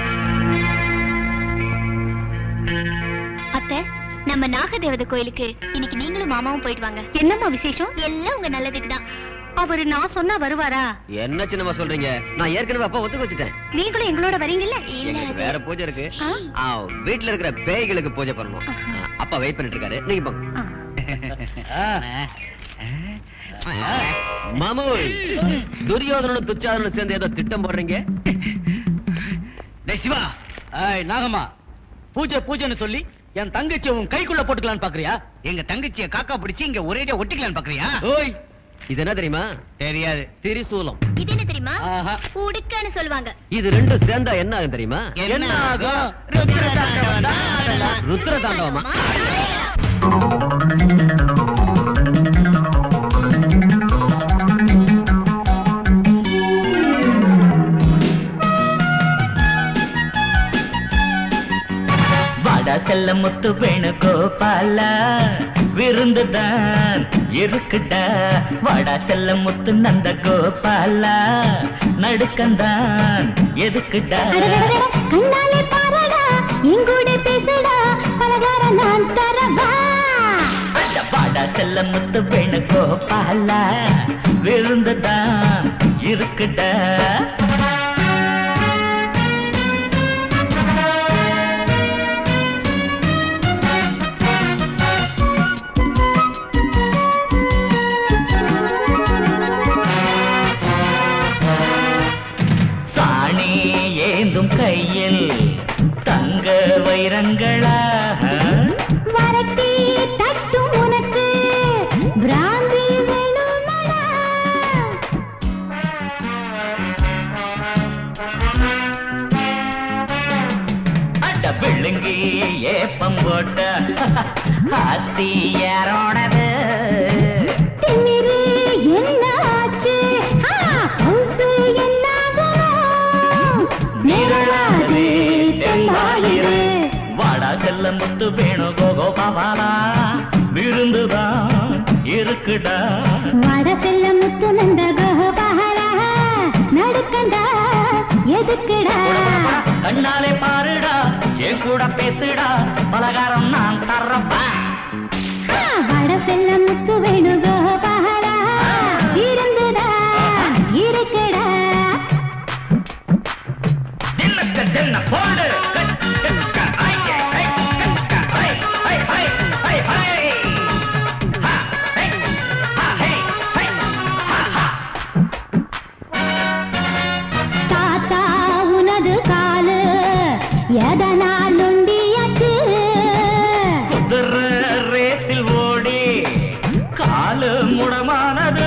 Speaker 2: அத்தை நம்ம நாகதேவதை கோயிலுக்கு இன்னைக்கு நீங்களும் மாமாவும் போயிட்டு வாங்க
Speaker 6: என்னம்மா விசேஷம்
Speaker 2: எல்லாம் உங்க நல்லதுக்கு தான்
Speaker 6: அவரு நான் சொன்னா வருவாரா
Speaker 3: என்ன சின்னமா சொல்றீங்க நான் ஏற்கனவே அப்பா ஒத்துக்க வச்சுட்டேன்
Speaker 6: நீங்களும் எங்களோட வரீங்கல்ல
Speaker 3: எனக்கு வேற பூஜை இருக்கு
Speaker 6: ஆ?
Speaker 3: ஆ, வீட்ல இருக்கிற பேய்களுக்கு பூஜை பண்ணணும் ஆ, அப்பா வெயிட் பண்ணிட்டு இருக்காரு நீங்க போங்க மாமு துரியோதனனும் துச்சாதனும் சேர்ந்து ஏதோ திட்டம் போடுறீங்க
Speaker 11: டேய் சிவா
Speaker 5: ஏய் நாகம்மா பூஜை பூஜைன்னு சொல்லி என் தங்கச்சி உன் கைக்குள்ள போட்டுக்கலான்னு பாக்குறியா
Speaker 11: எங்க தங்கச்சிய காக்கா பிடிச்சு இங்க ஒரேடியா ஒட்டிக்கலான்னு பாக்குறியா
Speaker 3: ஓய் இது என்ன தெரியுமா
Speaker 11: தெரியாது
Speaker 3: திரிசூலம்
Speaker 2: இது என்ன தெரியுமா
Speaker 3: ஆஹா.
Speaker 2: உடுக்கன்னு சொல்லுவாங்க
Speaker 3: இது ரெண்டும் சேர்ந்தா என்ன ஆகும் தெரியுமா
Speaker 11: என்ன ஆகும் ருத்ர தாண்டவம் தான் ஆடலாம்.
Speaker 3: ருத்ர தாண்டவமா
Speaker 16: வாடா செல்ல முத்து வேணு கோபால விருந்துதான் இருக்குடா வாடா செல்ல முத்து நந்த கோபால நடுக்கந்தான் எதுக்குடா
Speaker 4: கண்ணாலே பாரடா எங்கூட பேசடா பலகாரம் நான் தரவா
Speaker 16: அட வாடா செல்ல முத்து வேணு கோபால விருந்துதான் இருக்குடா ஏந்தும் கையில் தங்க வைரங்களா
Speaker 4: வரட்டி தட்டும் உனக்கு பிராந்தி வேணுமடா
Speaker 16: அட விழுங்கி ஏப்பம் போட்ட ஆஸ்தி யாரோடது
Speaker 4: திமிரு என்ன ஆச்சு ஆ, ஹவுசு என்னாகுமோ?
Speaker 16: நிரளாதே தென்னாயிரு வாடா செல்ல முத்து வேணும் கோகோ பாபாலா விருந்துதான் இருக்குடா
Speaker 4: வட செல்ல முத்து நந்த கோபாலா நடுக்கண்டா எதுக்குடா
Speaker 16: கண்ணாலே பாருடா என் கூட பேசுடா பலகாரம் நான் தர்றப்பா
Speaker 4: ஆ, வட செல்ல முத்து வேணு கோபாலா இருந்துடா இருக்குடா
Speaker 16: தின்னக்க தின்ன போடு கச்சக்க, ஐ, ஐ, கச்சக்க, ஐ, ஐ, ஐ, ஐ, ஐ. ஹா, ஐ, ஹா, ஹே, ஐ, ஹா, ஹா.
Speaker 4: தாத்தா உனது காலு எதனால் ஒண்டியாச்சு
Speaker 16: குதிரை ரேசில் ஓடி காலு முடமானது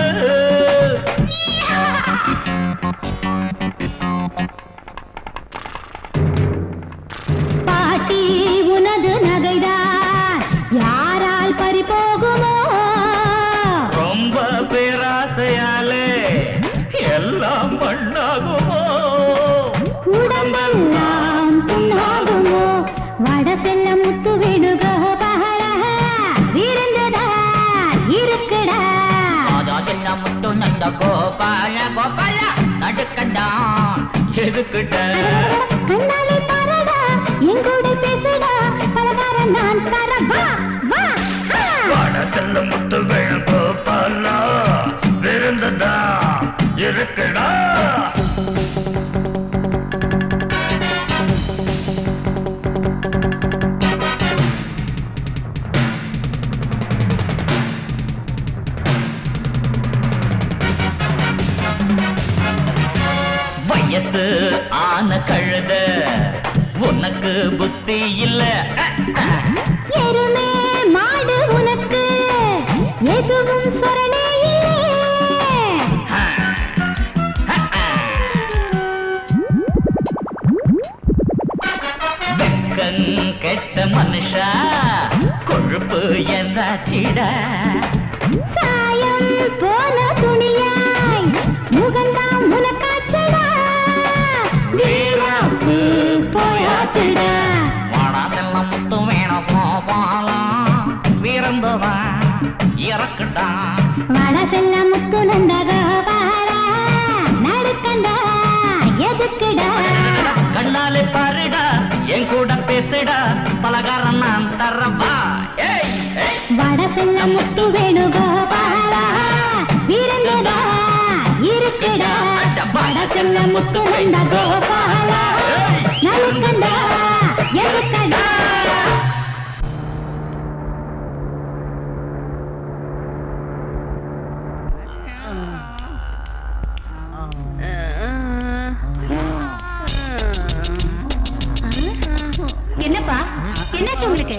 Speaker 4: பாட்டி உனது நகைதான் யாரால் பறி போகுமோ
Speaker 16: ரொம்ப பேராசையாலே எல்லாம் மண்ணாகுமோ
Speaker 4: உடம்பெல்லாம் புண்ணாகுமோ வட செல்ல முத்து வேணு கோபால விருந்துதான் இருக்குடா
Speaker 16: அதா செல்ல முத்து நந்த கோபால கோபால நடுக்கண்டா எதுக்கிட்ட
Speaker 4: கண்ணாலே பாரடா எங்கூட பேசுடா பலகாரம் நான் தர வா வா ஆ.
Speaker 16: வாட செல்ல முத்து வேணு கோபாலா விருந்ததா இருக்குடா வயசு ஆன கழுத உனக்கு புத்தி இல்ல
Speaker 4: எருமே மாடு உனக்கு எதுவும் சொரணே இல்லே
Speaker 16: வெக்கன் கெட்ட மனுஷா கொழுப்பு என்னாச்சிடா
Speaker 4: சாயம் போன துணியாய் முகந்தான் உனக்காச்சடா வீராப்பு போயாச்சுடா
Speaker 16: வாடா செல்லம் முத்து வேணும் போபாலாம் வீரந்ததா இறக்குடா
Speaker 4: வட செல்ல முத்து நந்த கோபாலா நடுக்கண்டா எதுக்குடா
Speaker 16: கண்ணாலே பாருடா என் கூட பேசுடா பலகாரம் நான் தர்றப்பா ஏய் ஏய்
Speaker 4: வட செல்ல முத்து வேணு கோபாலா வீரந்ததா இருக்குடா வட செல்ல முத்து நந்த கோபாலா நடுக்கண்டா எதுக்கடா என்னப்பா என்னாச்சு உங்களுக்கு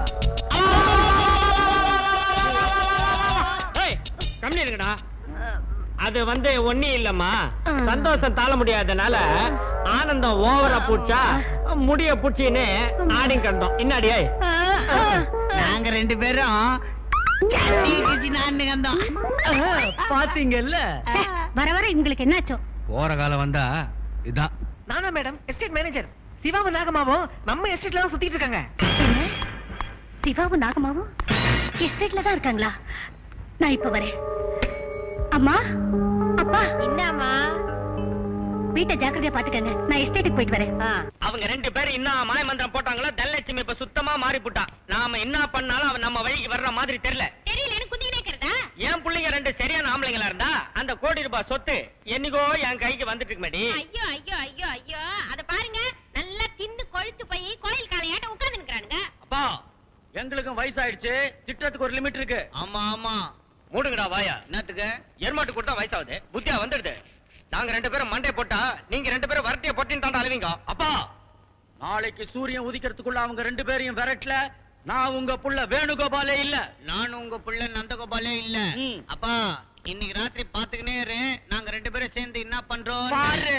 Speaker 5: ஏய், கம்முனு இருங்கடா அது வந்து ஒண்ணே இல்லம்மா சந்தோஷம் தாழ முடியாதனால ஆனந்தம் ஓவரா பூச்சா முடிய பூச்சின்னு ஆடி கண்டோம் இன்னாடியே
Speaker 12: நாங்க ரெண்டு பேரும் கட்டி கிச்சி நான்னு கந்தோம்
Speaker 7: பாத்தீங்கல்ல
Speaker 6: வர வர உங்களுக்கு என்னாச்சோ
Speaker 11: போற காலம் வந்தா இதான்
Speaker 7: நானா மேடம் எஸ்டேட் மேனேஜர் சிவாவும் நாகமாவும் நம்ம எஸ்டேட்ல தான் சுத்திட்டு இருக்காங்க
Speaker 6: என்ன சிவாவும் நாகமாவும் எஸ்டேட்ல தான் இருக்காங்களா நான் இப்ப வரேன் அம்மா அப்பா
Speaker 10: என்னம்மா
Speaker 6: வீட்டை ஜாக்கிரதையா பாத்துக்கங்க நான் எஸ்டேட்டுக்கு போயிட்டு வரேன்
Speaker 5: அவங்க ரெண்டு பேரும் என்ன மாய மந்திரம் போட்டாங்களோ தனலட்சுமி இப்ப சுத்தமா மாறி போட்டா நாம என்ன பண்ணாலும் அவன் நம்ம வழிக்கு வர்ற மாதிரி தெரியல
Speaker 10: தெரியலன்னு குதிக்கிட்டே இருக்கிறதா
Speaker 5: என் பிள்ளைங்க ரெண்டு சரியான ஆம்பளைங்களா இருந்தா அந்த கோடி ரூபாய் சொத்து என்னைக்கோ என் கைக்கு வந்துட்டு இருக்கு மேடி
Speaker 10: ஐயோ ஐயோ ஐயோ ஐயோ அத பாருங்க நல்லா தின்னு கொழுத்து போய் கோயில் காளையாட்ட உட்கார்ந்து நிக்கிறானுங்க
Speaker 5: அப்பா எங்களுக்கும் வயசாயிடுச்சு திட்டத்துக்கு ஒரு லிமிட் இருக்கு ஆமா ஆமா மூடுங்கடா வாயா என்னத்துக்கு எருமாட்டு கொடுத்தா வயசாகுது புத்தியா வந்துடுது நாங்க ரெண்டு பேரும் மண்டை போட்டா நீங்க ரெண்டு பேரும்
Speaker 1: வரட்டிய பொட்டின்னு தாண்டா அழுவீங்க அப்பா நாளைக்கு சூரியன் உதிக்கிறதுக்குள்ள அவங்க ரெண்டு பேரையும் விரட்டல நான் உங்க புள்ள வேணுகோபாலே இல்ல
Speaker 12: நானும் உங்க புள்ள நந்தகோபாலே இல்ல அப்பா இன்னைக்கு ராத்திரி பாத்துக்கினே இரு நாங்க ரெண்டு பேரும் சேர்ந்து என்ன பண்றோம்
Speaker 1: பாரு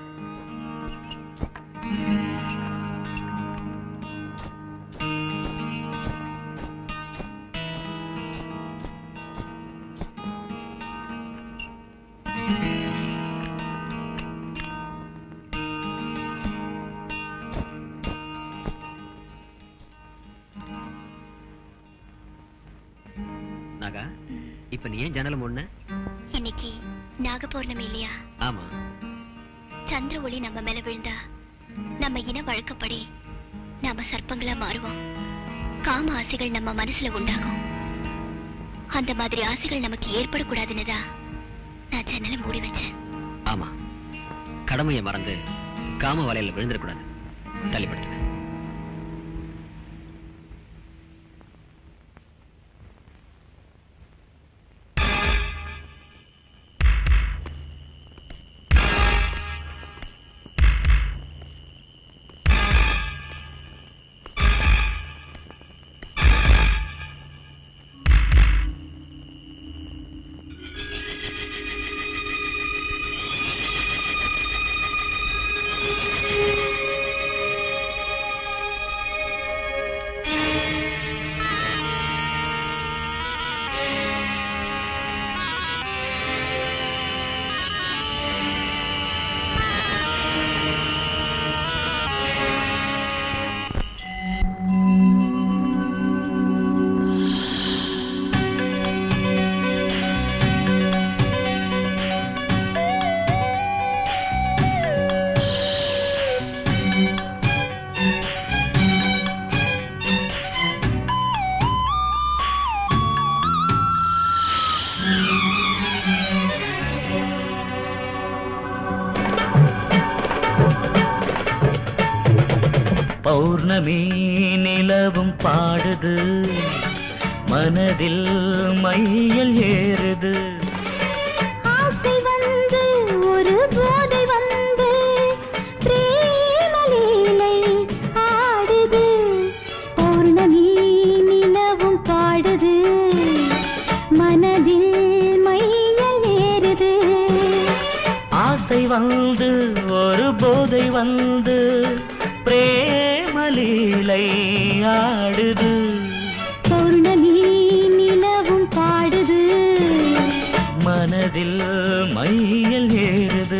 Speaker 3: நாகா இப்ப நீ ஏன் ஜன்னலம் ஒண்ணு
Speaker 17: இன்னைக்கு நாக பௌர்ணமி இல்லையா
Speaker 3: ஆமா
Speaker 17: சந்திர ஒளி நம்ம மேல விழுந்தா நம்ம இன வழக்கப்படி நாம சர்ப்பங்களா மாறுவோம் காம ஆசைகள் நம்ம மனசுல உண்டாகும் அந்த மாதிரி ஆசைகள் நமக்கு ஏற்படக்கூடாதுன்னு தான் நான் ஜன்னலை மூடி வச்சேன்
Speaker 3: ஆமா கடமையை மறந்து காம வலையில விழுந்துடக்கூடாது தள்ளிப்படுத்துவேன்
Speaker 18: பௌர்ணமி நிலவும் பாடுது மனதில் மையல் ஏறுது
Speaker 4: ஆசை வந்து ஒரு போதை வந்து பிரேமலீலை ஆடுது பௌர்ணமி நிலவும் பாடுது மனதில் மையல் ஏறுது
Speaker 18: ஆசை வந்து ஒரு போதை வந்து பிரேமலீலை ஆடுது
Speaker 4: பௌர்ணமி நிலவும் பாடுது
Speaker 18: மனதில் மையல் ஏறுது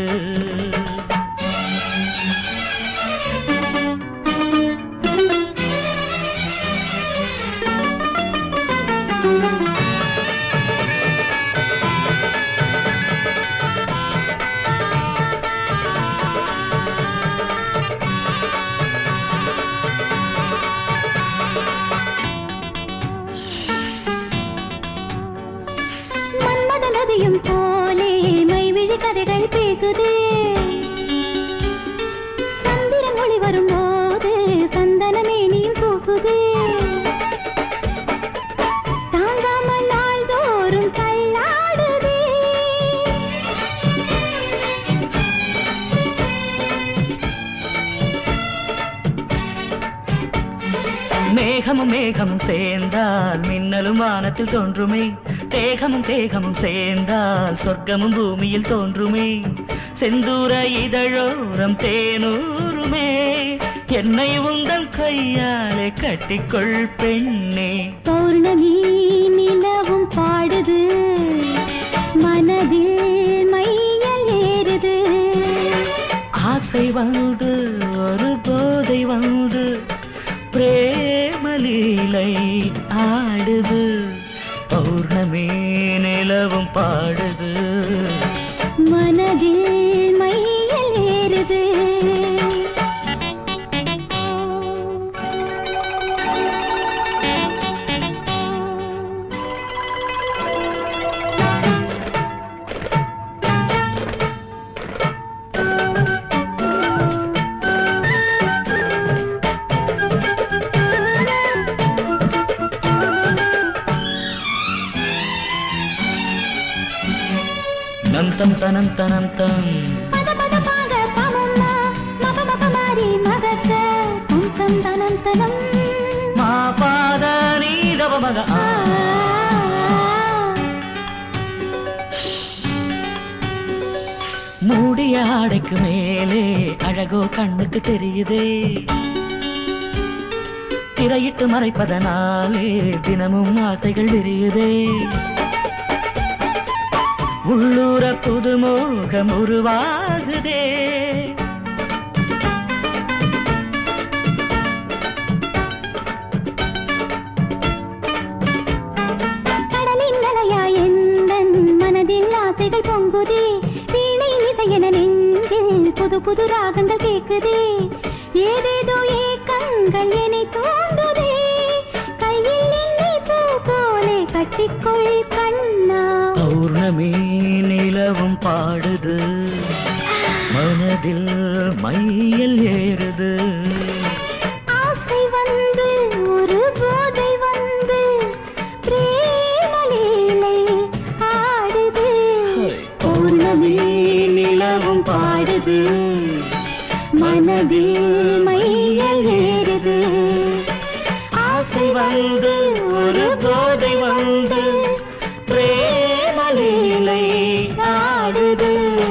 Speaker 4: மன்மத நதியும் போலே மைவிழி கதைகள் பேசுதே சந்திரன் ஒளி வரும்போது சந்தனமே நீ பூசுதே தாங்காமல் நாள்தோறும் தள்ளாடுதே
Speaker 18: மேகமும் மேகமும் சேர்ந்தால் மின்னலும் வானத்தில் தோன்றுமே தேகமும் தேகமும் சேர்ந்தால் சொர்க்கமும் பூமியில் தோன்றுமே செந்தூர இதழோரம் தேனூருமே என்னை உங்கள் கையாலே கட்டிக்கொள் பெண்ணே
Speaker 4: பௌர்ணமி நிலவும் பாடுது மனதில் மையல் ஏறுது
Speaker 18: ஆசை வந்து ஒரு போதை வந்து பிரேமலீலை ஆடுது பௌர்ணமி நிலவும் பாடுது
Speaker 4: மனதில் மையல் ஏறுது
Speaker 18: நம் தம் தனம் தனம் தம்
Speaker 4: பத பத பாத பமம்மா மகத்த தும் தனம் தனம்
Speaker 18: மா பாத நீதவ மக ஆ. மூடிய ஆடைக்கு மேலே அழகோ கண்ணுக்கு தெரியுதே திரையிட்டு மறைப்பதனாலே தினமும் ஆசைகள் விரியுதே உள்ளூர புதுமோகம் உருவாகுதே
Speaker 4: கடலின் அலையா எந்தன் மனதில் ஆசைகள் பொங்குதே வீணை இசையென நெஞ்சில் புது புது ராகங்கள் கேக்குதே ஏதேதோ ஏக்கங்கள் என்னை தூண்டுதே கையில் என்னை பூ போலே கட்டிக்கொள் கண்ணா
Speaker 18: பௌர்ணமி நிலவும் பாடுது மனதில் மையல் ஏறுது
Speaker 4: ஆசை வந்து ஒரு போதை வந்து பிரேம லீலை ஆடுது
Speaker 18: பௌர்ணமி நிலவும் பாடுது
Speaker 4: மனதில் மையல் ஏறுது
Speaker 18: ஆசை வந்து ஒரு போதை வந்து பிரேம லீலை ஆடுது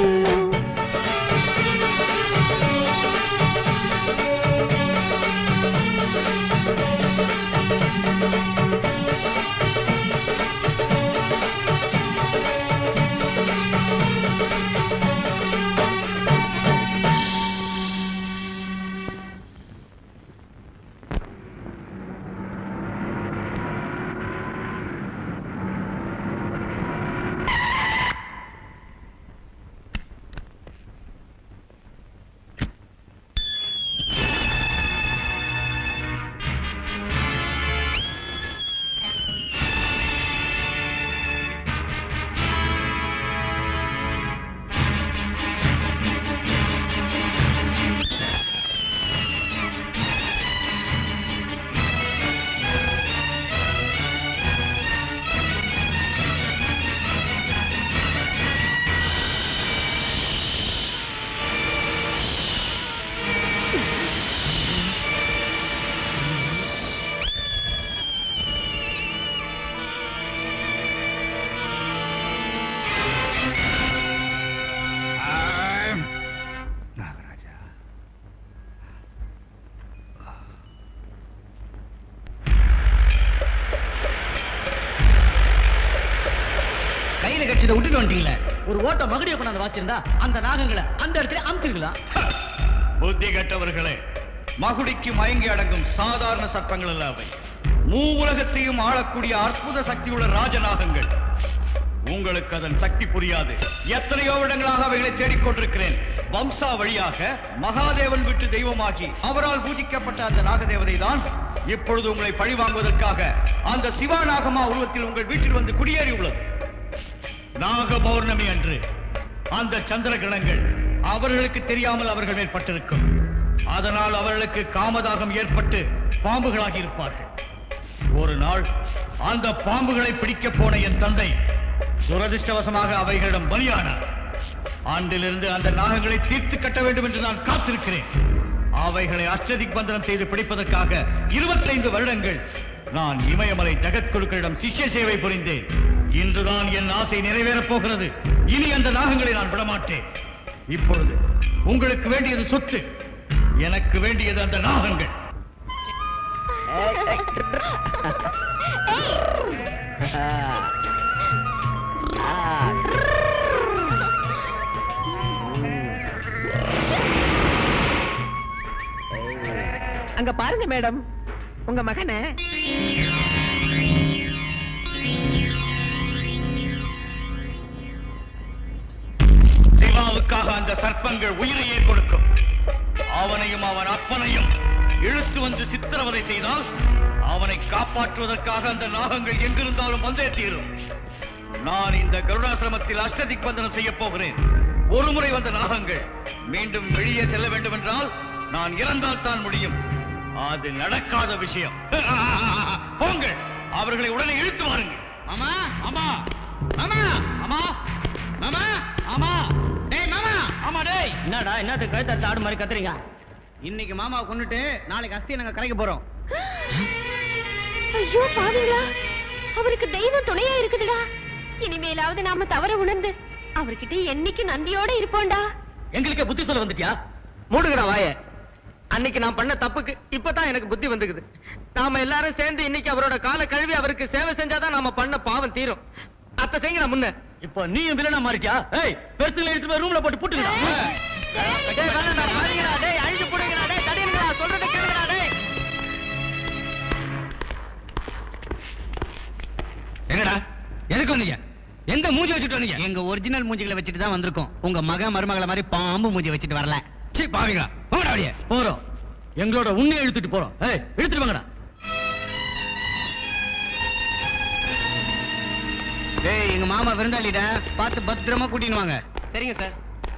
Speaker 1: கையில கட்சியதை விட்டுட்டு வந்துட்டீங்களே
Speaker 7: ஒரு ஓட்ட மகுடியை கொண்டாந்து வாச்சிருந்தா அந்த நாகங்களை அந்த இடத்துல அமுத்திருக்கலாம்
Speaker 1: புத்தி கெட்டவர்களே மகுடிக்கு மயங்கி அடங்கும் சாதாரண சர்ப்பங்கள் அல்ல அவை மூ உலகத்தையும் ஆளக்கூடிய அற்புத சக்தியுள்ள ராஜநாகங்கள் உங்களுக்கு அதன் சக்தி புரியாது எத்தனையோ இடங்களாக அவைகளை தேடிக்கொண்டிருக்கிறேன் வம்சா வழியாக மகாதேவன் விட்டு தெய்வமாகி அவரால் பூஜிக்கப்பட்ட அந்த நாகதேவதை தான் இப்பொழுது உங்களை பழி வாங்குவதற்காக அந்த சிவா நாகமா உருவத்தில் உங்கள் வீட்டில் வந்து குடியேறி உள்ளது நாக பௌர்ணமி அன்று அந்த சந்திர கிரணங்கள் அவர்களுக்கு தெரியாமல் அவர்கள் மேல் பட்டிருக்கும் அதனால் அவர்களுக்கு காமதாகம் ஏற்பட்டு பாம்புகளாகி இருப்பார்கள் ஒரு நாள் அந்த பாம்புகளை பிடிக்கப் போன என் தந்தை துரதிர்ஷ்டவசமாக அவைகளிடம் பலியானார் ஆண்டிலிருந்து அந்த நாகங்களை தீர்த்து கட்ட வேண்டும் என்று நான் காத்திருக்கிறேன் அவைகளை அஷ்டதிக் பந்தனம் செய்து பிடிப்பதற்காக இருபத்தைந்து வருடங்கள் நான் இமயமலை ஜெகத்குருக்களிடம் சிஷ்ய சேவை புரிந்தேன் இன்றுதான் என் ஆசை நிறைவேறப் போகிறது இனி அந்த நாகங்களை நான் விடமாட்டேன் இப்பொழுது உங்களுக்கு வேண்டியது சொத்து எனக்கு வேண்டியது அந்த நாகங்கள்
Speaker 19: அங்க பாருங்க மேடம் உங்க மகனை
Speaker 1: சிவாவுக்காக அந்த சர்ப்பங்கள் உயிரையே கொடுக்கும் அவனையும் அவன் அப்பனையும் இழுத்து வந்து சித்திரவதை செய்தால் அவனை காப்பாற்றுவதற்காக அந்த நாகங்கள் எங்கிருந்தாலும் வந்தே தீரும் நான் இந்த கருடாசிரமத்தில் அஷ்டதிக் பந்தனம் செய்ய போகிறேன் ஒரு முறை வந்த நாகங்கள் மீண்டும் வெளியே செல்ல வேண்டும் என்றால் நான் இறந்தால் தான் முடியும் அது நடக்காத விஷயம் போங்கள் அவர்களை உடனே இழுத்து வாருங்கள்
Speaker 11: மாமா
Speaker 1: ஆமா
Speaker 11: மாமா
Speaker 1: ஆமா
Speaker 11: மாமா
Speaker 1: ஆமா
Speaker 11: டேய் மாமா
Speaker 1: ஆமா டேய்
Speaker 5: என்னடா என்னத்துக்கு கழுத்த ஆடு மாதிரி கத்துறீங்க
Speaker 11: இன்னைக்கு மாமாவை கொண்டுட்டு நாளைக்கு அஸ்தியை நாங்க கரைக்க போறோம்
Speaker 10: ஐயோ பாவீங்களா அவருக்கு தெய்வம் துணையா இருக்குதுடா இனிமேலாவது நாம தவற உணர்ந்து அவர்கிட்ட என்னைக்கு நந்தியோட இருப்போம்டா
Speaker 7: எங்களுக்கே புத்தி சொல்ல வந்துட்டியா மூடுங்கடா வாய அன்னைக்கு நான் பண்ண தப்புக்கு இப்பதான் எனக்கு புத்தி வந்துக்குது நாம எல்லாரும் சேர்ந்து இன்னைக்கு அவரோட காலை கழுவி அவருக்கு சேவை செஞ்சாதான் நாம பண்ண பாவம் தீரும் அத்த செய்யுங்க முன்ன
Speaker 1: இப்போ நீயும் வில்லனா மாறிட்டியா ஏய் பெருசுல எடுத்து போய் ரூம்ல போட்டு புட்டுங்கடா
Speaker 7: டேய் வேணாம்டா, மாறிங்கடா, டேய் அழிஞ்சு போடுங்கடா, டேய் தடியுங்கடா, சொல்றதை கேளுங்கடா, டேய்.
Speaker 11: என்னடா எதுக்கு வந்தீங்க எந்த மூஞ்சி வச்சுட்டு வந்தீங்க எங்க ஒரிஜினல் மூஞ்சிகளை வச்சுட்டு தான் வந்திருக்கோம் உங்க மக மருமகளை மாதிரி பாம்பு மூஞ்சி வச்சுட்டு வரல சீ பாவீங்களா போங்கடா அப்படியே
Speaker 1: போறோம் எங்களோட உண்மையை இழுத்துட்டு போறோம் ஏய் இழுத்துட்டு வாங்கடா
Speaker 11: டேய் எங்க மாமா விருந்தாளிட பார்த்து பத்திரமா கூட்டின்னு வாங்க சரிங்க சார்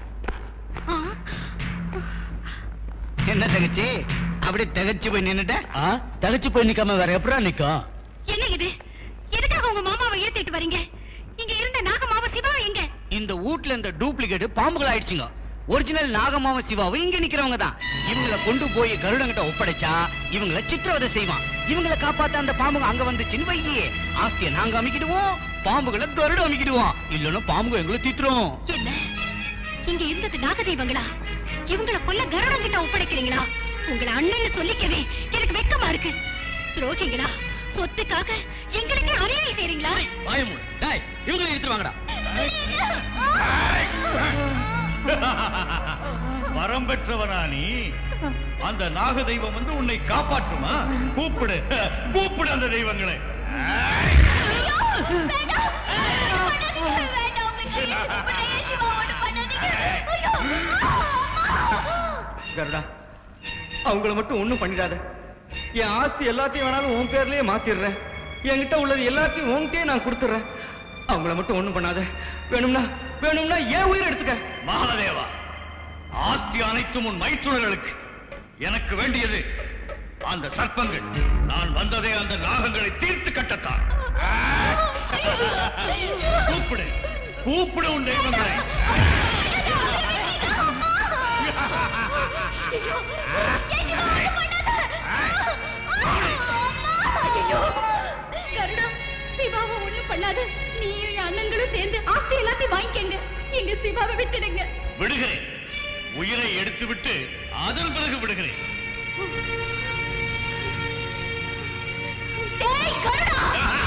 Speaker 11: என்ன தகச்சி அப்படியே தகச்சு போய் நின்னுட்ட
Speaker 1: தகச்சு போய் நிக்காம வேற எப்படா நிக்கும்
Speaker 10: என்ன இது எதுக்காக உங்க மாமாவை ஏத்திட்டு வரீங்க இங்க இருந்த நாகமாவ சிவா எங்க
Speaker 11: இந்த வீட்ல இந்த டூப்ளிகேட் பாம்புகள் ஆயிடுச்சுங்க ஒரிஜினல் நாகமாவ சிவாவும் இங்க நிக்கிறவங்க தான் இவங்கள கொண்டு போய் கருடங்கிட்ட ஒப்படைச்சா இவங்கள சித்திரவதை செய்வான் இவங்கள காப்பாத்த அந்த பாம்புங்க அங்க வந்துச்சுன்னு வையே ஆஸ்தியை நாங்க அமைக்கிடுவோம் பாம்புகளை கருடு அமைக்கிடுவோம் இல்லன்னா பாம்புங்க எங்களை தீத்துரும்
Speaker 10: என்ன இங்க இருந்தது நாக தெய்வங்களா இவங்கள கொல்ல கருடம் கிட்ட ஒப்படைக்கிறீங்களா உங்களை அண்ணன்னு சொல்லிக்கவே எனக்கு வெக்கமா இருக்கு துரோகிங்களா சொத்துக்காக எங்களுக்கே அநியாயம் செய்றீங்களா
Speaker 1: வாயமு டேய் இவங்களை இழுத்துட்டு வாங்கடா வரம் பெற்றவனா நீ அந்த நாக தெய்வம் வந்து உன்னை காப்பாற்றுமா கூப்பிடு கூப்பிடு அந்த தெய்வங்களை
Speaker 7: கருடா அவங்கள மட்டும் ஒண்ணும் பண்ணிடாத என் ஆஸ்தி எல்லாத்தையும் வேணாலும் உன் பேர்லயே மாத்திடுறேன் என்கிட்ட உள்ளது எல்லாத்தையும் உன்கிட்டயே நான் கொடுத்துறேன் அவங்கள மட்டும் ஒண்ணும் பண்ணாத வேணும்னா வேணும்னா ஏன் உயிர் எடுத்துக்க
Speaker 1: மகாதேவா ஆஸ்தி அனைத்தும் உன் மைத்துணர்களுக்கு எனக்கு வேண்டியது அந்த சர்ப்பங்கள் நான் வந்ததே அந்த நாகங்களை தீர்த்து கட்டத்தான் கூப்பிடு கூப்பிடு உன் தெய்வங்களை
Speaker 10: ஐயோ கருடா சிவாவை ஒண்ணும் பண்ணாத நீயும் என் அண்ணங்களும் சேர்ந்து ஆஸ்தி எல்லாத்தையும் வாங்கிக்கங்க எங்க சிவாவை விட்டுடுங்க
Speaker 1: விடுகிறேன் உயிரை எடுத்துவிட்டு அதன் பிறகு விடுகிறேன்
Speaker 10: டேய் கருடா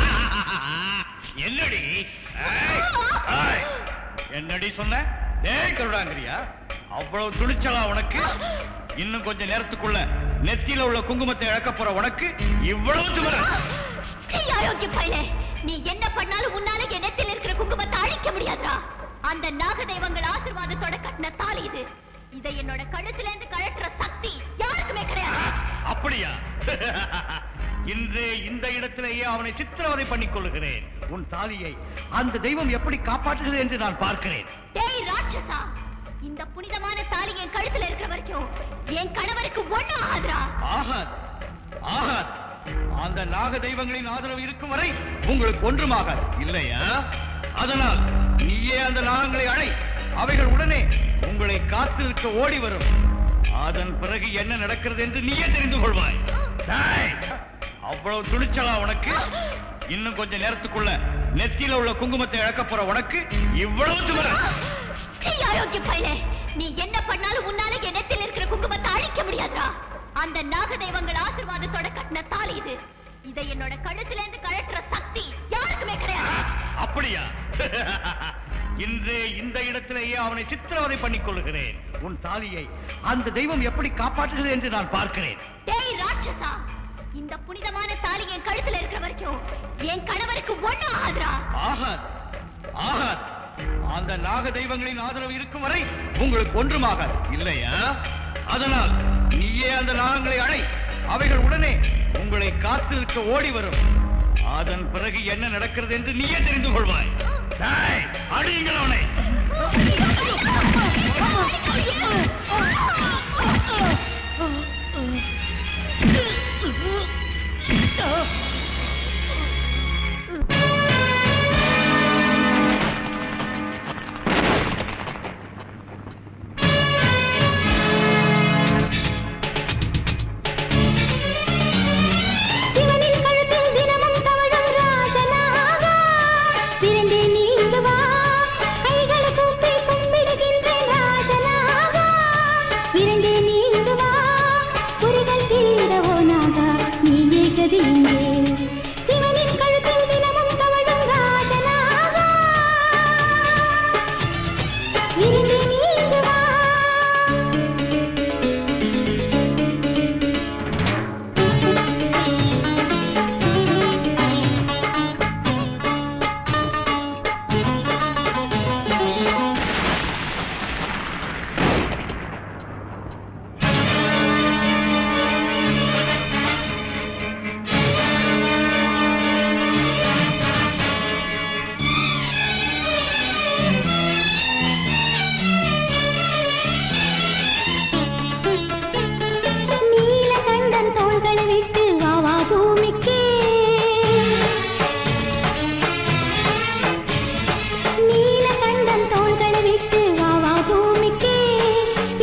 Speaker 1: என்னடி ஏய், ஏய், என்னடி சொன்ன டேய் கருடாங்கிறியா அவ்வளவு துணிச்சலா உனக்கு இன்னும் கொஞ்ச நேரத்துக்குள்ள நெத்தியில உள்ள குங்குமத்தை இழக்க போற உனக்கு இவ்வளவு திமிரா
Speaker 2: ஆரோக்கிய பையலே நீ என்ன பண்ணாலும் உன்னால என் நெத்தில இருக்கிற குங்குமத்தை அழிக்க முடியாதுடா அந்த நாக தெய்வங்கள் ஆசீர்வாதத்தோட கட்டின தாலி இது இதை என்னோட கழுத்துல இருந்து கழட்டுற சக்தி யாருக்குமே கிடையாது
Speaker 1: அப்படியா இன்று இந்த இடத்திலேயே அவனை சித்திரவதை பண்ணிக் கொள்ளுகிறேன் உன் தாலியை அந்த தெய்வம் எப்படி காப்பாற்றுகிறது என்று நான் பார்க்கிறேன்
Speaker 2: டேய் ராட்சசா இந்த புனிதமான தாலி என் கழுத்துல இருக்கிற வரைக்கும் என் கணவருக்கு ஒண்ணு ஆகாதுடா
Speaker 1: ஆகாத் ஆகாத் அந்த நாக தெய்வங்களின் ஆதரவு இருக்கும் வரை உங்களுக்கு ஒன்றுமாகாது இல்லையா அதனால் நீயே அந்த நாகங்களை அழை அவைகள் உடனே உங்களை காத்திருக்க ஓடி வரும் அதன் பிறகு என்ன நடக்கிறது என்று நீயே தெரிந்து கொள்வாய் டேய், அவ்வளவு துணிச்சலா உனக்கு இன்னும் கொஞ்ச நேரத்துக்குள்ள நெத்தியில உள்ள குங்குமத்தை இழக்க போற உனக்கு இவ்வளவு திமிரா
Speaker 2: ஆரோக்கிய பையலே நீ என்ன பண்ணாலும் உன்னால என் நெத்தில இருக்கிற குங்குமத்தை அழிக்க முடியாதுடா அந்த நாக தெய்வங்கள் ஆசீர்வாதத்தோட கட்டின தாலி இது இதை என்னோட கழுத்துல இருந்து கழட்டுற சக்தி யாருக்குமே கிடையாது
Speaker 1: அப்படியா இன்று இந்த இடத்திலேயே அவனை சித்திரவதை பண்ணிக் கொள்ளுகிறேன் உன் தாலியை அந்த தெய்வம் எப்படி காப்பாற்றுகிறது என்று நான் பார்க்கிறேன்
Speaker 2: டேய் ராட்சசா இந்த புனிதமான தாலி என் கழுத்துல இருக்கிற வரைக்கும் என் கணவருக்கு ஒண்ணு ஆகாதுடா
Speaker 1: ஆகாத் ஆகாத் அந்த நாக தெய்வங்களின் ஆதரவு இருக்கும் வரை உங்களுக்கு ஒன்றுமாகாது இல்லையா அதனால் நீயே அந்த நாகங்களை அழை அவைகள் உடனே உங்களை காத்திருக்க ஓடி வரும் அதன் பிறகு என்ன நடக்கிறது என்று நீயே தெரிந்து கொள்வாய் டேய், அடியுங்கள் அவனை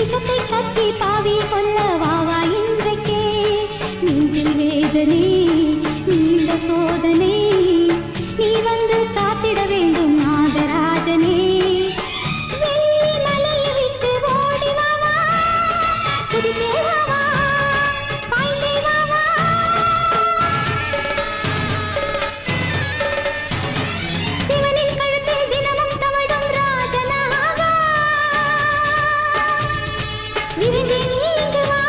Speaker 4: விஷத்தை கட்டி பாவி கொல்ல வாவா இன்றைக்கே நெஞ்சில் வேதனை நீண்ட சோதனை நீ வந்து காத்திட வேண்டும் நாகராஜனே வெள்ளி மலையை விட்டு ஓடி வாவா குதித்தே வாவா பாய்ந்தே வாவா சிவனின் கழுத்தில் தினமும் தவழும் ராஜனாகா விரைந்தே நீங்கு வா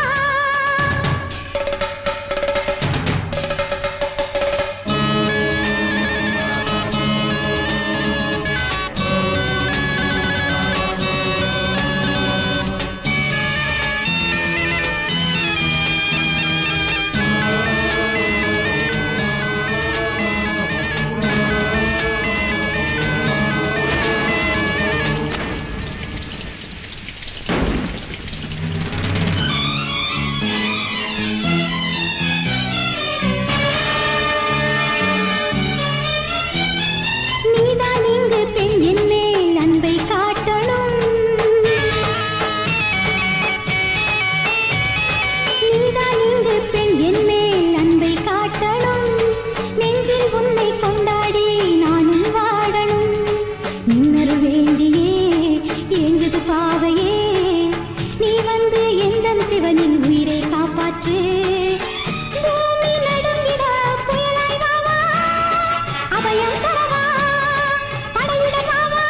Speaker 4: நீதான் இங்கு பெண் என் மேல் அன்பை காட்டணும் நீதான் இங்கு பெண் என் மேல் அன்பை காட்டணும் நெஞ்சில் உன்னை கொண்டாடி நானும் வாழணும் நின்னருள் வேண்டியே எங்குது பாவையே நீ வந்து எந்தன் சிவனின் உயிரை காப்பாற்று பூமி நடுங்கிட புயலாய் வாவா அபயம் தரவா படையிட வாவா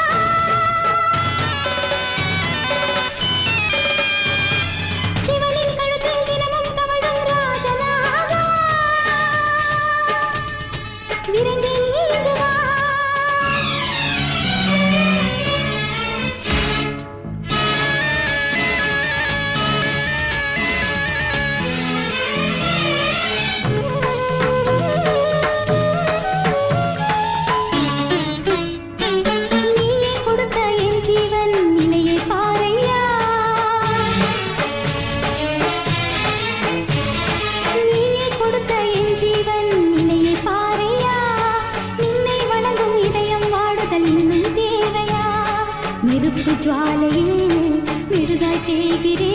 Speaker 4: சிவனின் கழுத்தில் தினமும் தவழும் ராஜனாகா விரைந்தே நீங்கு வா நீயே கொடுத்த என் ஜீவன் நிலையை பாரையா நீயே கொடுத்த என் ஜீவன் நிலையை பாரையா நின்னை வணங்கும் இதயம் வாடுதல் இன்னும் தேவையா நெருப்பு ஜுவாலையில் மெழுகாய் தேய்கிறேன்